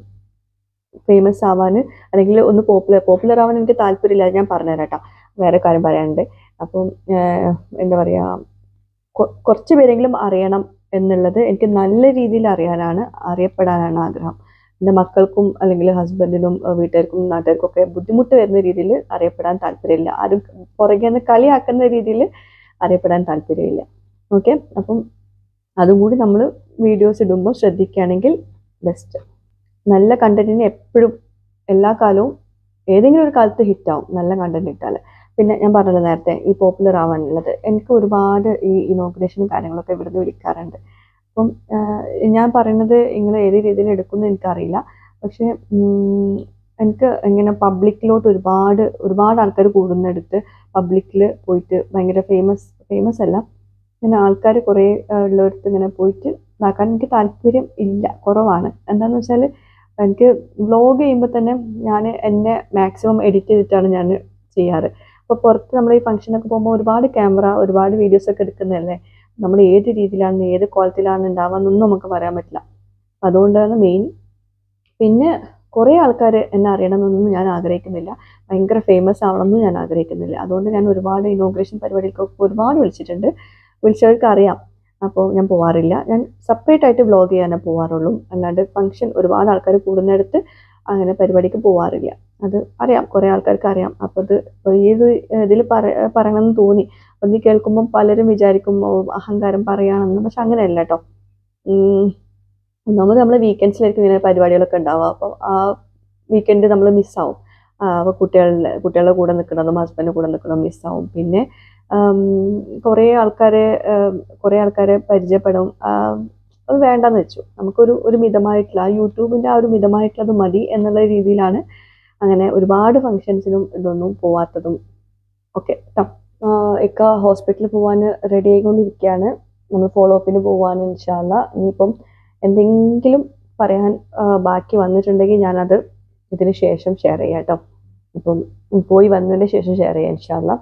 ഫേമസ് ആവാൻ അല്ലെങ്കിൽ ഒന്ന് പോപ്പുലർ പോപ്പുലർ ആവാൻ എനിക്ക് താല്പര്യമില്ല അത് ഞാൻ പറഞ്ഞുതരാം കേട്ടോ വേറെ കാര്യം പറയാനുണ്ട് അപ്പം ആഹ് എന്താ പറയുക കുറച്ച് പേരെങ്കിലും അറിയണം എന്നുള്ളത് എനിക്ക് നല്ല രീതിയിൽ അറിയാനാണ് അറിയപ്പെടാനാണ് ആഗ്രഹം എൻ്റെ മക്കൾക്കും അല്ലെങ്കിൽ ഹസ്ബൻഡിനും വീട്ടുകാർക്കും നാട്ടുകാർക്കും ഒക്കെ ബുദ്ധിമുട്ട് വരുന്ന രീതിയിൽ അറിയപ്പെടാൻ താല്പര്യമില്ല ആരും പുറകെ നിന്ന് കളിയാക്കുന്ന രീതിയിൽ അറിയപ്പെടാൻ താല്പര്യമില്ല ഓക്കെ അപ്പം അതും കൂടി നമ്മൾ വീഡിയോസ് ഇടുമ്പോൾ ശ്രദ്ധിക്കുകയാണെങ്കിൽ ബെസ്റ്റ് നല്ല കണ്ടന്റിന് എപ്പോഴും എല്ലാ കാലവും ഏതെങ്കിലും ഒരു കാലത്ത് ഹിറ്റാവും നല്ല കണ്ടന്റ് ഇട്ടാൽ പിന്നെ ഞാൻ പറഞ്ഞല്ലോ നേരത്തെ ഈ പോപ്പുലർ ആവാനുള്ളത് എനിക്ക് ഒരുപാട് ഈ ഇനോഗ്രേഷനും കാര്യങ്ങളൊക്കെ ഇവിടുന്ന് വിളിക്കാറുണ്ട് അപ്പം ആഹ് ഞാൻ പറയുന്നത് നിങ്ങൾ ഏത് രീതിയിൽ എടുക്കുമെന്ന് എനിക്കറിയില്ല പക്ഷേ ഉം, എനിക്ക് ഇങ്ങനെ പബ്ലിക്കിലോട്ട് ഒരുപാട് ഒരുപാട് ആൾക്കാർ കൂടുന്നിടത്ത് പബ്ലിക്കിൽ പോയിട്ട് ഭയങ്കര ഫേമസ് ഫേമസ് അല്ല ഇങ്ങനെ ആൾക്കാർ കുറേ ആഹ് ഉള്ളിടത്ത് ഇങ്ങനെ പോയിട്ട് ഇതാക്കാൻ എനിക്ക് താല്പര്യം ഇല്ല കുറവാണ് എന്താണെന്ന് വെച്ചാൽ എനിക്ക് വ്ലോഗ് ചെയ്യുമ്പോൾ തന്നെ ഞാൻ എന്നെ മാക്സിമം എഡിറ്റ് ചെയ്തിട്ടാണ് ഞാൻ ചെയ്യാറ് അപ്പോൾ പുറത്ത് നമ്മൾ ഈ ഫംഗ്ഷനൊക്കെ പോകുമ്പോൾ ഒരുപാട് ക്യാമറ ഒരുപാട് വീഡിയോസ് ഒക്കെ എടുക്കുന്നതല്ലേ നമ്മൾ ഏത് രീതിയിലാണ് ഏത് ക്വാളിറ്റിയിലാണ് ഉണ്ടാവുകയെന്നൊന്നും നമുക്ക് പറയാൻ പറ്റില്ല അപ്പം അതുകൊണ്ടാണ് മെയിൻ പിന്നെ കുറേ ആൾക്കാർ എന്നെ അറിയണമെന്നൊന്നും ഞാൻ ആഗ്രഹിക്കുന്നില്ല ഭയങ്കര ഫേമസ് ആവണമെന്നും ഞാൻ ആഗ്രഹിക്കുന്നില്ല അതുകൊണ്ട് ഞാൻ ഒരുപാട് ഇനോഗ്രേഷൻ പരിപാടികൾക്കൊക്കെ ഒരുപാട് വിളിച്ചിട്ടുണ്ട് വിളിച്ചവർക്ക് അറിയാം അപ്പോൾ ഞാൻ പോവാറില്ല ഞാൻ സെപ്പറേറ്റ് ആയിട്ട് വ്ലോഗ് ചെയ്യാനേ പോവാറുള്ളൂ അല്ലാണ്ട് ഫംഗ്ഷൻ ഒരുപാട് ആൾക്കാർ കൂടുന്നിടത്ത് അങ്ങനെ പരിപാടിക്ക് പോവാറില്ല അത് അറിയാം കുറേ ആൾക്കാർക്ക് അറിയാം അപ്പോൾ ഇത് ഈ ഒരു ഇതിൽ പറ പറയണമെന്ന് തോന്നി അപ്പം ഇത് കേൾക്കുമ്പം പലരും വിചാരിക്കും "ഓ, അഹങ്കാരം പറയുകയാണെന്ന് പക്ഷെ അങ്ങനെയല്ല കേട്ടോ ഉം, ഒന്നാമത് നമ്മൾ വീക്കെൻഡ്സിലായിരിക്കും ഇങ്ങനെ പരിപാടികളൊക്കെ ഉണ്ടാവുക അപ്പോൾ ആ വീക്കെൻഡ് നമ്മൾ മിസ്സാവും അപ്പോൾ കുട്ടികളുടെ കുട്ടികളുടെ കൂടെ നിൽക്കുന്നതും ഹസ്ബൻഡിൻ്റെ കൂടെ നിൽക്കുന്നതും മിസ്സാവും പിന്നെ ഉം, കുറേ ആൾക്കാരെ ഉം, കുറേ ആൾക്കാരെ പരിചയപ്പെടും ആം, അത് വേണ്ടെന്ന് വെച്ചു നമുക്കൊരു ഒരു മിതമായിട്ടുള്ള ആ യൂട്യൂബിൻ്റെ ആ ഒരു മിതമായിട്ടുള്ളത് മതി എന്നുള്ള രീതിയിലാണ് അങ്ങനെ ഒരുപാട് ഫങ്ഷൻസിനും ഇതൊന്നും പോവാത്തതും ഒക്കെ കേട്ടോ ഇക്ക ഹോസ്പിറ്റലിൽ പോകാൻ റെഡി ആയിക്കൊണ്ടിരിക്കുകയാണ് നമ്മൾ ഫോളോ അപ്പിന് പോകാൻ ഇൻഷാല്ല ഇനിയിപ്പം എന്തെങ്കിലും പറയാൻ ആ, ബാക്കി വന്നിട്ടുണ്ടെങ്കിൽ ഞാനത് ഇതിന് ശേഷം ഷെയർ ചെയ്യാം കേട്ടോ ഇപ്പം പോയി വന്നതിന് ശേഷം ഷെയർ ചെയ്യാം ഇൻഷാല്ല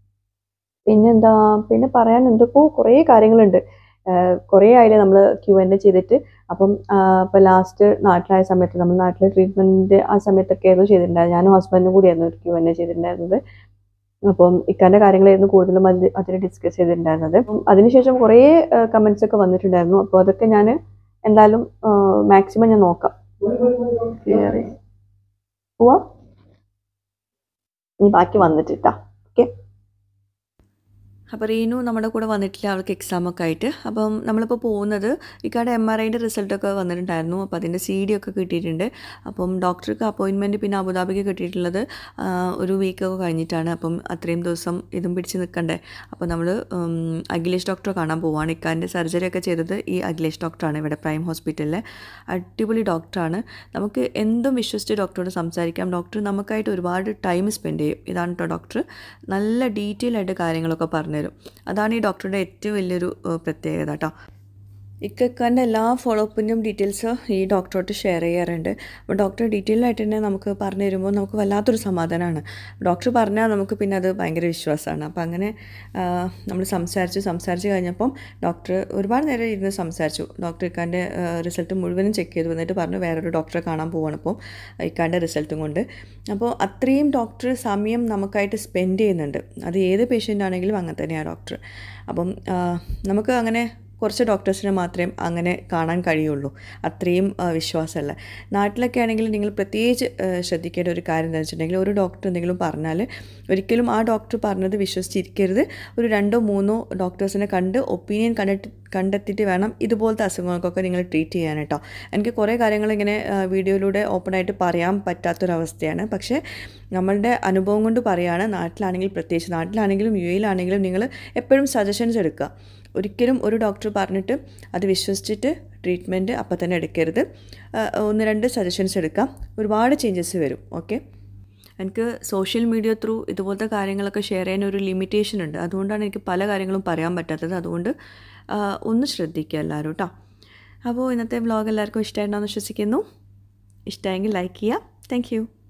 പിന്നെന്താ പിന്നെ പറയാൻ എന്തൊക്കെയോ കുറേ കാര്യങ്ങളുണ്ട് ആഹ് കുറേ ആയില്ലേ നമ്മൾ ക്യു എൻ എ ചെയ്തിട്ട് അപ്പം ഇപ്പം ലാസ്റ്റ് നാട്ടിലായ സമയത്ത് നമ്മൾ നാട്ടിലെ ട്രീറ്റ്മെൻറ്റ് ആ സമയത്തൊക്കെ ആയിരുന്നു ചെയ്തിട്ടുണ്ടായിരുന്നത് ഞാനും ഹസ്ബൻഡും കൂടിയായിരുന്നു ക്യു എൻ എ ചെയ്തിട്ടുണ്ടായിരുന്നത് അപ്പം ഇക്കാൻ്റെ കാര്യങ്ങളായിരുന്നു കൂടുതലും അതിൽ അതിൽ ഡിസ്കസ് ചെയ്തിട്ടുണ്ടായിരുന്നത് അപ്പം അതിനുശേഷം കുറേ കമൻസ് ഒക്കെ വന്നിട്ടുണ്ടായിരുന്നു അപ്പോൾ അതൊക്കെ ഞാൻ എന്തായാലും മാക്സിമം ഞാൻ നോക്കാം ക്ലിയർ പോവാ ഇനി ബാക്കി വന്നിട്ടിട്ടാ ഓക്കെ അപ്പോൾ റീനു നമ്മുടെ കൂടെ വന്നിട്ടില്ല അവൾക്ക് എക്സാം ഒക്കെ ആയിട്ട് അപ്പം നമ്മളിപ്പോൾ പോകുന്നത് ഇക്കാടെ എം ആർ ഐൻ്റെ റിസൾട്ടൊക്കെ വന്നിട്ടുണ്ടായിരുന്നു അപ്പോൾ അതിൻ്റെ സി ഡി ഒക്കെ കിട്ടിയിട്ടുണ്ട് അപ്പം ഡോക്ടർക്ക് അപ്പോയിൻമെൻറ്റ് പിന്നെ അബുദാബിക്ക് കിട്ടിയിട്ടുള്ളത് ആ, ഒരു വീക്കൊക്കെ കഴിഞ്ഞിട്ടാണ് അപ്പം അത്രയും ദിവസം ഇതും പിടിച്ച് നിൽക്കണ്ടേ അപ്പോൾ നമ്മൾ അഖിലേഷ് ഡോക്ടറെ കാണാൻ പോവാണ് ഇക്കാൻ്റെ സർജറി ഒക്കെ ചെയ്തത് ഈ അഖിലേഷ് ഡോക്ടറാണ് ഇവിടെ പ്രൈം ഹോസ്പിറ്റലിലെ അടിപൊളി ഡോക്ടറാണ് നമുക്ക് എന്തും വിശ്വസിച്ച് ഡോക്ടറോട് സംസാരിക്കാം ഡോക്ടർ നമുക്കായിട്ട് ഒരുപാട് ടൈം സ്പെൻഡ് ചെയ്യും ഇതാണ് കേട്ടോ ഡോക്ടർ നല്ല ഡീറ്റെയിൽ ആയിട്ട് കാര്യങ്ങളൊക്കെ പറഞ്ഞുതരും അതാണ് ഈ ഡോക്ടറുടെ ഏറ്റവും വലിയൊരു ഏഹ്, പ്രത്യേകത കേട്ടോ ഇക്കക്കാൻ്റെ എല്ലാ ഫോളോ അപ്പിൻ്റെയും ഡീറ്റെയിൽസ് ഈ ഡോക്ടറോട്ട് ഷെയർ ചെയ്യാറുണ്ട് അപ്പോൾ ഡോക്ടർ ഡീറ്റെയിൽ ആയിട്ട് തന്നെ നമുക്ക് പറഞ്ഞു തരുമ്പോൾ നമുക്ക് വല്ലാത്തൊരു സമാധാനമാണ് ഡോക്ടർ പറഞ്ഞാൽ നമുക്ക് പിന്നെ അത് ഭയങ്കര വിശ്വാസമാണ് അപ്പോൾ അങ്ങനെ നമ്മൾ സംസാരിച്ചു സംസാരിച്ച് കഴിഞ്ഞപ്പം ഡോക്ടർ ഒരുപാട് നേരം ഇരുന്ന് സംസാരിച്ചു ഡോക്ടർ ഇക്കാൻ്റെ റിസൾട്ട് മുഴുവനും ചെക്ക് ചെയ്തു വന്നിട്ട് പറഞ്ഞു വേറൊരു ഡോക്ടറെ കാണാൻ പോവാണ് ഇപ്പോൾ ഇക്കാൻ്റെ റിസൾട്ടും കൊണ്ട് അപ്പോൾ അത്രയും ഡോക്ടർ സമയം നമുക്കായിട്ട് സ്പെൻഡ് ചെയ്യുന്നുണ്ട് അത് ഏത് പേഷ്യൻ്റ് ആണെങ്കിലും അങ്ങനെ തന്നെയാണ് ഡോക്ടർ അപ്പം ആ, നമുക്ക് അങ്ങനെ കുറച്ച് ഡോക്ടേഴ്സിനെ മാത്രമേ അങ്ങനെ കാണാൻ കഴിയുള്ളൂ അത്രയും ആ, വിശ്വാസമല്ല നാട്ടിലൊക്കെ ആണെങ്കിൽ നിങ്ങൾ പ്രത്യേകിച്ച് ആ, ശ്രദ്ധിക്കേണ്ട ഒരു കാര്യം എന്താണെന്ന് വെച്ചിട്ടുണ്ടെങ്കിൽ ഒരു ഡോക്ടർ എന്തെങ്കിലും പറഞ്ഞാൽ ഒരിക്കലും ആ ഡോക്ടർ പറഞ്ഞത് വിശ്വസിച്ചിരിക്കരുത് ഒരു രണ്ടോ മൂന്നോ ഡോക്ടേഴ്സിനെ കണ്ട് ഒപ്പീനിയൻ കണ്ടിട്ട് കണ്ടെത്തിയിട്ട് വേണം ഇതുപോലത്തെ അസുഖങ്ങൾക്കൊക്കെ നിങ്ങൾ ട്രീറ്റ് ചെയ്യാൻ കേട്ടോ എനിക്ക് കുറേ കാര്യങ്ങൾ ഇങ്ങനെ ആ, വീഡിയോയിലൂടെ ഓപ്പണായിട്ട് പറയാൻ പറ്റാത്തൊരവസ്ഥയാണ് പക്ഷേ നമ്മളുടെ അനുഭവം കൊണ്ട് പറയുകയാണ് നാട്ടിലാണെങ്കിൽ പ്രത്യേകിച്ച് നാട്ടിലാണെങ്കിലും യു എയിലാണെങ്കിലും നിങ്ങൾ എപ്പോഴും സജഷൻസ് എടുക്കുക ഒരിക്കലും ഒരു ഡോക്ടർ പറഞ്ഞിട്ട് അത് വിശ്വസിച്ചിട്ട് ട്രീറ്റ്മെൻറ്റ് അപ്പം തന്നെ എടുക്കരുത് ആ, ഒന്ന് രണ്ട് സജഷൻസ് എടുക്കാം ഒരുപാട് ചേഞ്ചസ് വരും ഓക്കെ എനിക്ക് സോഷ്യൽ മീഡിയ ത്രൂ ഇതുപോലത്തെ കാര്യങ്ങളൊക്കെ ഷെയർ ചെയ്യാൻ ഒരു ലിമിറ്റേഷൻ ഉണ്ട് അതുകൊണ്ടാണ് എനിക്ക് പല കാര്യങ്ങളും പറയാൻ പറ്റാത്തത് അതുകൊണ്ട് ആ, ഒന്ന് ശ്രദ്ധിക്കുക എല്ലാവരും കേട്ടോ അപ്പോൾ ഇന്നത്തെ വ്ളോഗ് എല്ലാവർക്കും ഇഷ്ടമായിട്ടുണ്ടെന്ന് വിശ്വസിക്കുന്നു ഇഷ്ടമായെങ്കിൽ ലൈക്ക് ചെയ്യുക താങ്ക്